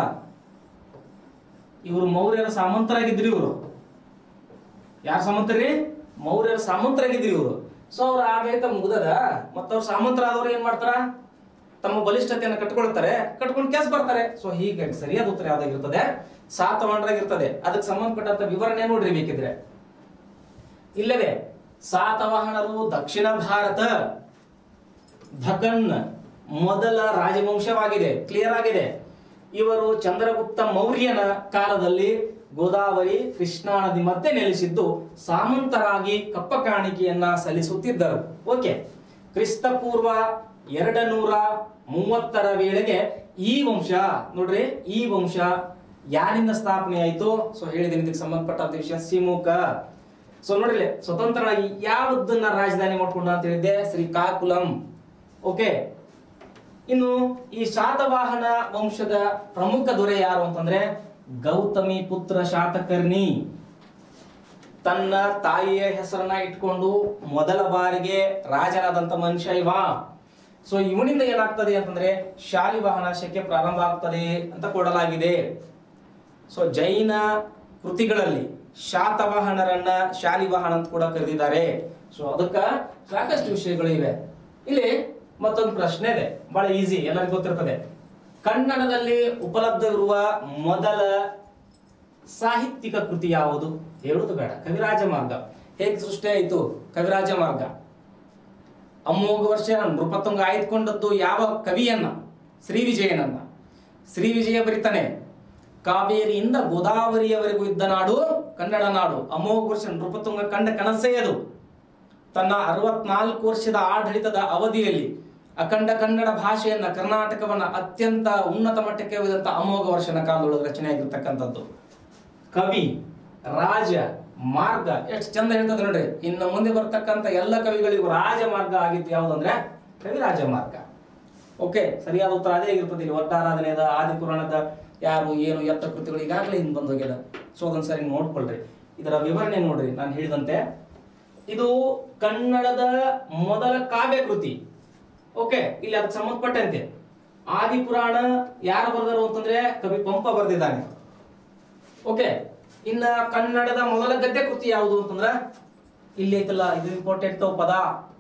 ಇವರು ಮೌರ್ಯರ ಸಾಮಂತರಾಗಿದ್ರು ಇವರು ಯಾರ ಸಾಮಂತರಿ ಮೌರ್ಯರ ಸಾಮಂತರಾಗಿದ್ರು ಇವರು ಸೊ ಅವ್ರ ಆಡಳಿತ ಮುಗ್ದದ ಮತ್ತ ಅವ್ರ ಸಾಮಂತರಾದವ್ರು ಏನ್ ಮಾಡ್ತಾರ ತಮ್ಮ ಬಲಿಷ್ಠತೆಯನ್ನು ಕಟ್ಕೊಳ್ತಾರೆ ಕಟ್ಕೊಂಡು ಕೆಲಸ ಬರ್ತಾರೆ ಸೊ ಹೀಗಾಗಿ ಸರಿಯಾದ ಉತ್ತರ ಯಾವ್ದಾಗಿರ್ತದೆ ಸಾತವಾಹನರಾಗಿರ್ತದೆ ಅದಕ್ಕೆ ಸಂಬಂಧಪಟ್ಟಂತ ವಿವರಣೆ ನೋಡ್ರಿ ಬೇಕಿದ್ರೆ ಇಲ್ಲವೇ ಸಾತವಾಹನರು ದಕ್ಷಿಣ ಭಾರತ ಧಕನ್ ಮೊದಲ ರಾಜವಂಶವಾಗಿದೆ ಕ್ಲಿಯರ್ ಆಗಿದೆ ಇವರು ಚಂದ್ರಗುಪ್ತ ಮೌರ್ಯನ ಕಾಲದಲ್ಲಿ ಗೋದಾವರಿ ಕೃಷ್ಣಾ ನದಿ ಮಧ್ಯೆ ನೆಲೆಸಿದ್ದು ಸಾಮಂತರಾಗಿ ಕಪ್ಪ ಕಾಣಿಕೆಯನ್ನ ಸಲ್ಲಿಸುತ್ತಿದ್ದರು ಓಕೆ ಕ್ರಿಸ್ತ ಪೂರ್ವ ಎರಡ ನೂರ ಮೂವತ್ತರ ವೇಳೆಗೆ ಈ ವಂಶ ನೋಡ್ರಿ ಈ ವಂಶ ಯಾರಿಂದ ಸ್ಥಾಪನೆ ಆಯ್ತು ಸೊ ಹೇಳಿದ್ದೀನಿ ಇದಕ್ಕೆ ಸಂಬಂಧಪಟ್ಟಂತ ವಿಷಯ ಸಿಮುಖ ಸೊ ನೋಡ್ರಿ ಸ್ವತಂತ್ರವಾಗಿ ಯಾವುದನ್ನ ರಾಜಧಾನಿ ಮಾಡ್ಕೊಂಡ ಅಂತ ಹೇಳಿದ್ದೆ ಶ್ರೀಕಾಕುಲಂ ಓಕೆ ಇನ್ನು ಈ ಶಾತವಾಹನ ವಂಶದ ಪ್ರಮುಖ ದೊರೆ ಯಾರು ಅಂತಂದ್ರೆ ಗೌತಮಿ ಪುತ್ರ ಶಾತಕರ್ಣಿ ತನ್ನ ತಾಯಿಯ ಹೆಸರನ್ನ ಇಟ್ಕೊಂಡು ಮೊದಲ ಬಾರಿಗೆ ರಾಜನಾದಂತ ಮನುಷ್ಯ ಇವ ಸೊ ಇವನಿಂದ ಏನಾಗ್ತದೆ ಅಂತಂದ್ರೆ ಶಾಲಿವಾಹನ ಶಕೆ ಪ್ರಾರಂಭ ಆಗ್ತದೆ ಅಂತ ಕೊಡಲಾಗಿದೆ ಸೊ ಜೈನ ಕೃತಿಗಳಲ್ಲಿ ಶಾತವಾಹನರನ್ನ ಶಾಲಿವಾಹನ ಅಂತ ಕೂಡ ಕರೆದಿದ್ದಾರೆ ಸೊ ಅದಕ್ಕ ಸಾಕಷ್ಟು ವಿಷಯಗಳು ಇವೆ ಇಲ್ಲಿ ಮತ್ತೊಂದು ಪ್ರಶ್ನೆ ಇದೆ ಬಹಳ ಈಸಿ ಎಲ್ಲರಿಗೂ ಗೊತ್ತಿರ್ತದೆ ಕನ್ನಡದಲ್ಲಿ ಉಪಲಬ್ಧವಿರುವ ಮೊದಲ ಸಾಹಿತ್ಯಿಕ ಕೃತಿ ಯಾವುದು ಹೇಳುವುದು ಬೇಡ ಕವಿರಾಜ ಮಾರ್ಗ ಹೇಗೆ ಸೃಷ್ಟಿ ಆಯಿತು ಕವಿರಾಜ ಮಾರ್ಗ ಅಮೋಘ ವರ್ಷ ನೃಪತುಂಗ ಆಯ್ದುಕೊಂಡದ್ದು ಯಾವ ಕವಿಯನ್ನ ಶ್ರೀ ವಿಜಯನನ್ನ ಶ್ರೀ ವಿಜಯ ಬರಿತಾನೆ ಕಾವೇರಿಯಿಂದ ಗೋದಾವರಿಯವರೆಗೂ ಇದ್ದ ನಾಡು ಕನ್ನಡ ನಾಡು ಅಮೋಘ ವರ್ಷ ನೃಪತುಂಗ ಕಂಡ ಕನಸೇ ಅದು ತನ್ನ ಅರವತ್ನಾಲ್ಕು ವರ್ಷದ ಆಡಳಿತದ ಅವಧಿಯಲ್ಲಿ ಅಖಂಡ ಕನ್ನಡ ಭಾಷೆಯನ್ನ ಕರ್ನಾಟಕವನ್ನ ಅತ್ಯಂತ ಉನ್ನತ ಮಟ್ಟಕ್ಕೆ ಒಯ್ದಂತ ಅಮೋಘ ವರ್ಷನ ಕಾಲದೊಳಗೆ ರಚನೆ ಆಗಿರ್ತಕ್ಕಂಥದ್ದು ಕವಿ ರಾಜ ಮಾರ್ಗ ಎಷ್ಟು ಚಂದ ಹೇಳ್ತದೆ ನೋಡ್ರಿ ಇನ್ನು ಮುಂದೆ ಬರ್ತಕ್ಕಂಥ ಎಲ್ಲ ಕವಿಗಳಿಗೂ ರಾಜ ಮಾರ್ಗ ಆಗಿದ್ದು ಯಾವುದಂದ್ರೆ ಕವಿರಾಜ ಮಾರ್ಗ ಓಕೆ ಸರಿಯಾದ ಉತ್ತರ ಅದೇ ಆಗಿರ್ತದೆ ಇಲ್ಲಿ ಒಟ್ಟಾರಾಧನೆಯದ ಆದಿ ಪುರಾಣದ ಯಾರು ಏನು ಎತ್ತ ಕೃತಿಗಳು ಈಗಾಗಲೇ ಹಿಂದೆ ಬಂದು ಹೋಗ್ಯದ ಸೊ ಅದೊಂದು ಸರಿ ನೋಡ್ಕೊಳ್ರಿ ಇದರ ವಿವರಣೆ ನೋಡ್ರಿ ನಾನು ಹೇಳಿದಂತೆ ಇದು ಕನ್ನಡದ ಮೊದಲ ಕಾವ್ಯ ಕೃತಿ ಓಕೆ ಇಲ್ಲಿ ಅದಕ್ಕೆ ಸಂಬಂಧಪಟ್ಟಂತೆ ಆದಿ ಪುರಾಣ ಯಾರು ಬರೆದರು ಅಂತಂದ್ರೆ ಕವಿ ಪಂಪ ಬರೆದಿದ್ದಾನೆ ಓಕೆ ಇನ್ನ ಕನ್ನಡದ ಮೊದಲ ಗದ್ಯ ಕೃತಿ ಯಾವುದು ಅಂತಂದ್ರ ಇಲ್ಲಿ ಐತಲ್ಲ ಇದು ಇಂಪಾರ್ಟೆಂಟ್ ಪದ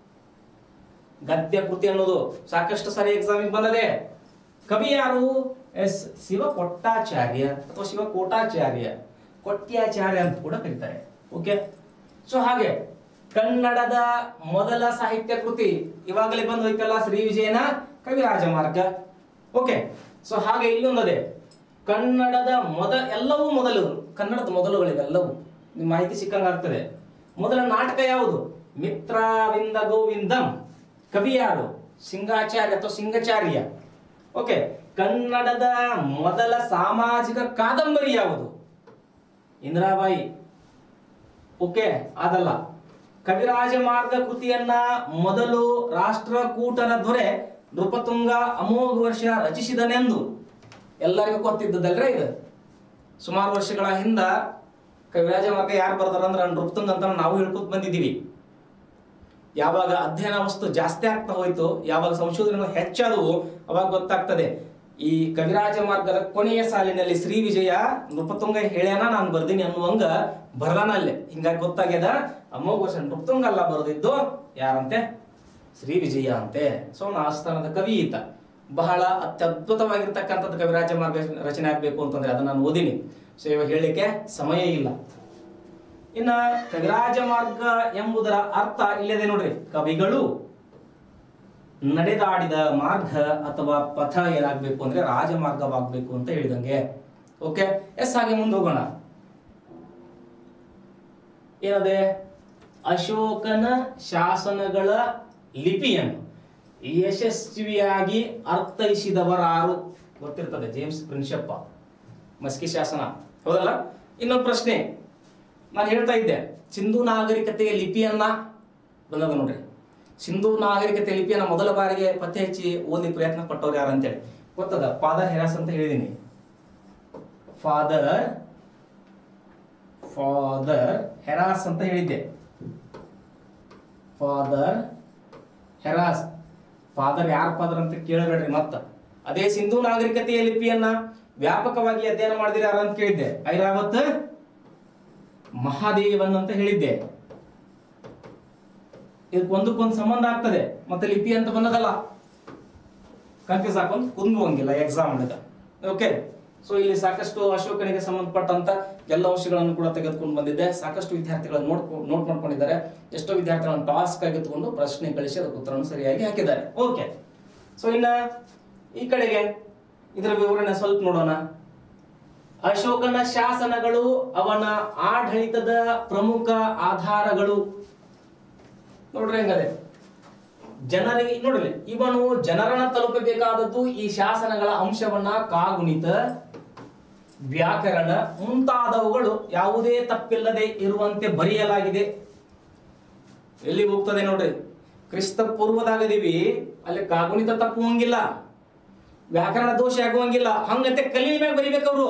ಗದ್ಯ ಕೃತಿ ಅನ್ನೋದು ಸಾಕಷ್ಟು ಸಾರಿ ಎಕ್ಸಾಮಿಗೆ ಬಂದದೆ ಕವಿ ಯಾರು ಎಸ್ ಶಿವ ಕೊಟ್ಟಾಚಾರ್ಯ ಅಥವಾ ಶಿವ ಕೋಟಾಚಾರ್ಯ ಕೊಟ್ಯಾಚಾರ್ಯ ಅಂತ ಕೂಡ ಕರೀತಾರೆ ಓಕೆ ಸೊ ಹಾಗೆ ಕನ್ನಡದ ಮೊದಲ ಸಾಹಿತ್ಯ ಕೃತಿ ಇವಾಗಲೇ ಬಂದು ಹೋಯ್ತಲ್ಲ ಶ್ರೀ ವಿಜಯನ ಕವಿರಾಜ ಮಾರ್ಗ ಓಕೆ ಸೊ ಹಾಗೆ ಇಲ್ಲೊಂದದೆ ಕನ್ನಡದ ಮೊದ ಎಲ್ಲವೂ ಮೊದಲು ಕನ್ನಡದ ಮೊದಲುಗಳಿವೆಲ್ಲವೂ ನಿಮ್ ಮಾಹಿತಿ ಸಿಕ್ಕಂಗ ಆಗ್ತದೆ ಮೊದಲ ನಾಟಕ ಯಾವುದು ಮಿತ್ರವಿಂದ ಗೋವಿಂದಂ ಕವಿ ಯಾರು ಸಿಂಗಾಚಾರ್ಯ ಅಥವಾ ಸಿಂಗಚಾರ್ಯ ಓಕೆ ಕನ್ನಡದ ಮೊದಲ ಸಾಮಾಜಿಕ ಕಾದಂಬರಿ ಯಾವುದು ಇಂದಿರಾಬಾಯಿ ಓಕೆ ಅದಲ್ಲ ಕವಿರಾಜ ಮಾರ್ಗ ಕೃತಿಯನ್ನ ಮೊದಲು ರಾಷ್ಟ್ರಕೂಟರ ದೊರೆ ನೃಪತುಂಗ ಅಮೋಘ ವರ್ಷ ರಚಿಸಿದನೆಂದು ಎಲ್ಲರಿಗೂ ಗೊತ್ತಿದ್ದದಲ್ರ ಇದು ಸುಮಾರು ವರ್ಷಗಳ ಹಿಂದ ಕವಿರಾಜ ಮಾರ್ಗ ಯಾರು ಬರ್ದಾರ ಅಂದ್ರೆ ನೃಪತುಂಗ ಅಂತ ನಾವು ಹೇಳ್ಕೊತ ಬಂದಿದ್ದೀವಿ ಯಾವಾಗ ಅಧ್ಯಯನ ವಸ್ತು ಜಾಸ್ತಿ ಆಗ್ತಾ ಹೋಯ್ತು ಯಾವಾಗ ಸಂಶೋಧನೆಗಳು ಹೆಚ್ಚಾದವು ಅವಾಗ ಗೊತ್ತಾಗ್ತದೆ ಈ ಕವಿರಾಜ ಮಾರ್ಗದ ಕೊನೆಯ ಸಾಲಿನಲ್ಲಿ ಶ್ರೀ ವಿಜಯ ನೃಪತುಂಗ ಹೇಳ್ಯಾನ ನಾನು ಬರ್ದೀನಿ ಅನ್ನುವಂಗ ಬರ್ದಾನ ಅಲ್ಲೇ ಹಿಂಗಾಗಿ ಗೊತ್ತಾಗ್ಯದ ಅಮೋಘ ವರ್ಷ ನೃಪತುಂಗ ಅಲ್ಲ ಬರೆದಿದ್ದು ಯಾರಂತೆ ಶ್ರೀ ವಿಜಯ ಅಂತೆ ಸೊ ಅವನ ಆಸ್ಥಾನದ ಕವಿ ಈತ ಬಹಳ ಅತ್ಯದ್ಭುತವಾಗಿರ್ತಕ್ಕಂಥದ್ದು ಕವಿರಾಜ ಮಾರ್ಗ ರಚನೆ ಆಗ್ಬೇಕು ಅಂತಂದ್ರೆ ಅದನ್ನ ನಾನು ಓದಿನಿ ಸೊ ಇವಾಗ ಹೇಳಲಿಕ್ಕೆ ಸಮಯ ಇಲ್ಲ ಇನ್ನ ಕವಿರಾಜ ಮಾರ್ಗ ಎಂಬುದರ ಅರ್ಥ ಇಲ್ಲದೆ ನೋಡ್ರಿ ಕವಿಗಳು ನಡೆದಾಡಿದ ಮಾರ್ಗ ಅಥವಾ ಪಥ ಏನಾಗ್ಬೇಕು ಅಂದ್ರೆ ರಾಜಮಾರ್ಗವಾಗ್ಬೇಕು ಅಂತ ಹೇಳಿದಂಗೆ ಓಕೆ ಎಸ್ ಹಾಗೆ ಮುಂದೆ ಹೋಗೋಣ ಏನದೆ ಅಶೋಕನ ಶಾಸನಗಳ ಲಿಪಿಯನ್ನು ಯಶಸ್ವಿಯಾಗಿ ಅರ್ಥೈಸಿದವರಾರು ಗೊತ್ತಿರ್ತದೆ ಜೇಮ್ಸ್ ಪ್ರಿನ್ಶಪ್ಪ ಮಸ್ಕಿ ಶಾಸನ ಹೌದಲ್ಲ ಇನ್ನೊಂದು ಪ್ರಶ್ನೆ ನಾನು ಹೇಳ್ತಾ ಇದ್ದೆ ಸಿಂಧು ನಾಗರಿಕತೆಯ ಲಿಪಿಯನ್ನ ಬಂದಾಗ ನೋಡ್ರಿ ಸಿಂಧು ನಾಗರಿಕತೆ ಲಿಪಿಯನ್ನ ಮೊದಲ ಬಾರಿಗೆ ಪತ್ತೆ ಹಚ್ಚಿ ಓದಿ ಪ್ರಯತ್ನ ಪಟ್ಟವ್ರು ಯಾರು ಅಂತೇಳಿ ಗೊತ್ತದ ಫಾದರ್ ಹೆರಾಸ್ ಅಂತ ಹೇಳಿದೀನಿ ಫಾದರ್ ಫಾದರ್ ಹೆರಾಸ್ ಅಂತ ಹೇಳಿದ್ದೆ ಫಾದರ್ ಹೆರಾಸ್ ಫಾದರ್ ಯಾರ ಫಾದರ್ ಅಂತ ಕೇಳಬೇಡ್ರಿ ಮತ್ತ ಅದೇ ಸಿಂಧು ನಾಗರಿಕತೆಯ ಲಿಪಿಯನ್ನ ವ್ಯಾಪಕವಾಗಿ ಅಧ್ಯಯನ ಮಾಡಿದಿರ ಯಾರು ಅಂತ ಕೇಳಿದ್ದೆ ಐರಾವತ್ ಮಹಾದೇವನ್ ಅಂತ ಹೇಳಿದ್ದೆ ಇದಕ್ಕೆ ಒಂದಕ್ಕೊಂದು ಸಂಬಂಧ ಆಗ್ತದೆ ಮತ್ತೆ ಲಿಪಿ ಅಂತ ಬಂದದಲ್ಲ ಕನ್ಫ್ಯೂಸ್ ಹಾಕೊಂಡು ಕುಂದುವಂಗಿಲ್ಲ ಎಕ್ಸಾಮ್ ಒಳಗ ಓಕೆ ಸೊ ಇಲ್ಲಿ ಸಾಕಷ್ಟು ಅಶೋಕನಿಗೆ ಸಂಬಂಧಪಟ್ಟಂತ ಎಲ್ಲ ಅಂಶಗಳನ್ನು ಕೂಡ ತೆಗೆದುಕೊಂಡು ಬಂದಿದ್ದೆ ಸಾಕಷ್ಟು ವಿದ್ಯಾರ್ಥಿಗಳನ್ನು ನೋಡ್ ನೋಟ್ ಮಾಡ್ಕೊಂಡಿದ್ದಾರೆ ಎಷ್ಟೋ ವಿದ್ಯಾರ್ಥಿಗಳನ್ನು ಟಾಸ್ಕ್ ಆಗಿ ತಗೊಂಡು ಪ್ರಶ್ನೆ ಕಳಿಸಿ ಅದಕ್ಕೆ ಉತ್ತರವನ್ನು ಸರಿಯಾಗಿ ಹಾಕಿದ್ದಾರೆ ಓಕೆ ಸೊ ಇನ್ನ ಈ ಕಡೆಗೆ ಇದರ ವಿವರಣೆ ಸ್ವಲ್ಪ ನೋಡೋಣ ಅಶೋಕನ ಶಾಸನಗಳು ಅವನ ಆಡಳಿತದ ಪ್ರಮುಖ ಆಧಾರಗಳು ನೋಡ್ರಿ ಹೆಂಗದೆ ಜನರಿಗೆ ನೋಡ್ರಿ ಇವನು ಜನರನ್ನ ತಲುಪಬೇಕಾದದ್ದು ಈ ಶಾಸನಗಳ ಅಂಶವನ್ನ ಕಾಗುಣಿತ ವ್ಯಾಕರಣ ಮುಂತಾದವುಗಳು ಯಾವುದೇ ತಪ್ಪಿಲ್ಲದೆ ಇರುವಂತೆ ಬರೆಯಲಾಗಿದೆ ಎಲ್ಲಿ ಹೋಗ್ತದೆ ನೋಡ್ರಿ ಕ್ರಿಸ್ತ ಪೂರ್ವದಾಗದೀವಿ ಅಲ್ಲಿ ಕಾಗುಣಿತ ತಪ್ಪುವಂಗಿಲ್ಲ ವ್ಯಾಕರಣ ದೋಷ ಆಗುವಂಗಿಲ್ಲ ಹಂಗಂತೆ ಕಲ್ಲಿನ ಮ್ಯಾಗ ಬರಿಬೇಕು ಅವರು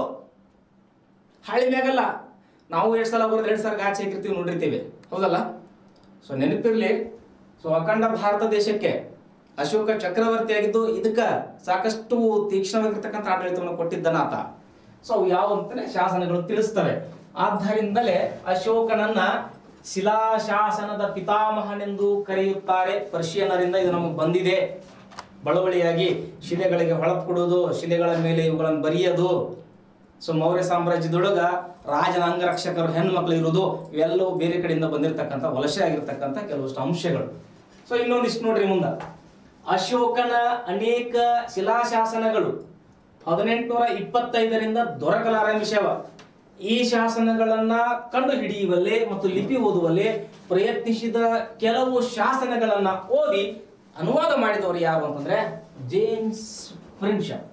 ಹಾಳಿ ಮ್ಯಾಗಲ್ಲ ನಾವು ಎರಡು ಸಲ ಬರೋದು ಎರಡು ಸಲ ಗಾಚಿ ಹಾಕಿರ್ತೀವಿ ನೋಡಿರ್ತೀವಿ ಹೌದಲ್ಲ ಸೊ ನೆನಪಿರ್ಲಿ ಸೊ ಅಖಂಡ ಭಾರತ ದೇಶಕ್ಕೆ ಅಶೋಕ ಚಕ್ರವರ್ತಿ ಆಗಿದ್ದು ಇದಕ್ಕ ಸಾಕಷ್ಟು ತೀಕ್ಷ್ಣವಾಗಿರ್ತಕ್ಕಂಥ ಆಡಳಿತವನ್ನು ಕೊಟ್ಟಿದ್ದನ ಆತ ಸೊ ಅವು ಯಾವ ಅಂತಾನೆ ಶಾಸನಗಳು ತಿಳಿಸ್ತವೆ ಆದ್ದರಿಂದಲೇ ಅಶೋಕನನ್ನ ಶಿಲಾಶಾಸನದ ಪಿತಾಮಹನೆಂದು ಕರೆಯುತ್ತಾರೆ ಪರ್ಷಿಯನ್ನರಿಂದ ಇದು ನಮಗೆ ಬಂದಿದೆ ಬಳವಳಿಯಾಗಿ ಶಿಲೆಗಳಿಗೆ ಹೊಳಪು ಕೊಡುವುದು ಶಿಲೆಗಳ ಮೇಲೆ ಇವುಗಳನ್ನು ಬರೆಯೋದು ಸೊ ಮೌರ್ಯ ಸಾಮ್ರಾಜ್ಯದೊಳಗ ರಾಜನ ಅಂಗರಕ್ಷಕರು ಹೆಣ್ಮಕ್ಳು ಇರುವುದು ಇವೆಲ್ಲವೂ ಬೇರೆ ಕಡೆಯಿಂದ ಬಂದಿರತಕ್ಕಂಥ ವಲಸೆ ಆಗಿರ್ತಕ್ಕಂಥ ಕೆಲವಷ್ಟು ಅಂಶಗಳು ಸೊ ಇನ್ನೊಂದಿಷ್ಟು ನೋಡ್ರಿ ಮುಂದ ಅಶೋಕನ ಅನೇಕ ಶಿಲಾಶಾಸನಗಳು ಹದಿನೆಂಟುನೂರ ಇಪ್ಪತ್ತೈದರಿಂದ ದೊರಕಲಾರಂಭಿಸ್ಯಾವ ಈ ಶಾಸನಗಳನ್ನ ಕಂಡು ಹಿಡಿಯುವಲ್ಲಿ ಮತ್ತು ಲಿಪಿ ಓದುವಲ್ಲಿ ಪ್ರಯತ್ನಿಸಿದ ಕೆಲವು ಶಾಸನಗಳನ್ನ ಓದಿ ಅನುವಾದ ಮಾಡಿದವರು ಯಾರು ಅಂತಂದ್ರೆ ಜೇಮ್ಸ್ ಪ್ರಿನ್ಶಪ್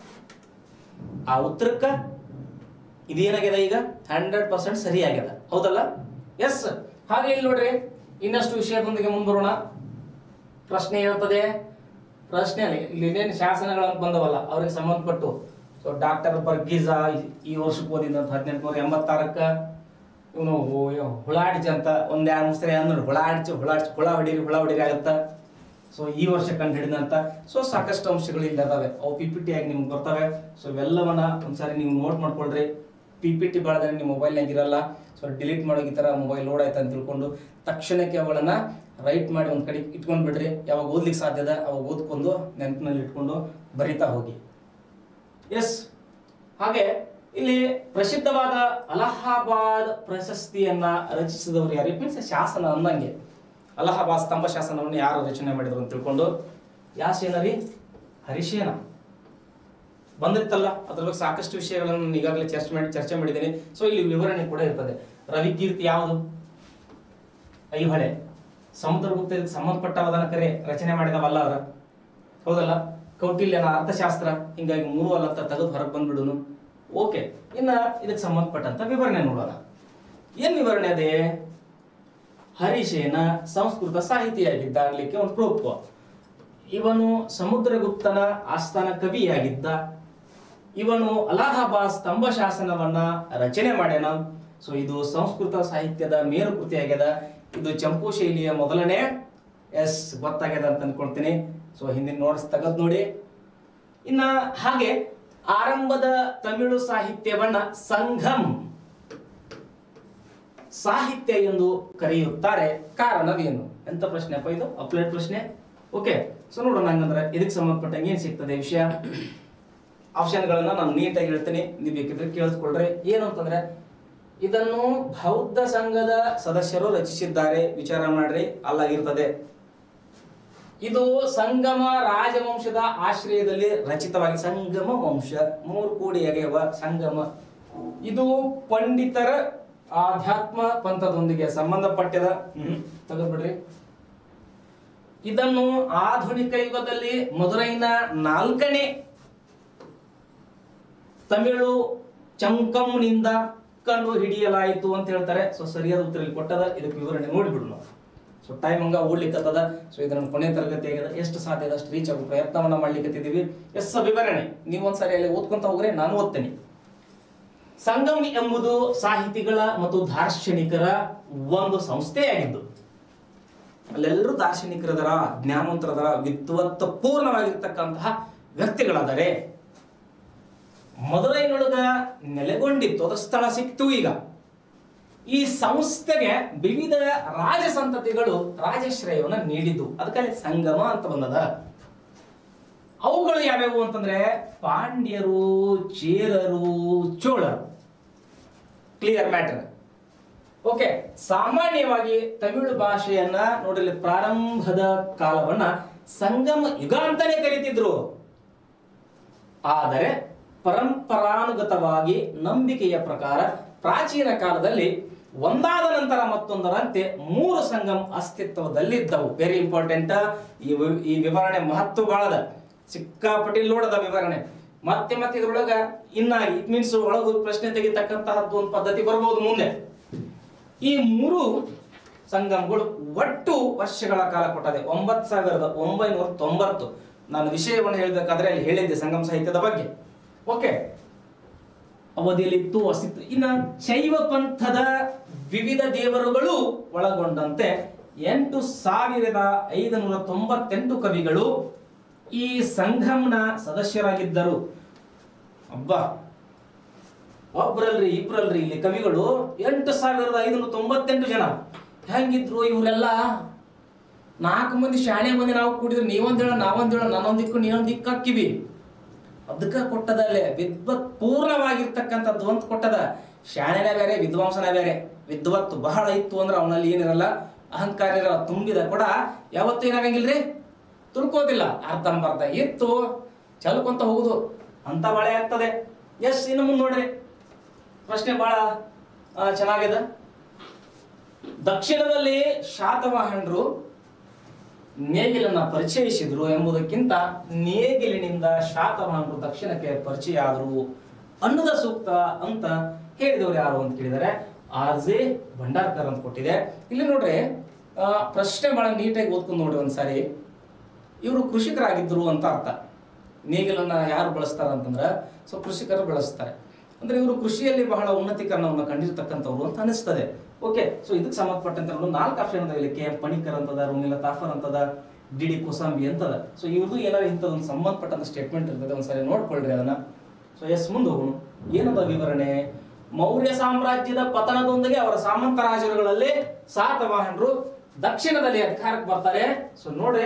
ಆ ಉತ್ತರಕ್ಕ ಇದೇನಾಗ್ಯದ ಈಗ ಹಂಡ್ರೆಡ್ ಪರ್ಸೆಂಟ್ ಸರಿ ಆಗ್ಯದ ಹೌದಲ್ಲ ಎಸ್ ಹಾಗೆ ಇಲ್ಲಿ ನೋಡ್ರಿ ಇನ್ನಷ್ಟು ವಿಷಯದೊಂದಿಗೆ ಮುಂಬರೋಣ ಪ್ರಶ್ನೆ ಇರುತ್ತದೆ ಪ್ರಶ್ನೆ ಅಲ್ಲಿ ಇಲ್ಲಿ ಇನ್ನೇನು ಶಾಸನಗಳಂತ ಬಂದವಲ್ಲ ಅವ್ರಿಗೆ ಸಂಬಂಧಪಟ್ಟು ಸೊ ಡಾಕ್ಟರ್ ಬರ್ಗೀಜಾ ಈ ವರ್ಷಕ್ಕೆ ಓದಿದಂತ ಹದಿನೆಂಟುನೂರ ಎಂಬತ್ತಾರಕ್ಕ ಇವನು ಹುಳಾಡ್ಜಿ ಅಂತ ಒಂದ್ ಎರಡು ಮೂರು ಸರಿ ಅಂದ್ರೆ ಹುಳಾಡ್ಜಿ ಹುಳಾಡ್ಜಿ ಹುಳ ಹೊಡೀರಿ ಹುಳ ಹೊಡೀರಿ ಆಗತ್ತ ಸೊ ಈ ವರ್ಷ ಕಂಡು ಹಿಡಿದಂತ ಸೊ ಸಾಕಷ್ಟು ಅಂಶಗಳು ಇಲ್ಲಿ ಅದಾವೆ ಅವು ಪಿ ಪಿ ಟಿ ಆಗಿ ನಿಮ್ಗೆ ಬರ್ತವೆ ಸೊ ಇವೆಲ್ಲವನ್ನ ಒಂದ್ಸಾರಿ ನೀವು ನೋಟ್ ಮಾಡ್ಕೊಳ್ರಿ ಪಿ ಪಿ ಟಿ ಬಳದ್ರೆ ನಿಮ್ಮ ಮೊಬೈಲ್ನಾಗ ಇರಲ್ಲ ಸೊ ಡಿಲೀಟ್ ಮಾಡೋಕೆ ಈ ಥರ ಮೊಬೈಲ್ ಲೋಡ್ ಆಯ್ತು ಅಂತ ತಿಳ್ಕೊಂಡು ತಕ್ಷಣಕ್ಕೆ ಅವುಗಳನ್ನ ರೈಟ್ ಮಾಡಿ ಒಂದು ಕಡೆ ಇಟ್ಕೊಂಡು ಬಿಡ್ರಿ ಯಾವಾಗ ಓದ್ಲಿಕ್ಕೆ ಸಾಧ್ಯದ ಅವಾಗ ಓದ್ಕೊಂಡು ನೆನಪಿನಲ್ಲಿ ಇಟ್ಕೊಂಡು ಬರಿತಾ ಹೋಗಿ ಎಸ್ ಹಾಗೆ ಇಲ್ಲಿ ಪ್ರಸಿದ್ಧವಾದ ಅಲಹಾಬಾದ್ ಪ್ರಶಸ್ತಿಯನ್ನ ರಚಿಸಿದವರು ಯಾರು ಮೀನ್ಸ್ ಶಾಸನ ಅಂದಂಗೆ ಅಲಹಾಬಾದ್ ಸ್ತಂಭ ಶಾಸನವನ್ನು ಯಾರು ರಚನೆ ಮಾಡಿದ್ರು ಅಂತ ತಿಳ್ಕೊಂಡು ಯಾವ ಸೇನ ರೀ ಹರಿಶೇನ ಬಂದಿತ್ತಲ್ಲ ಅದ್ರ ಬಗ್ಗೆ ಸಾಕಷ್ಟು ವಿಷಯಗಳನ್ನು ನಾನು ಈಗಾಗಲೇ ಚರ್ಚೆ ಮಾಡಿ ಚರ್ಚೆ ಮಾಡಿದ್ದೀನಿ ಸೊ ಇಲ್ಲಿ ವಿವರಣೆ ಕೂಡ ಇರ್ತದೆ ರವಿಕೀರ್ತಿ ಯಾವುದು ಐಹೊಳೆ ಸಮುದ್ರಗುಪ್ತ ಇದಕ್ಕೆ ಸಂಬಂಧಪಟ್ಟವದನ್ನ ಕರೆ ರಚನೆ ಮಾಡಿದವಲ್ಲ ಅವರ ಹೌದಲ್ಲ ಕೌಟಿಲ್ಯನ ಅರ್ಥಶಾಸ್ತ್ರ ಹಿಂಗಾಗಿ ಮೂರು ಅಲ್ಲ ಅಂತ ತೆಗೆದು ಹೊರಗೆ ಬಂದ್ಬಿಡುನು ಓಕೆ ಇನ್ನ ಇದಕ್ಕೆ ಸಂಬಂಧಪಟ್ಟಂತ ವಿವರಣೆ ನೋಡೋಣ ಏನ್ ವಿವರಣೆ ಅದೇ ಹರಿಶೇನ ಸಂಸ್ಕೃತ ಸಾಹಿತಿಯಾಗಿದ್ದ ಅನ್ಲಿಕ್ಕೆ ಒಂದು ಪ್ರೂಫ್ ಇವನು ಸಮುದ್ರಗುಪ್ತನ ಆಸ್ಥಾನ ಕವಿಯಾಗಿದ್ದ ಇವನು ಅಲಹಾಬಾದ್ ಸ್ತಂಭ ಶಾಸನವನ್ನ ರಚನೆ ಮಾಡ್ಯಾನ ಸೊ ಇದು ಸಂಸ್ಕೃತ ಸಾಹಿತ್ಯದ ಮೇರು ಕೃತಿಯಾಗ್ಯದ ಇದು ಚಂಪು ಶೈಲಿಯ ಮೊದಲನೇ ಎಸ್ ಗೊತ್ತಾಗ್ಯದ ಅಂತ ಅನ್ಕೊಳ್ತೀನಿ ಸೊ ಹಿಂದಿನ ನೋಟ್ಸ್ ತೆಗೆದ್ ನೋಡಿ ಇನ್ನ ಹಾಗೆ ಆರಂಭದ ತಮಿಳು ಸಾಹಿತ್ಯವನ್ನ ಸಂಘಂ ಸಾಹಿತ್ಯ ಎಂದು ಕರೆಯುತ್ತಾರೆ ಕಾರಣವೇನು ಎಂತ ಪ್ರಶ್ನೆ ಅಪ್ಪ ಇದು ಅಪ್ಲೈಡ್ ಪ್ರಶ್ನೆ ಓಕೆ ಸೊ ನೋಡೋಣ ಹಂಗಂದ್ರೆ ಇದಕ್ಕೆ ಸಂಬಂಧಪಟ್ಟಂಗೆ ಏನ್ ಸಿಗ್ತದೆ ವಿಷಯ ಆಪ್ಷನ್ಗಳನ್ನ ನಾನು ನೀಟಾಗಿ ಹೇಳ್ತೀನಿ ನೀವು ಬೇಕಿದ್ರೆ ಕೇಳಿಸ್ಕೊಳ್ರಿ ಏನು ಅಂತಂದ್ರೆ ಇದನ್ನು ಬೌದ್ಧ ಸಂಘದ ಸದಸ್ಯರು ರಚಿಸಿದ್ದಾರೆ ವಿಚಾರ ಮಾಡ್ರಿ ಅಲ್ಲಾಗಿರ್ತದೆ ಇದು ಸಂಗಮ ರಾಜವಂಶದ ಆಶ್ರಯದಲ್ಲಿ ರಚಿತವಾಗಿ ಸಂಗಮ ವಂಶ ಮೂರು ಕೂಡಿ ಅಗೆಯುವ ಸಂಗಮ ಇದು ಪಂಡಿತರ ಆಧ್ಯಾತ್ಮ ಪಂಥದೊಂದಿಗೆ ಸಂಬಂಧಪಟ್ಟಿದ ಹ್ಮ್ ತೆಗೆದ್ಬಿಡ್ರಿ ಇದನ್ನು ಆಧುನಿಕ ಯುಗದಲ್ಲಿ ಮದುರೈನ ನಾಲ್ಕನೇ ತಮಿಳು ಚಂಕಂನಿಂದ ಕಂಡು ಹಿಡಿಯಲಾಯಿತು ಅಂತ ಹೇಳ್ತಾರೆ ಸೊ ಸರಿಯಾದ ಉತ್ತರ ಇಲ್ಲಿ ಕೊಟ್ಟದ ಇದಕ್ಕೆ ವಿವರಣೆ ನೋಡಿಬಿಡು ನಾವು ಸೊ ಟೈಮ್ ಹಂಗ ಓಡ್ಲಿಕ್ಕತ್ತದ ಸೊ ಇದನ್ನ ಕೊನೆ ತರಗತಿ ಆಗ್ಯದ ಎಷ್ಟು ಸಾಧ್ಯ ಅಷ್ಟು ರೀಚ್ ಆಗೋ ಪ್ರಯತ್ನವನ್ನ ಮಾಡ್ಲಿಕ್ಕತ್ತಿದೀವಿ ಎಸ್ ವಿವರಣೆ ನೀವು ಒಂದ್ಸರಿ ಅಲ್ಲಿ ಓದ್ಕೊಂತ ಹೋಗ್ರೆ ನಾನು ಓದ್ತೇನೆ ಸಂಗಮ್ ಎಂಬುದು ಸಾಹಿತಿಗಳ ಮತ್ತು ದಾರ್ಶನಿಕರ ಒಂದು ಸಂಸ್ಥೆಯಾಗಿದ್ದು ಅಲ್ಲೆಲ್ಲರೂ ದಾರ್ಶನಿಕರದರ ಜ್ಞಾನವಂತರದರ ವಿದ್ವತ್ ಪೂರ್ಣವಾಗಿರ್ತಕ್ಕಂತಹ ವ್ಯಕ್ತಿಗಳಾದರೆ ಮದುರೈನೊಳಗ ನೆಲೆಗೊಂಡಿತ್ತು ಅದ ಸ್ಥಳ ಸಿಕ್ತು ಈಗ ಈ ಸಂಸ್ಥೆಗೆ ವಿವಿಧ ರಾಜ ಸಂತತಿಗಳು ರಾಜಶ್ರಯವನ್ನ ನೀಡಿದ್ದು ಅದಕ್ಕೆ ಸಂಗಮ ಅಂತ ಬಂದದ ಅವುಗಳು ಯಾವ್ಯಾವು ಅಂತಂದ್ರೆ ಪಾಂಡ್ಯರು ಚೇರರು ಚೋಳರು ಕ್ಲಿಯರ್ ಮ್ಯಾಟರ್ ಓಕೆ ಸಾಮಾನ್ಯವಾಗಿ ತಮಿಳು ಭಾಷೆಯನ್ನ ನೋಡಲಿ ಪ್ರಾರಂಭದ ಕಾಲವನ್ನ ಸಂಗಮ ಯುಗ ಅಂತಾನೆ ಕರೀತಿದ್ರು ಆದರೆ ಪರಂಪರಾನುಗತವಾಗಿ ನಂಬಿಕೆಯ ಪ್ರಕಾರ ಪ್ರಾಚೀನ ಕಾಲದಲ್ಲಿ ಒಂದಾದ ನಂತರ ಮತ್ತೊಂದರಂತೆ ಮೂರು ಸಂಗಮ್ ಅಸ್ತಿತ್ವದಲ್ಲಿದ್ದವು ವೆರಿ ಇಂಪಾರ್ಟೆಂಟ್ ಈ ವಿ- ಈ ವಿವರಣೆ ಮಹತ್ವ ಬಾಳದ ಸಿಕ್ಕಾಪಟ್ಟಿ ಲೋಡದ ವಿವರಣೆ ಮತ್ತೆ ಮತ್ತೆ ಇದ್ರೊಳಗ ಇನ್ನ ಇಟ್ ಮೀನ್ಸ್ ಒಳಗ ಪ್ರಶ್ನೆ ತೆಗಿತಕ್ಕಂತಹದ್ದು ಒಂದು ಪದ್ಧತಿ ಬರ್ಬೋದು ಮುಂದೆ ಈ ಮೂರು ಸಂಗಮಗಳು ಒಟ್ಟು ವರ್ಷಗಳ ಕಾಲ ಕೊಟ್ಟದೆ ಒಂಬತ್ತು ಸಾವಿರದ ಒಂಬೈನೂರ ತೊಂಬತ್ತು ನಾನು ವಿಷಯವನ್ನು ಹೇಳಬೇಕಾದ್ರೆ ಅಲ್ಲಿ ಹೇಳಿದ್ದೆ ಸಂಗಮ ಸಾಹಿತ್ಯದ ಬಗ್ಗೆ ಓಕೆ ಅವಧಿಯಲ್ಲಿ ಇತ್ತು ಅಸ್ತಿತ್ವ ಇನ್ನ ಶೈವ ಪಂಥದ ವಿವಿಧ ದೇವರುಗಳು ಒಳಗೊಂಡಂತೆ ಎಂಟು ಸಾವಿರದ ಐದುನೂರ ತೊಂಬತ್ತೆಂಟು ಕವಿಗಳು ಈ ಸಂಘಂನ ಸದಸ್ಯರಾಗಿದ್ದರು ಅಬ್ಬಾ ಒಬ್ರಲ್ರಿ ಇಬ್ರಲ್ರಿ ಇಲ್ಲಿ ಕವಿಗಳು ಎಂಟು ಸಾವಿರದ ಐದುನೂರ ತೊಂಬತ್ತೆಂಟು ಜನ ಹೆಂಗಿದ್ರು ಇವರೆಲ್ಲ ನಾಲ್ಕು ಮಂದಿ ಶಾಣೆ ಮಂದಿ ನಾವು ಕೂಡಿದ್ರೆ ನೀವೊಂದ್ ಹೇಳ ನಾವೊಂದ್ ಹೇಳ ನಾನೊಂದ್ ದಿಕ್ಕು ನೀನೊಂದ್ ದಿಕ್ಕು ಹಾಕಿವಿ ಅದಕ್ಕ ಕೊಟ್ಟದಲ್ಲೇ ವಿದ್ವತ್ ಪೂರ್ಣವಾಗಿರ್ತಕ್ಕಂಥದ್ದು ಅಂತ ಕೊಟ್ಟದ ಶಾಣೆನೇ ಬೇರೆ ವಿದ್ವಾಂಸನೇ ಬೇರೆ ವಿದ್ವತ್ತು ಬಹಳ ಇತ್ತು ಅಂದ್ರೆ ಅವನಲ್ಲಿ ಏನಿರಲ್ಲ ಅಹಂಕಾರ ಇರಲ್ಲ ತುಂಬಿದ ಕೂಡ ಯಾವತ್ತೂ ಏನಾಗಂಗಿಲ್ರಿ ತುಳ್ಕೋದಿಲ್ಲ ಅರ್ಧಂಬರ್ಧ ಇತ್ತು ಚಲ್ಕೊಂತ ಹೋಗುದು ಅಂತ ಬಳೆ ಆಗ್ತದೆ ಎಸ್ ಇನ್ನು ಮುಂದೆ ನೋಡ್ರಿ ಪ್ರಶ್ನೆ ಬಹಳ ಆ, ಚೆನ್ನಾಗಿದೆ ದಕ್ಷಿಣದಲ್ಲಿ ಶಾತವಾಹನರು ನೇಗಿಲನ್ನ ಪರಿಚಯಿಸಿದ್ರು ಎಂಬುದಕ್ಕಿಂತ ನೇಗಿಲಿನಿಂದ ಶಾತವಾಹನರು ದಕ್ಷಿಣಕ್ಕೆ ಪರಿಚಯ ಆದರು ಅನ್ನದ ಸೂಕ್ತ ಅಂತ ಹೇಳಿದವರು ಯಾರು ಅಂತ ಕೇಳಿದರೆ ಆರ್ ಜೆ ಭಂಡಾರ್ಕರ್ ಅಂತ ಕೊಟ್ಟಿದೆ ಇಲ್ಲಿ ನೋಡ್ರಿ ಆ, ಪ್ರಶ್ನೆ ಬಹಳ ನೀಟಾಗಿ ಓದ್ಕೊಂಡು ನೋಡಿ ಒಂದ್ಸಾರಿ ಇವರು ಕೃಷಿಕರಾಗಿದ್ದರು ಅಂತ ಅರ್ಥ ನೇಗಿಲನ್ನ ಯಾರು ಬಳಸ್ತಾರ ಅಂತಂದ್ರೆ ಸೊ ಕೃಷಿಕರು ಬಳಸ್ತಾರೆ ಅಂದ್ರೆ ಇವರು ಕೃಷಿಯಲ್ಲಿ ಬಹಳ ಉನ್ನತೀಕರಣವನ್ನು ಕಂಡಿರ್ತಕ್ಕಂಥವ್ರು ಅಂತ ಅನಿಸ್ತದೆ ಓಕೆ ಸೊ ಇದಕ್ಕೆ ಸಂಬಂಧಪಟ್ಟಂತೆ ನೋಡಿ ನಾಲ್ಕು ಆಪ್ಷನ್ ಅದಾವ ಇಲ್ಲಿ ಕೆ ಎಂ ಪಣಿಕರ್ ಅಂತದ ರುಮಿಲಾ ತಾಫರ್ ಅಂತದ ಡಿ ಡಿ ಕುಸಾಂಬಿ ಅಂತದ ಸೊ ಇವ್ರದ್ದು ಏನಾರ ಇಂಥದೊಂದು ಸಂಬಂಧಪಟ್ಟಂತ ಸ್ಟೇಟ್ಮೆಂಟ್ ಇರ್ತದೆ ಒಂದ್ಸರಿ ನೋಡ್ಕೊಳ್ರಿ ಅದನ್ನ ಸೊ ಎಸ್ ಮುಂದೆ ಹೋಗೋಣ ಏನದ ವಿವರಣೆ ಮೌರ್ಯ ಸಾಮ್ರಾಜ್ಯದ ಪತನದೊಂದಿಗೆ ಅವರ ಸಾಮಂತ ರಾಜರುಗಳಲ್ಲಿ ಸಾತವಾಹನರು ದಕ್ಷಿಣದಲ್ಲಿ ಅಧಿಕಾರಕ್ಕೆ ಬರ್ತಾರೆ ಸೊ ನೋಡ್ರಿ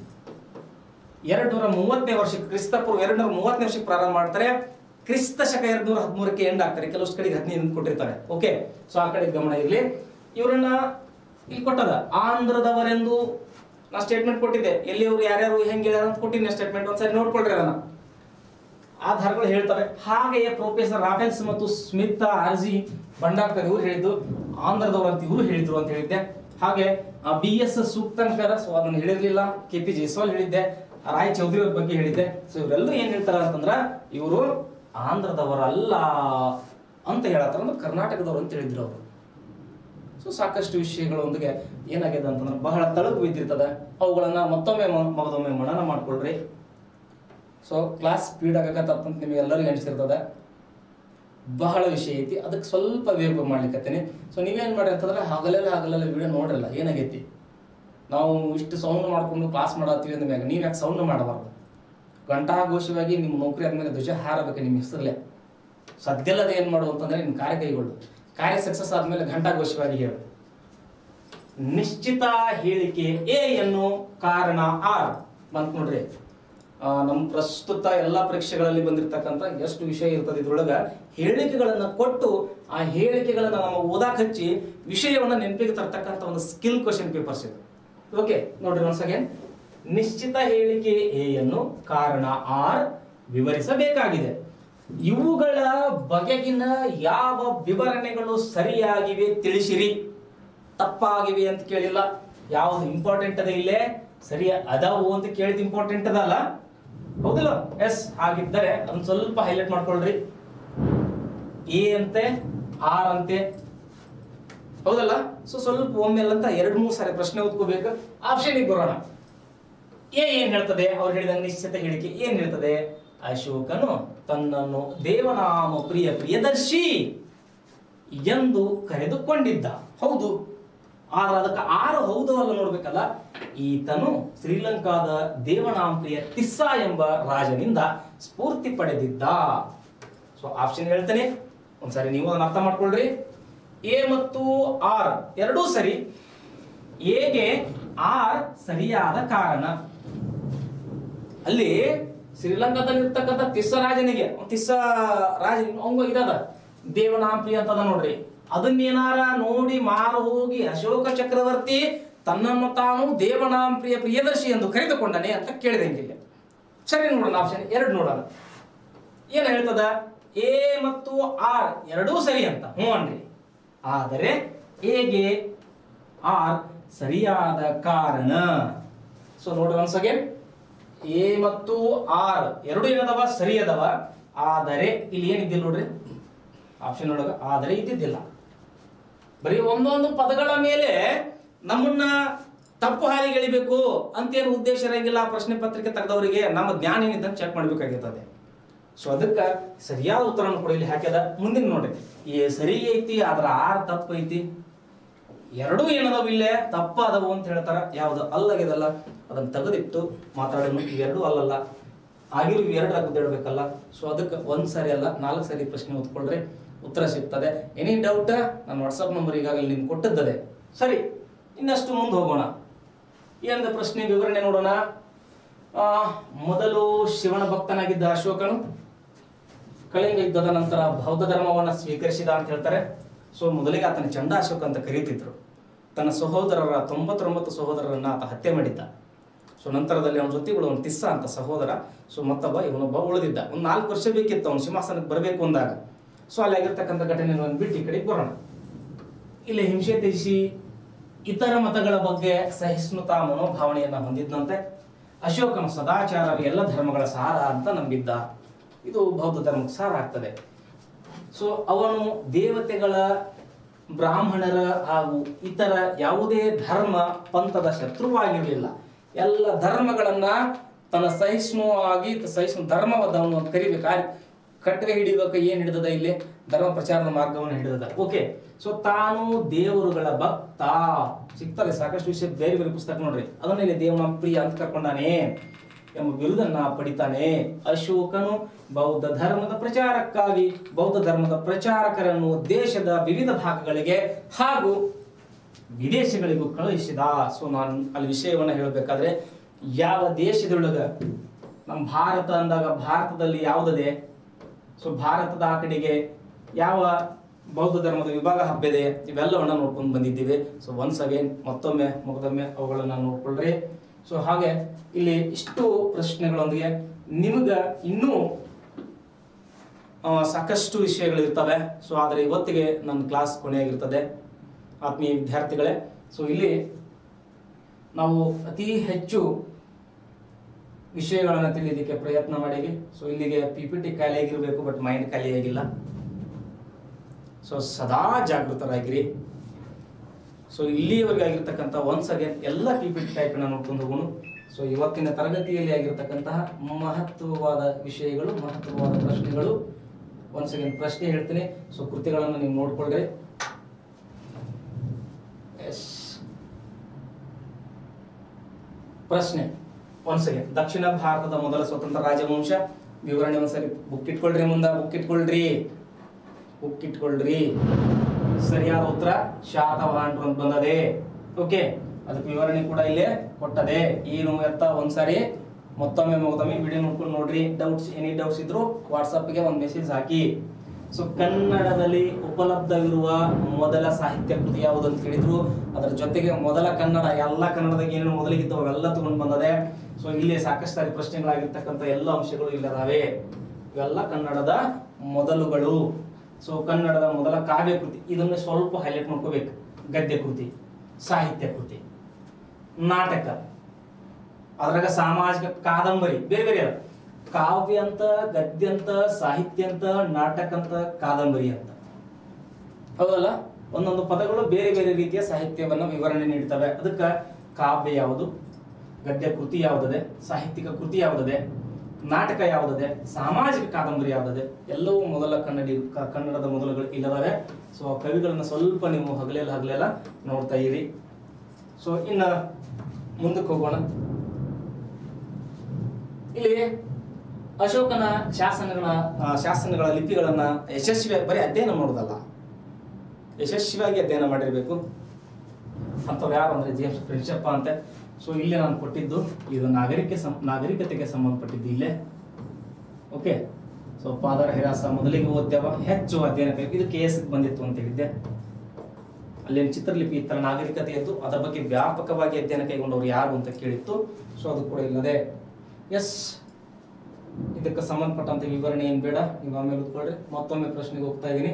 ಎರಡ್ ನೂರ ಮೂವತ್ತನೇ ವರ್ಷಕ್ಕೆ ಕ್ರಿಸ್ತಪೂರ್ವ ಎರಡ್ ನೂರ ಮೂವತ್ತನೇ ವರ್ಷಕ್ಕೆ ಪ್ರಾರಂಭ ಮಾಡ್ತಾರೆ ಕ್ರಿಸ್ತ ಶಕ ಎರಡ್ ನೂರ ಹದಿಮೂರಕ್ಕೆ ಎಂಡ್ ಆಗ್ತಾರೆ ಕೆಲವಷ್ಟು ಕಡೆಗೆ ಹದಿನೈದು ಕೊಟ್ಟಿರ್ತಾರೆ ಓಕೆ ಸೊ ಆ ಕಡೆ ಗಮನ ಇರಲಿ ಇವರನ್ನ ಇಲ್ಲಿ ಕೊಟ್ಟದ ಆಂಧ್ರದವರೆಂದು ನಾ ಸ್ಟೇಟ್ಮೆಂಟ್ ಕೊಟ್ಟಿದ್ದೆ ಎಲ್ಲಿಯವರು ಯಾರ್ಯಾರು ಹೆಂಗೆ ಹೇಳ್ಯಾರ ಅಂತ ಕೊಟ್ಟಿದ್ದೆ ಸ್ಟೇಟ್ಮೆಂಟ್ ಒಂದ್ಸರಿ ನೋಡ್ಕೊಳ್ರಿ ಅದನ್ನ ಆಧಾರಗಳು ಹೇಳ್ತವೆ ಹಾಗೆಯೇ ಪ್ರೊಫೆಸರ್ ರಾಫೆಲ್ಸ್ ಮತ್ತು ಸ್ಮಿತ್ ಆರ್ಜಿ ಭಂಡಾರ್ಕರ್ ಇವರು ಹೇಳಿದ್ದು ಆಂಧ್ರದವರು ಅಂತ ಇವರು ಹೇಳಿದ್ರು ಅಂತ ಹೇಳಿದ್ದೆ ಹಾಗೆ ಬಿ ಎಸ್ ಸೂಕ್ತಂಕರ ಸೊ ಅದನ್ನು ಹೇಳಿರ್ಲಿಲ್ಲ ಕೆ ಪಿ ಜೈಸ್ವಾಲ್ ಹೇಳಿದ್ದೆ ರಾಯ್ ಚೌಧರಿ ಅವ್ರ ಬಗ್ಗೆ ಹೇಳಿದ್ದೆ ಸೊ ಇವರೆಲ್ಲರೂ ಏನ್ ಹೇಳ್ತಾರ ಅಂತಂದ್ರ ಇವರು ಆಂಧ್ರದವರಲ್ಲ ಅಂತ ಹೇಳತ್ತಾರ ಅಂದ್ರೆ ಕರ್ನಾಟಕದವರು ಅಂತ ಹೇಳಿದ್ರು ಅವರು ಸೊ ಸಾಕಷ್ಟು ವಿಷಯಗಳೊಂದಿಗೆ ಏನಾಗಿದೆ ಅಂತಂದ್ರೆ ಬಹಳ ತಳಕು ಬಿದ್ದಿರ್ತದೆ ಅವುಗಳನ್ನ ಮತ್ತೊಮ್ಮೆ ಮ- ಮಗದೊಮ್ಮೆ ಮನನ ಮಾಡ್ಕೊಳ್ರಿ ಸೊ ಕ್ಲಾಸ್ ಸ್ಪೀಡ್ ಆಗಕತ್ತಂತ ನಿಮಗೆ ಎಲ್ಲರಿಗೂ ಅನಿಸಿರ್ತದೆ ಬಹಳ ವಿಷಯ ಐತಿ ಅದಕ್ಕೆ ಸ್ವಲ್ಪ ವೇಗ ಮಾಡ್ಲಿಕ್ಕತ್ತೀನಿ ಸೊ ನೀವೇನ್ ಮಾಡಿ ಅಂತಂದ್ರೆ ಹಗಲೆಲ್ಲ ಹಗಲೆಲ್ಲ ವಿಡಿಯೋ ನೋಡ್ರಲ್ಲ ಏನಾಗೈತಿ ನಾವು ಇಷ್ಟು ಸೌಂಡ್ ಮಾಡ್ಕೊಂಡು ಕ್ಲಾಸ್ ಮಾಡತ್ತೀವಿ ಅಂದ ಮ್ಯಾಗ ನೀವು ಯಾಕೆ ಸೌಂಡ್ ಮಾಡಬಾರ್ದು ಘಂಟಾಘೋಷವಾಗಿ ನಿಮ್ಮ ನೌಕರಿ ಆದ್ಮೇಲೆ ಧ್ವಜ ಹಾರಬೇಕು ನಿಮ್ಮ ಹೆಸರಲ್ಲೇ ಸದ್ಯಲ್ಲದೆ ಏನು ಮಾಡು ಅಂತಂದ್ರೆ ನಿಮ್ಮ ಕಾರ್ಯ ಕೈಗೊಳ್ಳು ಕಾರ್ಯ ಸಕ್ಸಸ್ ಆದ್ಮೇಲೆ ಘಂಟಾಘೋಷವಾಗಿ ಹೇಳು ನಿಶ್ಚಿತ ಹೇಳಿಕೆ ಎ ಎನ್ನು ಕಾರಣ ಆರ್ ಬಂತ ನೋಡ್ರಿ ಆ, ನಮ್ಮ ಪ್ರಸ್ತುತ ಎಲ್ಲಾ ಪರೀಕ್ಷೆಗಳಲ್ಲಿ ಬಂದಿರತಕ್ಕಂತ ಎಷ್ಟು ವಿಷಯ ಇರ್ತದೆ ಇದ್ರೊಳಗ ಹೇಳಿಕೆಗಳನ್ನ ಕೊಟ್ಟು ಆ ಹೇಳಿಕೆಗಳನ್ನ ನಮ್ಮ ಓದಾಕ್ ಹಚ್ಚಿ ವಿಷಯವನ್ನ ನೆನಪಿಗೆ ತರ್ತಕ್ಕಂಥ ಒಂದು ಸ್ಕಿಲ್ ಕ್ವಶನ್ ಪೇಪರ್ಸ್ ಇದು ಓಕೆ ನೋಡ್ರಿ ಒನ್ಸ್ ಅಗೇನ್ ನಿಶ್ಚಿತ ಹೇಳಿಕೆ ಎ ಯನ್ನು ಕಾರಣ ಆರ್ ವಿವರಿಸಬೇಕಾಗಿದೆ ಇವುಗಳ ಬಗೆಗಿನ ಯಾವ ವಿವರಣೆಗಳು ಸರಿಯಾಗಿವೆ ತಿಳಿಸಿರಿ ತಪ್ಪಾಗಿವೆ ಅಂತ ಕೇಳಿಲ್ಲ ಯಾವ್ದು ಇಂಪಾರ್ಟೆಂಟ್ ಅದ ಇಲ್ಲೇ ಸರಿಯ ಅದಾವು ಅಂತ ಕೇಳಿದ ಇಂಪಾರ್ಟೆಂಟ್ ಅದಲ್ಲ ಹೌದಿಲ್ಲ ಎಸ್ ಹಾಗಿದ್ದರೆ ಅದನ್ನ ಸ್ವಲ್ಪ ಹೈಲೈಟ್ ಮಾಡ್ಕೊಳ್ರಿ ಎ ಅಂತೆ ಆರ್ ಅಂತೆ ಹೌದಲ್ಲ ಸೊ ಸ್ವಲ್ಪ ಒಮ್ಮೆಲ್ಲ ಅಂತ ಎರಡು ಮೂರು ಸಾರಿ ಪ್ರಶ್ನೆ ಓದ್ಕೋಬೇಕು ಆಪ್ಷನ್ ಬರೋಣ ಎ ಏನ್ ಹೇಳ್ತದೆ ಅವ್ರು ಹೇಳಿದಂಗೆ ನಿಶ್ಚಿತ ಹೇಳಿಕೆ ಏನ್ ಹೇಳ್ತದೆ ಅಶೋಕನು ತನ್ನನ್ನು ದೇವನಾಮ ಪ್ರಿಯ ಪ್ರಿಯದರ್ಶಿ ಎಂದು ಕರೆದುಕೊಂಡಿದ್ದ ಹೌದು ಆದ್ರೆ ಅದಕ್ಕೆ ಆರು ಹೌದು ಅಲ್ಲ ನೋಡ್ಬೇಕಲ್ಲ ಈತನು ಶ್ರೀಲಂಕಾದ ದೇವನಾಂಪ್ರಿಯ ತಿಸ್ಸಾ ಎಂಬ ರಾಜನಿಂದ ಸ್ಫೂರ್ತಿ ಪಡೆದಿದ್ದ ಸೊ ಆಪ್ಷನ್ ಹೇಳ್ತೇನೆ ಒಂದ್ಸರಿ ನೀವು ಅದನ್ನ ಅರ್ಥ ಮಾಡ್ಕೊಳ್ರಿ ಎ ಮತ್ತು ಆರ್ ಎರಡೂ ಸರಿ ಎಗೆ ಆರ್ ಸರಿಯಾದ ಕಾರಣ ಅಲ್ಲಿ ಶ್ರೀಲಂಕಾದಲ್ಲಿ ಇರ್ತಕ್ಕಂಥ ತಿಸ್ಸ ರಾಜನಿಗೆ ಅವ್ನ್ ತಿಸ್ಸ ರಾಜ ಅವಂಗ ಇದಾದ ದೇವನಾಂಪಿ ಅಂತದ ನೋಡ್ರಿ ಅದನ್ನೇನಾರ ನೋಡಿ ಮಾರು ಹೋಗಿ ಅಶೋಕ ಚಕ್ರವರ್ತಿ ತನ್ನನ್ನು ತಾನು ದೇವನಾಂಪ್ರಿಯ ಪ್ರಿಯದರ್ಶಿ ಎಂದು ಕರೆದುಕೊಂಡನೆ ಅಂತ ಕೇಳಿದಂಗಿಲ್ಲ ಸರಿ ನೋಡೋಣ ಆಪ್ಷನ್ ಎರಡು ನೋಡೋಣ ಏನ್ ಹೇಳ್ತದ ಎ ಮತ್ತು ಆರ್ ಎರಡೂ ಸರಿ ಅಂತ ಹ್ಞೂ ಅನ್ರಿ ಆದರೆ ಎಗೆ ಆರ್ ಸರಿಯಾದ ಕಾರಣ ಸೊ ನೋಡಿ ಒನ್ಸ್ ಅಗೇನ್ ಎ ಮತ್ತು ಆರ್ ಎರಡು ಏನದವ ಸರಿ ಅದವ ಆದರೆ ಇಲ್ಲಿ ಏನಿದ್ದಿಲ್ಲ ನೋಡ್ರಿ ಆಪ್ಷನ್ ಒಳಗ ಆದರೆ ಇದ್ದಿದ್ದಿಲ್ಲ ಬರೀ ಒಂದೊಂದು ಪದಗಳ ಮೇಲೆ ನಮ್ಮನ್ನ ತಪ್ಪು ಹಾದಿಗೆ ಎಳಿಬೇಕು ಅಂತೇನು ಉದ್ದೇಶ ಇರಂಗಿಲ್ಲ ಆ ಪ್ರಶ್ನೆ ಪತ್ರಿಕೆ ತೆಗೆದವರಿಗೆ ನಮ್ಮ ಜ್ಞಾನ ಏನಿದೆ ಅಂತ ಚೆಕ್ ಮಾಡ್ಬೇಕಾಗಿರ್ತದೆ ಸೊ ಅದಕ್ಕೆ ಸರಿಯಾದ ಉತ್ತರವನ್ನು ಕೊಡಿ ಇಲ್ಲಿ ಹಾಕ್ಯದ ಮುಂದಿನ ನೋಡ್ರಿ ಏ ಸರಿ ಐತಿ ಆದ್ರ ಆರ್ ತಪ್ಪು ಐತಿ ಎರಡೂ ಏನದಾವ ಇಲ್ಲೇ ತಪ್ಪ ಅದಾವು ಅಂತ ಹೇಳ್ತಾರ ಯಾವ್ದು ಅಲ್ಲಾಗ್ಯದಲ್ಲ ಅದನ್ನ ತೆಗೆದಿಟ್ಟು ಮಾತಾಡೋಣ ಇವೆರಡೂ ಅಲ್ಲಲ್ಲ ಆಗಿರೋ ಇವೆರಡು ಗುದ್ದಾಡ್ಬೇಕಲ್ಲ ಸೊ ಅದಕ್ಕೆ ಒಂದ್ ಸಾರಿ ಅಲ್ಲ ನಾಲ್ಕು ಸಾರಿ ಪ್ರಶ್ನೆ ಓದ್ಕೊಳ್ರಿ ಉತ್ತರ ಸಿಗ್ತದೆ ಎನಿ ಡೌಟ್ ನನ್ನ ವಾಟ್ಸಪ್ ನಂಬರ್ ಈಗಾಗಲೇ ನಿಮ್ಗೆ ಕೊಟ್ಟದ್ದದೆ ಸರಿ ಇನ್ನಷ್ಟು ಮುಂದೆ ಹೋಗೋಣ ಏನದ ಪ್ರಶ್ನೆ ವಿವರಣೆ ನೋಡೋಣ ಆ, ಮೊದಲು ಶಿವನ ಭಕ್ತನಾಗಿದ್ದ ಅಶೋಕನು ಕಳಿಂಗ ಯುದ್ಧದ ನಂತರ ಬೌದ್ಧ ಧರ್ಮವನ್ನು ಸ್ವೀಕರಿಸಿದ ಅಂತ ಹೇಳ್ತಾರೆ ಸೊ ಮೊದಲಿಗೆ ಆತನ ಚಂಡ ಅಶೋಕ ಅಂತ ಕರೀತಿದ್ರು ತನ್ನ ಸಹೋದರರ ತೊಂಬತ್ತೊಂಬತ್ತು ಸಹೋದರರನ್ನ ಆತ ಹತ್ಯೆ ಮಾಡಿದ್ದ ಸೊ ನಂತರದಲ್ಲಿ ಅವನ ಜೊತೆಗಳು ಅವನು ತಿಸ್ಸ ಅಂತ ಸಹೋದರ ಸೊ ಮತ್ತೊಬ್ಬ ಇವನೊಬ್ಬ ಉಳಿದಿದ್ದ ಒಂದು ನಾಲ್ಕು ವರ್ಷ ಬೇಕಿತ್ತು ಅವನು ಸಿಂಹಾಸನಕ್ಕೆ ಬರಬೇಕು ಅಂದಾಗ ಸೊ ಅಲ್ಲಿ ಆಗಿರ್ತಕ್ಕಂಥ ಘಟನೆಗಳನ್ನು ಬಿಟ್ಟು ಈ ಕಡೆಗೆ ಬರೋಣ ಇಲ್ಲಿ ಹಿಂಸೆ ತ್ಯಜಿಸಿ ಇತರ ಮತಗಳ ಬಗ್ಗೆ ಸಹಿಷ್ಣುತಾ ಮನೋಭಾವನೆಯನ್ನ ಹೊಂದಿದ್ದಂತೆ ಅಶೋಕನು ಸದಾಚಾರ ಎಲ್ಲ ಧರ್ಮಗಳ ಸಾರ ಅಂತ ನಂಬಿದ್ದ ಇದು ಬೌದ್ಧ ಧರ್ಮಕ್ಕೆ ಸಾರ ಆಗ್ತದೆ ಸೊ ಅವನು ದೇವತೆಗಳ ಬ್ರಾಹ್ಮಣರ ಹಾಗೂ ಇತರ ಯಾವುದೇ ಧರ್ಮ ಪಂಥದ ಶತ್ರುವಾಗಿರಲಿಲ್ಲ ಎಲ್ಲ ಧರ್ಮಗಳನ್ನ ತನ್ನ ಸಹಿಷ್ಣುವಾಗಿ ಸಹಿಷ್ಣು ಧರ್ಮವದವನು ಅಂತ ಕರಿಬೇಕಾದ್ರೆ ಕಟ್ಟಗೆ ಹಿಡಿಬೇಕು ಏನ್ ಹಿಡಿದದ ಇಲ್ಲಿ ಧರ್ಮ ಪ್ರಚಾರದ ಮಾರ್ಗವನ್ನು ಹಿಡಿದದ ಓಕೆ ಸೊ ತಾನು ದೇವರುಗಳ ಭಕ್ತ ಸಿಗ್ತದೆ ಸಾಕಷ್ಟು ವಿಷಯ ಬೇರೆ ಬೇರೆ ಪುಸ್ತಕ ನೋಡ್ರಿ ಅದನ್ನ ಇಲ್ಲಿ ದೇವನ ಪ್ರಿಯ ಅಂತ ಕರ್ಕೊಂಡಾನೆ ಎಂಬ ಬಿರುದನ್ನ ಪಡಿತಾನೆ ಅಶೋಕನು ಬೌದ್ಧ ಧರ್ಮದ ಪ್ರಚಾರಕ್ಕಾಗಿ ಬೌದ್ಧ ಧರ್ಮದ ಪ್ರಚಾರಕರನ್ನು ದೇಶದ ವಿವಿಧ ಭಾಗಗಳಿಗೆ ಹಾಗೂ ವಿದೇಶಗಳಿಗೂ ಕಳುಹಿಸಿದ ಸೊ ನಾನು ಅಲ್ಲಿ ವಿಷಯವನ್ನ ಹೇಳಬೇಕಾದ್ರೆ ಯಾವ ದೇಶದೊಳಗ ನಮ್ಮ ಭಾರತ ಅಂದಾಗ ಭಾರತದಲ್ಲಿ ಯಾವುದದೆ ಸೊ ಭಾರತದ ಆ ಕಡೆಗೆ ಯಾವ ಬೌದ್ಧ ಧರ್ಮದ ವಿಭಾಗ ಹಬ್ಬ ಇವೆಲ್ಲವನ್ನ ನೋಡ್ಕೊಂಡು ಬಂದಿದ್ದೀವಿ ಸೊ ಒನ್ಸ್ ಅಗೇನ್ ಮತ್ತೊಮ್ಮೆ ಮುಖದೊಮ್ಮೆ ಅವುಗಳನ್ನ ನೋಡ್ಕೊಳ್ರಿ ಸೊ ಹಾಗೆ ಇಲ್ಲಿ ಇಷ್ಟು ಪ್ರಶ್ನೆಗಳೊಂದಿಗೆ ನಿಮ್ಗ ಇನ್ನೂ ಆ, ಸಾಕಷ್ಟು ವಿಷಯಗಳು ಇರ್ತವೆ ಸೊ ಆದರೆ ಇವತ್ತಿಗೆ ನನ್ನ ಕ್ಲಾಸ್ ಕೊನೆಯಾಗಿರ್ತದೆ ಆತ್ಮೀಯ ವಿದ್ಯಾರ್ಥಿಗಳೇ ಸೊ ಇಲ್ಲಿ ನಾವು ಅತಿ ಹೆಚ್ಚು ವಿಷಯಗಳನ್ನು ತಿಳಿಯೋದಕ್ಕೆ ಪ್ರಯತ್ನ ಮಾಡೀವಿ ಸೊ ಇಲ್ಲಿಗೆ ಪಿ ಪಿ ಟಿ ಖಾಲಿಯಾಗಿರ್ಬೇಕು ಬಟ್ ಮೈಂಡ್ ಖಾಲಿಯಾಗಿಲ್ಲ ಸೊ ಸದಾ ಜಾಗೃತರಾಗಿರಿ ಸೊ ಇಲ್ಲಿಯವರೆಗೆ ಆಗಿರ್ತಕ್ಕಂಥ ಒನ್ಸ್ ಅಗೇನ್ ಎಲ್ಲ ಪಿ ಪಿ ಟಿ ಟೈಪನ್ನು ನೋಡ್ಕೊಂಡು ಹೋಗೋಣ ಸೊ ಇವತ್ತಿನ ತರಗತಿಯಲ್ಲಿ ಆಗಿರ್ತಕ್ಕಂತಹ ಮಹತ್ವವಾದ ವಿಷಯಗಳು ಮಹತ್ವವಾದ ಪ್ರಶ್ನೆಗಳು ಒನ್ಸ್ ಅಗೇನ್ ಪ್ರಶ್ನೆ ಹೇಳ್ತೀನಿ ಸೊ ಕೃತಿಗಳನ್ನು ನೀವು ನೋಡ್ಕೊಳ್ರಿ ಎಸ್ ಪ್ರಶ್ನೆ ಒನ್ಸ್ ಅಗೇನ್ ದಕ್ಷಿಣ ಭಾರತದ ಮೊದಲ ಸ್ವತಂತ್ರ ರಾಜವಂಶ ವಿವರಣೆ ಒಂದ್ಸರಿ ಬುಕ್ ಇಟ್ಕೊಳ್ರಿ ಮುಂದ ಬುಕ್ ಇಟ್ಕೊಳ್ರಿ ಬುಕ್ ಇಟ್ಕೊಳ್ರಿ ಸರಿಯಾದ ಉತ್ತರ ಶಾತವಾಹನರು ಅಂತ ಬಂದದೆ ಓಕೆ ಅದಕ್ಕೆ ವಿವರಣೆ ಕೂಡ ಇಲ್ಲೇ ಕೊಟ್ಟದೆ ಏನು ಎತ್ತ ಒಂದ್ಸಾರಿ ಮತ್ತೊಮ್ಮೆ ಮತ್ತೊಮ್ಮೆ ವಿಡಿಯೋ ನೋಡ್ಕೊಂಡು ನೋಡ್ರಿ ಡೌಟ್ಸ್ ಎನಿ ಡೌಟ್ಸ್ ಇದ್ರು ವಾಟ್ಸಪ್ಗೆ ಒಂದು ಮೆಸೇಜ್ ಹಾಕಿ ಸೊ ಕನ್ನಡದಲ್ಲಿ ಉಪಲಬ್ಧವಿರುವ ಮೊದಲ ಸಾಹಿತ್ಯ ಕೃತಿ ಯಾವುದು ಅಂತ ಕೇಳಿದ್ರು ಅದರ ಜೊತೆಗೆ ಮೊದಲ ಕನ್ನಡ ಎಲ್ಲ ಕನ್ನಡದಾಗ ಏನೇನು ಮೊದಲಿಗಿದ್ದವು ಅವೆಲ್ಲ ತಗೊಂಡು ಬಂದದೆ ಸೊ ಇಲ್ಲಿ ಸಾಕಷ್ಟು ಸಾರಿ ಪ್ರಶ್ನೆಗಳಾಗಿರ್ತಕ್ಕಂಥ ಎಲ್ಲ ಅಂಶಗಳು ಇಲ್ಲದಾವೆ ಇವೆಲ್ಲ ಕನ್ನಡದ ಮೊದಲುಗಳು ಸೊ ಕನ್ನಡದ ಮೊದಲ ಕಾವ್ಯ ಕೃತಿ ಇದನ್ನು ಸ್ವಲ್ಪ ಹೈಲೈಟ್ ಮಾಡ್ಕೋಬೇಕು ಗದ್ಯ ಕೃತಿ ಸಾಹಿತ್ಯ ಕೃತಿ ನಾಟಕ ಅದ್ರಾಗ ಸಾಮಾಜಿಕ ಕಾದಂಬರಿ ಬೇರೆ ಬೇರೆ ಅದ ಕಾವ್ಯ ಅಂತ ಗದ್ಯ ಅಂತ ಸಾಹಿತ್ಯ ಅಂತ ನಾಟಕ ಅಂತ ಕಾದಂಬರಿ ಅಂತ ಹೌದಲ್ಲ ಒಂದೊಂದು ಪದಗಳು ಬೇರೆ ಬೇರೆ ರೀತಿಯ ಸಾಹಿತ್ಯವನ್ನ ವಿವರಣೆ ನೀಡ್ತವೆ ಅದಕ್ಕೆ ಕಾವ್ಯ ಯಾವುದು ಗದ್ಯ ಕೃತಿ ಯಾವುದದೆ ಸಾಹಿತ್ಯಿಕ ಕೃತಿ ಯಾವುದದೆ ನಾಟಕ ಯಾವುದದೆ ಸಾಮಾಜಿಕ ಕಾದಂಬರಿ ಯಾವುದದೆ ಎಲ್ಲವೂ ಮೊದಲ ಕನ್ನಡಿ ಕ- ಕನ್ನಡದ ಮೊದಲುಗಳು ಇಲ್ಲದವೆ ಸೊ ಆ ಕವಿಗಳನ್ನ ಸ್ವಲ್ಪ ನೀವು ಹಗಲೆಲ್ಲ ಹಗಲೆಲ್ಲ ನೋಡ್ತಾ ಇರಿ ಸೊ ಇನ್ನ ಮುಂದಕ್ಕೆ ಹೋಗೋಣ ಇಲ್ಲಿ ಅಶೋಕನ ಶಾಸನಗಳ ಆ, ಶಾಸನಗಳ ಲಿಪಿಗಳನ್ನ ಯಶಸ್ವಿಯಾಗಿ ಬರೀ ಅಧ್ಯಯನ ಮಾಡೋದಲ್ಲ ಯಶಸ್ವಿಯಾಗಿ ಅಧ್ಯಯನ ಮಾಡಿರಬೇಕು ಅಂಥವ್ರು ಯಾರು ಅಂದ್ರೆ ಜೇಮ್ಸ್ ಪ್ರಿನ್ಸಪ್ಪ ಅಂತ ಸೊ ಇಲ್ಲೇ ನಾನು ಕೊಟ್ಟಿದ್ದು ಇದು ನಾಗರಿಕ ಸಂ ನಾಗರಿಕತೆಗೆ ಸಂಬಂಧಪಟ್ಟಿದ್ದು ಇಲ್ಲೇ ಓಕೆ ಸೊ ಪಾದರ ಹಿರಾಸ ಮೊದಲಿಗೆ ಓದ್ಯವ ಹೆಚ್ಚು ಅಧ್ಯಯನ ಬೇಕು ಇದು ಕೆ ಎಸ್ ಬಂದಿತ್ತು ಅಂತ ಹೇಳಿದ್ದೆ ಅಲ್ಲೇನು ಚಿತ್ರಲಿಪಿ ಇತ್ತರ ನಾಗರಿಕತೆ ಇತ್ತು ಅದರ ಬಗ್ಗೆ ವ್ಯಾಪಕವಾಗಿ ಅಧ್ಯಯನ ಕೈಗೊಂಡವ್ರು ಯಾರು ಅಂತ ಕೇಳಿತ್ತು ಸೊ ಅದು ಕೂಡ ಇಲ್ಲದೆ ಎಸ್ ಇದಕ್ಕೆ ಸಂಬಂಧಪಟ್ಟಂತ ವಿವರಣೆ ಏನು ಬೇಡ ನೀವು ಆಮೇಲೆ ಓದ್ಕೊಳ್ರಿ ಮತ್ತೊಮ್ಮೆ ಪ್ರಶ್ನೆಗೆ ಹೋಗ್ತಾ ಇದ್ದೀನಿ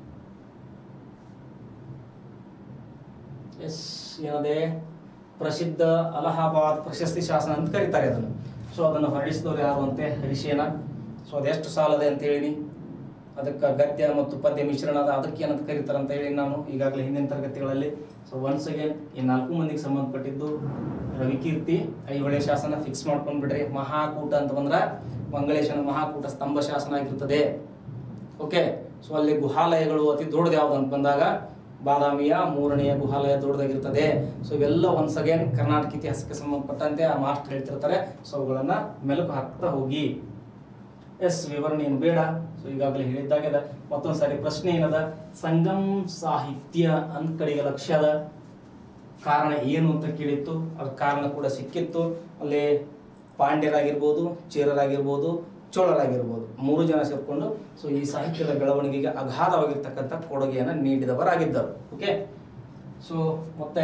ಎಸ್ ಏನದೆ ಪ್ರಸಿದ್ಧ ಅಲಹಾಬಾದ್ ಪ್ರಶಸ್ತಿ ಶಾಸನ ಅಂತ ಕರೀತಾರೆ ಅದನ್ನು ಸೊ ಅದನ್ನು ಹೊರಡಿಸಿದವರು ಯಾರು ಅಂತೆ ಹರಿಶೇನ ಸೊ ಅದೆಷ್ಟು ಸಾಲದೆ ಅಂತ ಹೇಳಿನಿ ಅದಕ್ಕೆ ಗದ್ಯ ಮತ್ತು ಪದ್ಯ ಮಿಶ್ರಣ ಅದ ಅದಕ್ಕೆ ಏನಂತ ಕರೀತಾರೆ ಅಂತ ಹೇಳಿ ನಾನು ಈಗಾಗಲೇ ಹಿಂದಿನ ತರಗತಿಗಳಲ್ಲಿ ಸೊ ಒನ್ಸ್ ಅಗೇನ್ ಈ ನಾಲ್ಕು ಮಂದಿಗೆ ಸಂಬಂಧಪಟ್ಟಿದ್ದು ರವಿಕೀರ್ತಿ ಐಹೊಳೆ ಶಾಸನ ಫಿಕ್ಸ್ ಮಾಡ್ಕೊಂಡ್ ಬಿಡ್ರಿ ಮಹಾಕೂಟ ಅಂತ ಬಂದ್ರೆ ಮಂಗಳೇಶನ ಮಹಾಕೂಟ ಸ್ತಂಭ ಶಾಸನ ಆಗಿರ್ತದೆ ಓಕೆ ಸೊ ಅಲ್ಲಿ ಗುಹಾಲಯಗಳು ಅತಿ ದೊಡ್ಡದು ಯಾವ್ದು ಅಂತ ಬಂದಾಗ ಬಾದಾಮಿಯ ಮೂರನೆಯ ಗುಹಾಲಯ ದೊಡ್ಡದಾಗಿರ್ತದೆ ಸೊ ಇವೆಲ್ಲ ಒನ್ಸ್ ಅಗೇನ್ ಕರ್ನಾಟಕ ಇತಿಹಾಸಕ್ಕೆ ಸಂಬಂಧಪಟ್ಟಂತೆ ಆ ಮಾಸ್ಟರ್ ಹೇಳ್ತಿರ್ತಾರೆ ಸೊ ಅವುಗಳನ್ನ ಮೆಲುಕು ಹಾಕ್ತಾ ಹೋಗಿ ಎಸ್ ವಿವರಣೆ ಏನು ಬೇಡ ಸೊ ಈಗಾಗಲೇ ಹೇಳಿದ್ದಾಗದ ಮತ್ತೊಂದು ಸಾರಿ ಪ್ರಶ್ನೆ ಏನದ ಸಂಗಮ್ ಸಾಹಿತ್ಯ ಅಂತ ಕಡೆಗೆ ಲಕ್ಷ್ಯದ ಕಾರಣ ಏನು ಅಂತ ಕೇಳಿತ್ತು ಅದ್ರ ಕಾರಣ ಕೂಡ ಸಿಕ್ಕಿತ್ತು ಅಲ್ಲಿ ಪಾಂಡ್ಯರಾಗಿರ್ಬೋದು ಚೇರರಾಗಿರ್ಬೋದು ಚೋಳರಾಗಿರ್ಬೋದು ಮೂರು ಜನ ಸೇರ್ಕೊಂಡು ಸೊ ಈ ಸಾಹಿತ್ಯದ ಬೆಳವಣಿಗೆಗೆ ಅಗಾಧವಾಗಿರ್ತಕ್ಕಂಥ ಕೊಡುಗೆಯನ್ನು ನೀಡಿದವರಾಗಿದ್ದರು ಓಕೆ ಸೊ ಮತ್ತೆ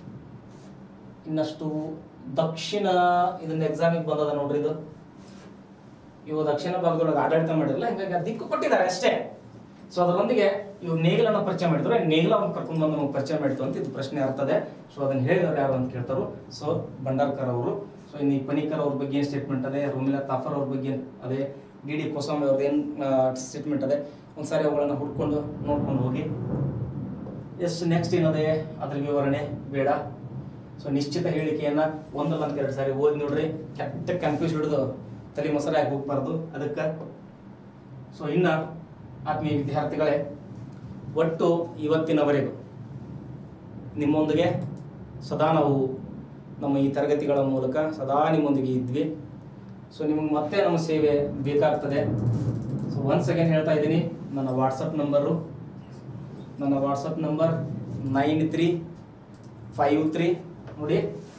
ಇನ್ನಷ್ಟು ದಕ್ಷಿಣ ಇದನ್ನ ಎಕ್ಸಾಮಿಗೆ ಬಂದದ ನೋಡ್ರಿ ಇದು ಇವು ದಕ್ಷಿಣ ಭಾಗದೊಳಗೆ ಆಡಳಿತ ಮಾಡಿರಲ್ಲ ಹಿಂಗಾಗಿ ಆ ದಿಕ್ಕು ಕೊಟ್ಟಿದ್ದಾರೆ ಅಷ್ಟೇ ಸೊ ಅದರೊಂದಿಗೆ ಇವು ನೇಗಿಲನ್ನ ಪರಿಚಯ ಮಾಡಿದ್ರೆ ನೇಗಿಲವನ್ನು ಕರ್ಕೊಂಡು ಬಂದು ನಮಗೆ ಪರಿಚಯ ಮಾಡಿತು ಅಂತ ಇದು ಪ್ರಶ್ನೆ ಆಗ್ತದೆ ಸೊ ಅದನ್ನ ಹೇಳಿದವರು ಯಾರು ಅಂತ ಕೇಳ್ತಾರೋ ಸೊ ಭಂಡಾರ್ಕರ್ ಅವರು ಸೊ ಇನ್ನು ಈ ಪನಿಕರ್ ಅವ್ರ ಬಗ್ಗೆ ಏನು ಸ್ಟೇಟ್ಮೆಂಟ್ ಅದೇ ರೋಮಿಲಾ ತಾಫರ್ ಅವ್ರ ಬಗ್ಗೆ ಏನ್ ಅದೇ ಡಿ ಡಿ ಕೋಸ್ವಾಮಿ ಅವ್ರದ್ದು ಏನು ಸ್ಟೇಟ್ಮೆಂಟ್ ಅದೇ ಒಂದ್ಸಾರಿ ಅವುಗಳನ್ನ ಹುಡ್ಕೊಂಡು ನೋಡ್ಕೊಂಡು ಹೋಗಿ ಎಸ್ ನೆಕ್ಸ್ಟ್ ಏನದೆ ಅದ್ರ ವಿವರಣೆ ಬೇಡ ಸೊ ನಿಶ್ಚಿತ ಹೇಳಿಕೆಯನ್ನ ಒಂದಲ್ಲ ಅಂತ ಎರಡು ಸಾರಿ ಓದಿ ನೋಡ್ರಿ ಕೆಟ್ಟ ಕನ್ಫ್ಯೂಸ್ ಹಿಡಿದು ತಲೆ ಮೊಸರಾಗಿ ಹೋಗ್ಬಾರ್ದು ಅದಕ್ಕೆ ಸೊ ಇನ್ನ ಆತ್ಮೀಯ ವಿದ್ಯಾರ್ಥಿಗಳೇ ಒಟ್ಟು ಇವತ್ತಿನವರೆಗೂ ನಿಮ್ಮೊಂದಿಗೆ ಸದಾ ನಾವು ನಮ್ಮ ಈ ತರಗತಿಗಳ ಮೂಲಕ ಸದಾ ನಿಮ್ಮೊಂದಿಗೆ ಇದ್ವಿ ಸೊ ನಿಮಗೆ ಮತ್ತೆ ನಮ್ಮ ಸೇವೆ ಬೇಕಾಗ್ತದೆ ಸೊ ಒನ್ಸ್ ಅಗೇನ್ ಹೇಳ್ತಾ ಇದ್ದೀನಿ ನನ್ನ ವಾಟ್ಸಪ್ ನಂಬರು ನನ್ನ WhatsApp number nine three five three ನೋಡಿ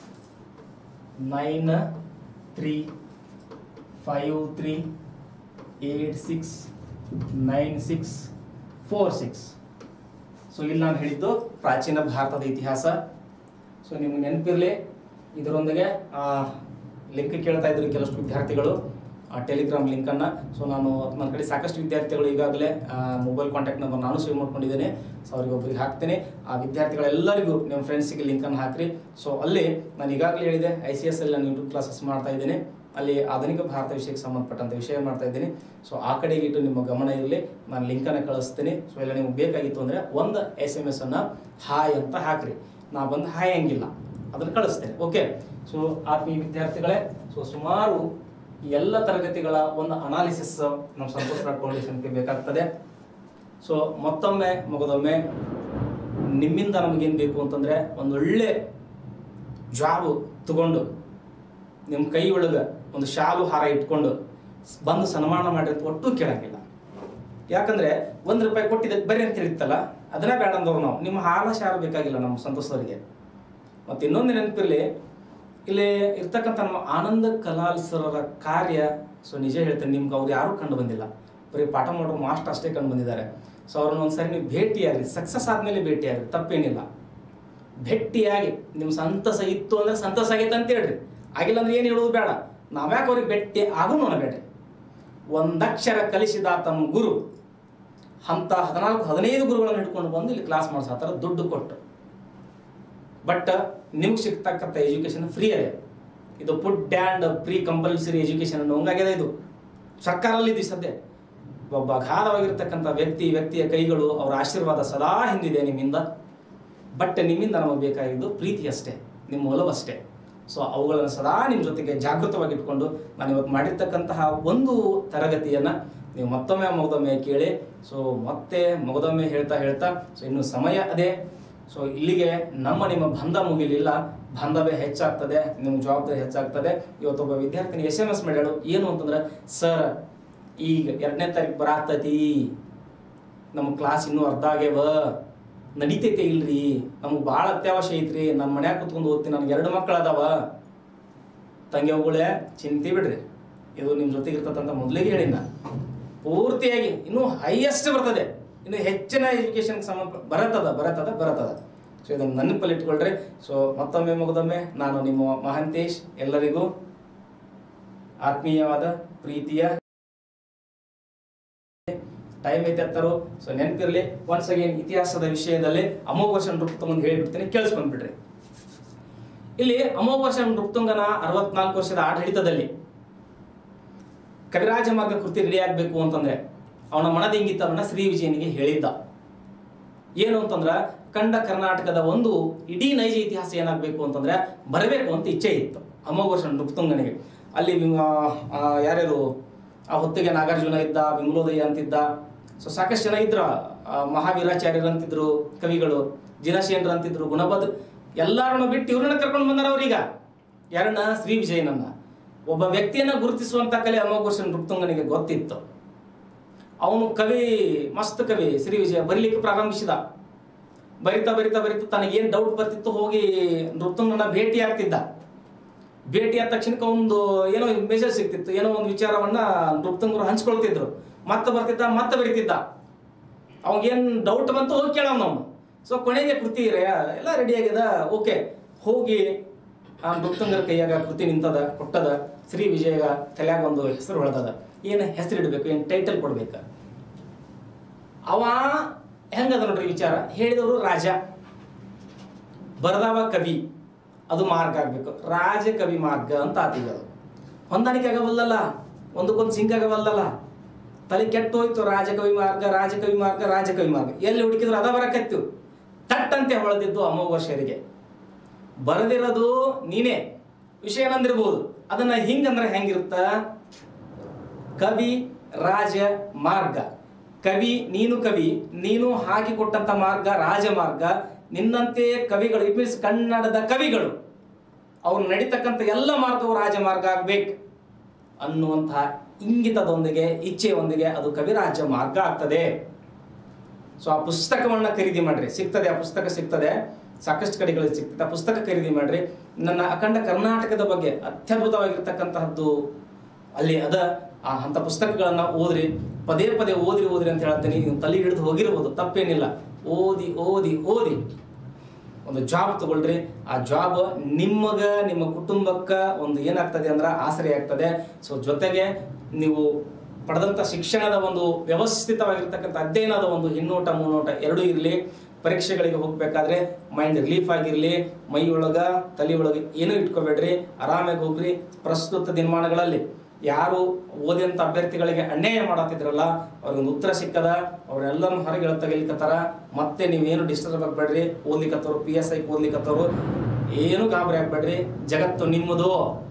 nine three five three eight six nine six four six so ಇಲ್ಲಿ ನಾನು ಹೇಳಿದ್ದು ಪ್ರಾಚೀನ ಭಾರತದ ಇತಿಹಾಸ ಸೊ ನಿಮ್ಗೆ ನೆನಪಿರಲಿ ಇದರೊಂದಿಗೆ ಲಿಂಕ್ ಕೇಳ್ತಾ ಇದ್ರು ಕೆಲವಷ್ಟು ವಿದ್ಯಾರ್ಥಿಗಳು ಆ ಟೆಲಿಗ್ರಾಮ್ ಲಿಂಕನ್ನು ಸೊ ನಾನು ನನ್ನ ಕಡೆ ಸಾಕಷ್ಟು ವಿದ್ಯಾರ್ಥಿಗಳು ಈಗಾಗಲೇ ಮೊಬೈಲ್ ಕಾಂಟ್ಯಾಕ್ಟ್ ನಂಬರ್ ನಾನು ಸೇವ್ ಮಾಡ್ಕೊಂಡಿದ್ದೇನೆ ಸೊ ಅವ್ರಿಗೆ ಒಬ್ಬರಿಗೆ ಹಾಕ್ತೇನೆ ಆ ವಿದ್ಯಾರ್ಥಿಗಳೆಲ್ಲರಿಗೂ ನಿಮ್ಮ ಫ್ರೆಂಡ್ಸಿಗೆ ಲಿಂಕನ್ನು ಹಾಕ್ರಿ ಸೊ ಅಲ್ಲಿ ನಾನು ಈಗಾಗಲೇ ಹೇಳಿದೆ ಐ ಸಿ ಎಸ್ ಅಲ್ಲಿ ನಾನು ಯೂಟ್ಯೂಬ್ ಕ್ಲಾಸಸ್ ಮಾಡ್ತಾ ಇದ್ದೇನೆ ಅಲ್ಲಿ ಆಧುನಿಕ ಭಾರತ ವಿಷಯಕ್ಕೆ ಸಂಬಂಧಪಟ್ಟಂಥ ವಿಷಯ ಮಾಡ್ತಾ ಇದ್ದೀನಿ ಸೊ ಆ ಕಡೆಗೆ ಇಟ್ಟು ನಿಮ್ಮ ಗಮನ ಇರಲಿ ನಾನು ಲಿಂಕನ್ನು ಕಳಿಸ್ತೀನಿ ಸೊ ಇಲ್ಲ ನಿಮ್ಗೆ ಬೇಕಾಗಿತ್ತು ಅಂದರೆ ಒಂದು ಎಸ್ ಎಮ್ ಎಸ್ ಅನ್ನು ಹಾಯ್ ಅಂತ ಹಾಕ್ರಿ ನಾ ಬಂದು ಹಾಯ್ ಹಂಗಿಲ್ಲ ಅದನ್ನು ಕಳಿಸ್ತೇನೆ ಓಕೆ ಸೊ ಆತ್ಮೀಯ ವಿದ್ಯಾರ್ಥಿಗಳೇ ಸೊ ಸುಮಾರು ಈ ಎಲ್ಲ ತರಗತಿಗಳ ಒಂದು ಅನಾಲಿಸಿಸ್ ನಮ್ಮ ಸಂತೋಷ್ ರಾಡ್ ಫೌಂಡೇಶನ್ಗೆ ಬೇಕಾಗ್ತದೆ ಸೊ ಮತ್ತೊಮ್ಮೆ ಮಗದೊಮ್ಮೆ ನಿಮ್ಮಿಂದ ನಮಗೇನು ಬೇಕು ಅಂತಂದರೆ ಒಂದೊಳ್ಳೆ ಜಾಬ್ ತಗೊಂಡು ನಿಮ್ಮ ಕೈ ಒಳಗೆ ಒಂದು ಶಾಲು ಹಾರ ಇಟ್ಕೊಂಡು ಸ್- ಬಂದು ಸನ್ಮಾನ ಮಾಡಿ ಅಂತ ಒಟ್ಟು ಕೇಳಂಗಿಲ್ಲ ಯಾಕಂದ್ರೆ ಒಂದು ರೂಪಾಯಿ ಕೊಟ್ಟಿದ್ದಕ್ಕೆ ಬರ್ರಿ ಅಂತ ಹೇಳಿತ್ತಲ್ಲ ಅದನ್ನ ಬೇಡ ಅಂದವ್ರು ನಾವು ನಿಮ್ಮ ಹಾಲ ಶಾಲು ಬೇಕಾಗಿಲ್ಲ ನಮ್ಮ ಸಂತೋಷದವರಿಗೆ ಮತ್ತು ಇನ್ನೊಂದು ನೆನಪಿರಲಿ ಇಲ್ಲಿ ಇರ್ತಕ್ಕಂಥ ನಮ್ಮ ಆನಂದ ಕಲಾಲ್ ಸರರ ಕಾರ್ಯ ಸೊ ನಿಜ ಹೇಳ್ತೇನೆ ನಿಮ್ಗೆ ಅವ್ರು ಯಾರೂ ಕಂಡು ಬಂದಿಲ್ಲ ಬರೀ ಪಾಠ ಮಾಡೋ ಮಾಸ್ಟರ್ ಅಷ್ಟೇ ಕಂಡು ಬಂದಿದ್ದಾರೆ ಸೊ ಅವ್ರನ್ನ ಒಂದ್ಸರಿ ನೀವು ಭೇಟಿಯಾಗ್ರಿ ಸಕ್ಸಸ್ ಆದಮೇಲೆ ಭೇಟಿಯಾಗ್ರಿ ತಪ್ಪೇನಿಲ್ಲ ಭೇಟಿಯಾಗಿ ನಿಮ್ಮ ಸಂತಸ ಇತ್ತು ಅಂದ್ರೆ ಸಂತಸ ಆಗೈತೆ ಅಂತ ಹೇಳ್ರಿ ಆಗಿಲ್ಲ ಅಂದ್ರೆ ಏನು ಹೇಳೋದು ಬೇಡ ನಾವ್ಯಾಕೆ ಅವ್ರಿಗೆ ಭೇಟಿ ಆಗು ಬೇಡ ಒಂದಕ್ಷರ ಕಲಿಸಿದ ತಮ್ಮ ಗುರು ಅಂತ ಹದಿನಾಲ್ಕು ಹದಿನೈದು ಗುರುಗಳನ್ನು ಹಿಡ್ಕೊಂಡು ಬಂದು ಇಲ್ಲಿ ಕ್ಲಾಸ್ ಮಾಡಿಸತ್ತಾರ ದುಡ್ಡು ಕೊಟ್ಟು ಬಟ್ ನಿಮ್ಗೆ ಸಿಗ್ತಕ್ಕಂಥ ಎಜುಕೇಶನ್ ಫ್ರೀ ಅದೇ ಇದು food and free compulsory education ಅನ್ನೋ ಹಂಗಾಗಿದೆ ಇದು ಸರ್ಕಾರಲ್ಲಿ ಇದು ಸದ್ಯ ಒಬ್ಬ ಅಗಾಧವಾಗಿರ್ತಕ್ಕಂಥ ವ್ಯಕ್ತಿ ವ್ಯಕ್ತಿಯ ಕೈಗಳು ಅವರ ಆಶೀರ್ವಾದ ಸದಾ ಹಿಂದಿದೆ ನಿಮ್ಮಿಂದ ಬಟ್ ನಿಮ್ಮಿಂದ ನಮಗೆ ಬೇಕಾಗಿದ್ದು ಪ್ರೀತಿ ಅಷ್ಟೇ ನಿಮ್ಮ ಒಲವಷ್ಟೇ ಸೊ ಅವುಗಳನ್ನು ಸದಾ ನಿಮ್ಮ ಜೊತೆಗೆ ಜಾಗೃತವಾಗಿ ಇಟ್ಕೊಂಡು ನಾನು ಇವತ್ತು ಮಾಡಿರ್ತಕ್ಕಂತಹ ಒಂದು ತರಗತಿಯನ್ನು ನೀವು ಮತ್ತೊಮ್ಮೆ ಮಗದೊಮ್ಮೆ ಕೇಳಿ ಸೊ ಮತ್ತೆ ಮಗದೊಮ್ಮೆ ಹೇಳ್ತಾ ಹೇಳ್ತಾ ಸೊ ಇನ್ನು ಸಮಯ ಅದೇ ಸೊ ಇಲ್ಲಿಗೆ ನಮ್ಮ ನಿಮ್ಮ ಬಂಧ ಮುಗಿಲಿಲ್ಲ ಬಾಂಧವ್ಯ ಹೆಚ್ಚಾಗ್ತದೆ ನಿಮ್ಮ ಜವಾಬ್ದಾರಿ ಹೆಚ್ಚಾಗ್ತದೆ ಇವತ್ತೊಬ್ಬ ವಿದ್ಯಾರ್ಥಿನಿ ಎಸ್ ಎಮ್ ಎಸ್ ಮಾಡ್ಯಾಳು ಏನು ಅಂತಂದ್ರೆ ಸರ್ ಈಗ ಎರಡನೇ ತಾರೀಕು ಬರಾಗ್ತೈತಿ ನಮ್ಮ ಕ್ಲಾಸ್ ಇನ್ನೂ ಅರ್ಧ ಆಗ್ಯಾವ ನಡಿತೈತೆ ಇಲ್ರಿ ನಮಗೆ ಭಾಳ ಅತ್ಯವಶ್ಯ ಐತ್ರಿ ನಮ್ಮ ಮನ್ಯಾಗ ಕುತ್ಕೊಂಡು ಓದ್ತೀನಿ ನನಗೆ ಎರಡು ಮಕ್ಕಳು ಅದಾವ ತಂಗಿ ಅವುಗಳೇ ಚಿಂತೆ ಬಿಡ್ರಿ ಇದು ನಿಮ್ಮ ಜೊತೆಗೆ ಇರ್ತದಂತ ಮೊದಲಿಗೆ ಹೇಳಿನ ಪೂರ್ತಿಯಾಗಿ ಇನ್ನೂ ಹೈಯೆಸ್ಟ್ ಬರ್ತದೆ ಇನ್ನು ಹೆಚ್ಚಿನ ಎಜುಕೇಷನ್ಗೆ ಸಂಬಂಧ ಬರತ್ತದ ಬರತ್ತದ ಬರತ್ತದ ಸೊ ಇದನ್ನು ನೆನಪಲ್ಲಿ ಇಟ್ಕೊಳ್ರಿ ಸೊ ಮತ್ತೊಮ್ಮೆ ಮುಗಿದೊಮ್ಮೆ ನಾನು ನಿಮ್ಮ ಮಹಂತೇಶ್ ಎಲ್ಲರಿಗೂ ಆತ್ಮೀಯವಾದ ಪ್ರೀತಿಯ ಟೈಮ್ ಐತೆ ಹತ್ತರು ಸೊ ನೆನಪಿರಲಿ ಒನ್ಸ್ ಅಗೇನ್ ಇತಿಹಾಸದ ವಿಷಯದಲ್ಲಿ ಅಮೋಘ ವರ್ಷ ನೃಪ್ತಂಗನ್ ಹೇಳ್ಬಿಡ್ತೀನಿ ಕೇಳಿಸ್ಕೊಂಡ್ಬಿಡ್ರಿ ಇಲ್ಲಿ ಅಮೋಘ ವರ್ಷ ನೃಪ್ತುಂಗನ ಅರವತ್ನಾಲ್ಕು ವರ್ಷದ ಆಡಳಿತದಲ್ಲಿ ಕವಿರಾಜ ಮಾರ್ಗ ಕೃತಿ ರೆಡಿ ಆಗಬೇಕು ಅಂತಂದ್ರೆ ಅವನ ಮನದ ಇಂಗಿತವನ್ನ ಶ್ರೀ ವಿಜಯನಿಗೆ ಹೇಳಿದ್ದ ಏನು ಅಂತಂದ್ರ ಕಂಡ ಕರ್ನಾಟಕದ ಒಂದು ಇಡೀ ನೈಜ ಇತಿಹಾಸ ಏನಾಗಬೇಕು ಅಂತಂದ್ರೆ ಬರಬೇಕು ಅಂತ ಇಚ್ಛೆ ಇತ್ತು ಅಮೋಘ ವರ್ಷ ನೃಪ್ತುಂಗನಿಗೆ ಅಲ್ಲಿ ವಿಮ್- ಆ, ಯಾರ್ಯಾರು ಆ ಹೊತ್ತಿಗೆ ನಾಗಾರ್ಜುನ ಇದ್ದ ವಿಮಲೋದಯ ಅಂತಿದ್ದ ಸೊ ಸಾಕಷ್ಟು ಜನ ಇದ್ರ ಆ, ಮಹಾವೀರಾಚಾರ್ಯರು ಅಂತಿದ್ರು ಕವಿಗಳು ಜಿನಶೇನ್ರು ಅಂತಿದ್ರು ಗುಣಬದ್ ಎಲ್ಲರನ್ನು ಬಿಟ್ಟು ಇವ್ರನ್ನ ಕರ್ಕೊಂಡು ಬಂದಾರ ಅವ್ರೀಗ ಯಾರನ್ನ ಶ್ರೀ ವಿಜಯನನ್ನ ಒಬ್ಬ ವ್ಯಕ್ತಿಯನ್ನ ಗುರುತಿಸುವಂತ ಕಲೆ ಅಮೋಘ ವರ್ಷ ನೃಪ್ತುಂಗನಿಗೆ ಗೊತ್ತಿತ್ತು ಅವನು ಕವಿ ಮಸ್ತ್ ಕವಿ ಶ್ರೀ ವಿಜಯ ಬರೀಲಿಕ್ಕೆ ಪ್ರಾರಂಭಿಸಿದ ಬರಿತಾ ಬರಿತಾ ಬರಿತಾ ತನಗೇನು ಡೌಟ್ ಬರ್ತಿತ್ತು ಹೋಗಿ ನೃಪ್ತುಂಗನ ಭೇಟಿ ಆಗ್ತಿದ್ದ ಭೇಟಿ ಆದ ತಕ್ಷಣಕ್ಕೆ ಒಂದು ಏನೋ ಮೆಸೇಜ್ ಸಿಗ್ತಿತ್ತು ಏನೋ ಒಂದು ವಿಚಾರವನ್ನ ನೃಪ್ತಂಗರು ಹಂಚ್ಕೊಳ್ತಿದ್ರು ಮತ್ತೆ ಬರ್ತಿದ್ದ ಮತ್ತೆ ಬರಿತಿದ್ದ ಅವಾಗೇನು ಡೌಟ್ ಬಂತು ಹೋಗಿ ಕೇಳೋನು ಅವನು ಸೊ ಕೊನೆಗೆ ಕೃತಿ ರೆ- ಎಲ್ಲ ರೆಡಿ ಆಗ್ಯದ ಓಕೆ ಹೋಗಿ ಆ ನೃಪ್ತಂಗರ ಕೈಯಾಗ ಕೃತಿ ನಿಂತದ ಕೊಟ್ಟದ ಶ್ರೀ ವಿಜಯಗ ತಲೆಯಾಗ ಒಂದು ಹೆಸರು ಹೊಳೆದದ ಏನು ಹೆಸರು ಇಡಬೇಕು ಏನು ಟೈಟಲ್ ಕೊಡ್ಬೇಕ ಅವ ಹೆಂಗದ ನೋಡ್ರಿ ವಿಚಾರ ಹೇಳಿದವರು ರಾಜ ಬರದವ ಕವಿ ಅದು ಮಾರ್ಗ ಆಗ್ಬೇಕು ರಾಜ ಕವಿ ಮಾರ್ಗ ಅಂತ ಆತೀಗ ಅದು ಹೊಂದಾಣಿಕೆ ಆಗವಲ್ಲಲ್ಲ ಒಂದಕ್ಕೊಂದು ಸಿಂಕ್ ಆಗವಲ್ಲಲ್ಲ ತಲೆ ಕೆಟ್ಟು ಹೋಯ್ತು ರಾಜಕವಿ ಮಾರ್ಗ ರಾಜಕವಿ ಮಾರ್ಗ ರಾಜಕವಿ ಮಾರ್ಗ ಎಲ್ಲಿ ಹುಡುಕಿದ್ರು ಅದ ಬರಕತ್ತು ತಟ್ಟಂತೆ ಹೊಳೆದಿದ್ದು ಅಮೋಘ ವರ್ಷರಿಗೆ ಬರೆದಿರೋದು ನೀನೇ ವಿಷಯ ಏನಂದಿರ್ಬೋದು ಅದನ್ನ ಹಿಂಗಂದ್ರೆ ಹೆಂಗಿರುತ್ತ ಕವಿ ರಾಜ ಮಾರ್ಗ ಕವಿ ನೀನು ಕವಿ ನೀನು ಹಾಕಿಕೊಟ್ಟಂತ ಮಾರ್ಗ ರಾಜಮಾರ್ಗ ನಿನ್ನಂತೆ ಕವಿಗಳು ಇಟ್ ಮೀನ್ಸ್ ಕನ್ನಡದ ಕವಿಗಳು ಅವ್ರು ನಡೀತಕ್ಕಂಥ ಎಲ್ಲ ಮಾರ್ಗವು ರಾಜಮಾರ್ಗ ಆಗ್ಬೇಕು ಅನ್ನುವಂತಹ ಇಂಗಿತದೊಂದಿಗೆ ಇಚ್ಛೆಯೊಂದಿಗೆ ಅದು ಕವಿರಾಜ ಮಾರ್ಗ ಆಗ್ತದೆ ಸೊ ಆ ಪುಸ್ತಕವನ್ನ ಖರೀದಿ ಮಾಡ್ರಿ ಸಿಗ್ತದೆ ಆ ಪುಸ್ತಕ ಸಿಗ್ತದೆ ಸಾಕಷ್ಟು ಕಡೆಗಳಲ್ಲಿ ಸಿಗ್ತದೆ ಆ ಪುಸ್ತಕ ಖರೀದಿ ಮಾಡ್ರಿ ನನ್ನ ಅಖಂಡ ಕರ್ನಾಟಕದ ಬಗ್ಗೆ ಅತ್ಯದ್ಭುತವಾಗಿರ್ತಕ್ಕಂತಹದ್ದು ಅಲ್ಲಿ ಅದ ಆ ಅಂತ ಪುಸ್ತಕಗಳನ್ನ ಓದ್ರಿ ಪದೇ ಪದೇ ಓದ್ರಿ ಓದ್ರಿ ಅಂತ ಹೇಳ್ತೀನಿ ನೀವು ತಲೆ ಹಿಡಿದು ಹೋಗಿರ್ಬೋದು ತಪ್ಪೇನಿಲ್ಲ ಓದಿ ಓದಿ ಓದಿ ಒಂದು ಜಾಬ್ ತಗೊಳ್ರಿ ಆ ಜಾಬ್ ನಿಮಗ ನಿಮ್ಮ ಕುಟುಂಬಕ್ಕೆ ಒಂದು ಏನಾಗ್ತದೆ ಅಂದ್ರೆ ಆಸರೆ ಆಗ್ತದೆ ಸೊ ಜೊತೆಗೆ ನೀವು ಪಡೆದಂಥ ಶಿಕ್ಷಣದ ಒಂದು ವ್ಯವಸ್ಥಿತವಾಗಿರ್ತಕ್ಕಂಥ ಅಧ್ಯಯನದ ಒಂದು ಹಿನ್ನೋಟ ಮುನ್ನೋಟ ಎರಡೂ ಇರಲಿ ಪರೀಕ್ಷೆಗಳಿಗೆ ಹೋಗ್ಬೇಕಾದ್ರೆ ಮೈಂಡ್ ರಿಲೀಫ್ ಆಗಿರಲಿ ಮೈ ಒಳಗ ತಲೆ ಒಳಗೆ ಏನೂ ಇಟ್ಕೋಬೇಡ್ರಿ ಆರಾಮಾಗಿ ಹೋಗ್ರಿ ಪ್ರಸ್ತುತ ದಿನಮಾನಗಳಲ್ಲಿ ಯಾರು ಓದಿದಂಥ ಅಭ್ಯರ್ಥಿಗಳಿಗೆ ಅನ್ಯಾಯ ಮಾಡತ್ತಿದ್ರಲ್ಲ ಅವ್ರಿಗೊಂದು ಉತ್ತರ ಸಿಕ್ಕದ ಅವ್ರೆಲ್ಲರನ್ನು ಹೊರಗೆ ತೆಗಿಲಿಕತ್ತಾರ ಮತ್ತೆ ನೀವೇನು ಡಿಸ್ಟರ್ಬ್ ಆಗಬೇಡ್ರಿ ಓದ್ಲಿಕ್ಕತ್ತವ್ರು ಪಿ ಎಸ್ ಐ ಓದ್ಲಿಕ್ಕತ್ತವ್ರು ಏನು ಗಾಬರಿ ಆಗ್ಬೇಡ್ರಿ ಜಗತ್ತು ನಿಮ್ಮದು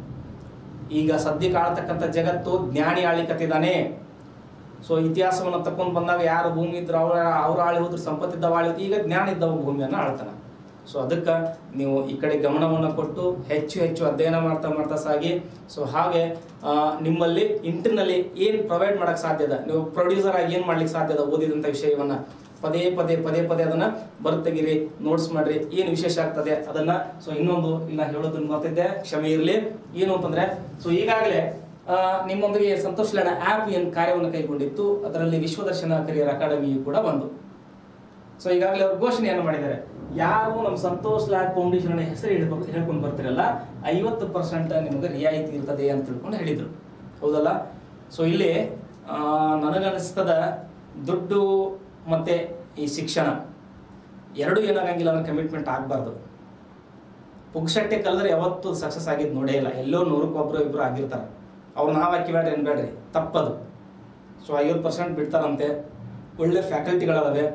ಈಗ ಸದ್ಯಕ್ಕೆ ಆಳ್ತಕ್ಕಂಥ ಜಗತ್ತು ಜ್ಞಾನಿ ಆಳಿಕತ್ತಿದ್ದಾನೆ ಸೊ ಇತಿಹಾಸವನ್ನು ತಕೊಂಡು ಬಂದಾಗ ಯಾರು ಭೂಮಿ ಇದ್ರು ಅವ್ರ ಅವ್ರ ಆಳಿ ಹೋದ್ರು ಸಂಪತ್ತಿದ್ದವ ಆಳಿ ಈಗ ಜ್ಞಾನ ಇದ್ದವ ಭೂಮಿಯನ್ನು ಆಳ್ತಾನ ಸೊ ಅದಕ್ಕೆ ನೀವು ಈ ಕಡೆ ಗಮನವನ್ನು ಕೊಟ್ಟು ಹೆಚ್ಚು ಹೆಚ್ಚು ಅಧ್ಯಯನ ಮಾಡ್ತಾ ಮಾಡ್ತಾ ಸಾಗಿ ಸೊ ಹಾಗೆ ಆ, ನಿಮ್ಮಲ್ಲಿ ಇಂಟರ್ನಲ್ಲಿ ಏನು ಪ್ರೊವೈಡ್ ಮಾಡೋಕ್ಕೆ ಸಾಧ್ಯದ ನೀವು ಪ್ರೊಡ್ಯೂಸರ್ ಆಗಿ ಏನು ಮಾಡ್ಲಿಕ್ಕೆ ಸಾಧ್ಯದ ಓದಿದಂಥ ವಿಷಯವನ್ನ ಪದೇ ಪದೇ ಪದೇ ಪದೇ ಅದನ್ನ ಬರ್ತಗಿರಿ ನೋಟ್ಸ್ ಮಾಡ್ರಿ ಏನು ವಿಶೇಷ ಆಗ್ತದೆ ಅದನ್ನ ಸೊ ಇನ್ನೊಂದು ಇಲ್ಲ ಹೇಳೋದನ್ನ ಮರ್ತಿದ್ದೆ ಕ್ಷಮೆ ಇರಲಿ ಏನು ಅಂತಂದ್ರೆ ಸೊ ಈಗಾಗಲೇ ಆ, ನಿಮ್ಮೊಂದಿಗೆ ಸಂತೋಷ್ ಲ್ಯಾಡ ಆ್ಯಪ್ ಏನು ಕಾರ್ಯವನ್ನು ಕೈಗೊಂಡಿತ್ತು ಅದರಲ್ಲಿ ವಿಶ್ವದರ್ಶನ ಕರಿಯರ್ ಅಕಾಡೆಮಿಯು ಕೂಡ ಒಂದು ಸೊ ಈಗಾಗಲೇ ಅವ್ರು ಘೋಷಣೆಯನ್ನು ಮಾಡಿದ್ದಾರೆ ಯಾರು ನಮ್ಮ ಸಂತೋಷ್ ಲ್ಯಾಬ್ ಫೌಂಡೇಶನ್ ಹೆಸರು ಹೇಳ್ಕೊಂಡು ಹೇಳ್ಕೊಂಡು ಬರ್ತಿರಲ್ಲ ಐವತ್ತು ಪರ್ಸೆಂಟ್ ನಿಮಗೆ ರಿಯಾಯಿತಿ ಇರ್ತದೆ ಅಂತ ತಿಳ್ಕೊಂಡು ಹೇಳಿದ್ರು ಹೌದಲ್ಲ ಸೊ ಇಲ್ಲಿ ಆ, ನನಗನ್ನಿಸ್ತದ ದುಡ್ಡು ಮತ್ತೆ ಈ ಶಿಕ್ಷಣ ಎರಡು ಏನಾಗಂಗಿಲ್ಲ ಅಂದ್ರೆ ಕಮಿಟ್ಮೆಂಟ್ ಆಗಬಾರ್ದು ಪುಗ್ಸಟ್ಟೆ ಕಲಿದ್ರೆ ಯಾವತ್ತೂ ಸಕ್ಸಸ್ ಆಗಿದ್ದು ನೋಡೇ ಇಲ್ಲ ಎಲ್ಲೋ ನೂರಕ್ಕೆ ಒಬ್ರು ಇಬ್ರು ಆಗಿರ್ತಾರೆ ಅವ್ರು ನಾವು ಹಾಕಿ ಬೇಡ್ರಿ ಏನು ಬೇಡ್ರಿ ತಪ್ಪದು ಸೊ ಐವತ್ತು ಪರ್ಸೆಂಟ್ ಬಿಡ್ತಾರಂತೆ ಒಳ್ಳೆ ಫ್ಯಾಕಲ್ಟಿಗಳದಾವೆ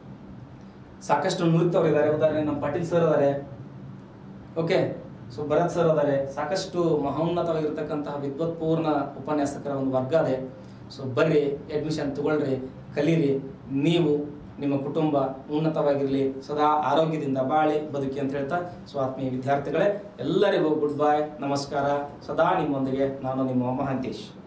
ಸಾಕಷ್ಟು ನುರಿತವ್ರು ಇದ್ದಾರೆ ಉದಾಹರಣೆ ನಮ್ಮ ಪಾಟೀಲ್ ಸರ್ ಅದಾರೆ ಓಕೆ ಸೊ ಭರತ್ ಸರ್ ಅದಾರೆ ಸಾಕಷ್ಟು ಮಹೋನ್ನತವಾಗಿರ್ತಕ್ಕಂತಹ ವಿದ್ವತ್ಪೂರ್ಣ ಉಪನ್ಯಾಸಕರ ಒಂದು ವರ್ಗ ಇದೆ ಸೊ ಬರ್ರಿ ಅಡ್ಮಿಷನ್ ತಗೊಳ್ರಿ ಕಲೀರಿ ನೀವು ನಿಮ್ಮ ಕುಟುಂಬ ಉನ್ನತವಾಗಿರಲಿ ಸದಾ ಆರೋಗ್ಯದಿಂದ ಬಾಳಿ ಬದುಕಿ ಅಂತ ಹೇಳ್ತಾ ಸೊ ಆತ್ಮೀಯ ವಿದ್ಯಾರ್ಥಿಗಳೇ ಎಲ್ಲರಿಗೂ ಗುಡ್ ಬಾಯ್ ನಮಸ್ಕಾರ ಸದಾ ನಿಮ್ಮೊಂದಿಗೆ ನಾನು ನಿಮ್ಮ ಮಹಾಂತೇಶ್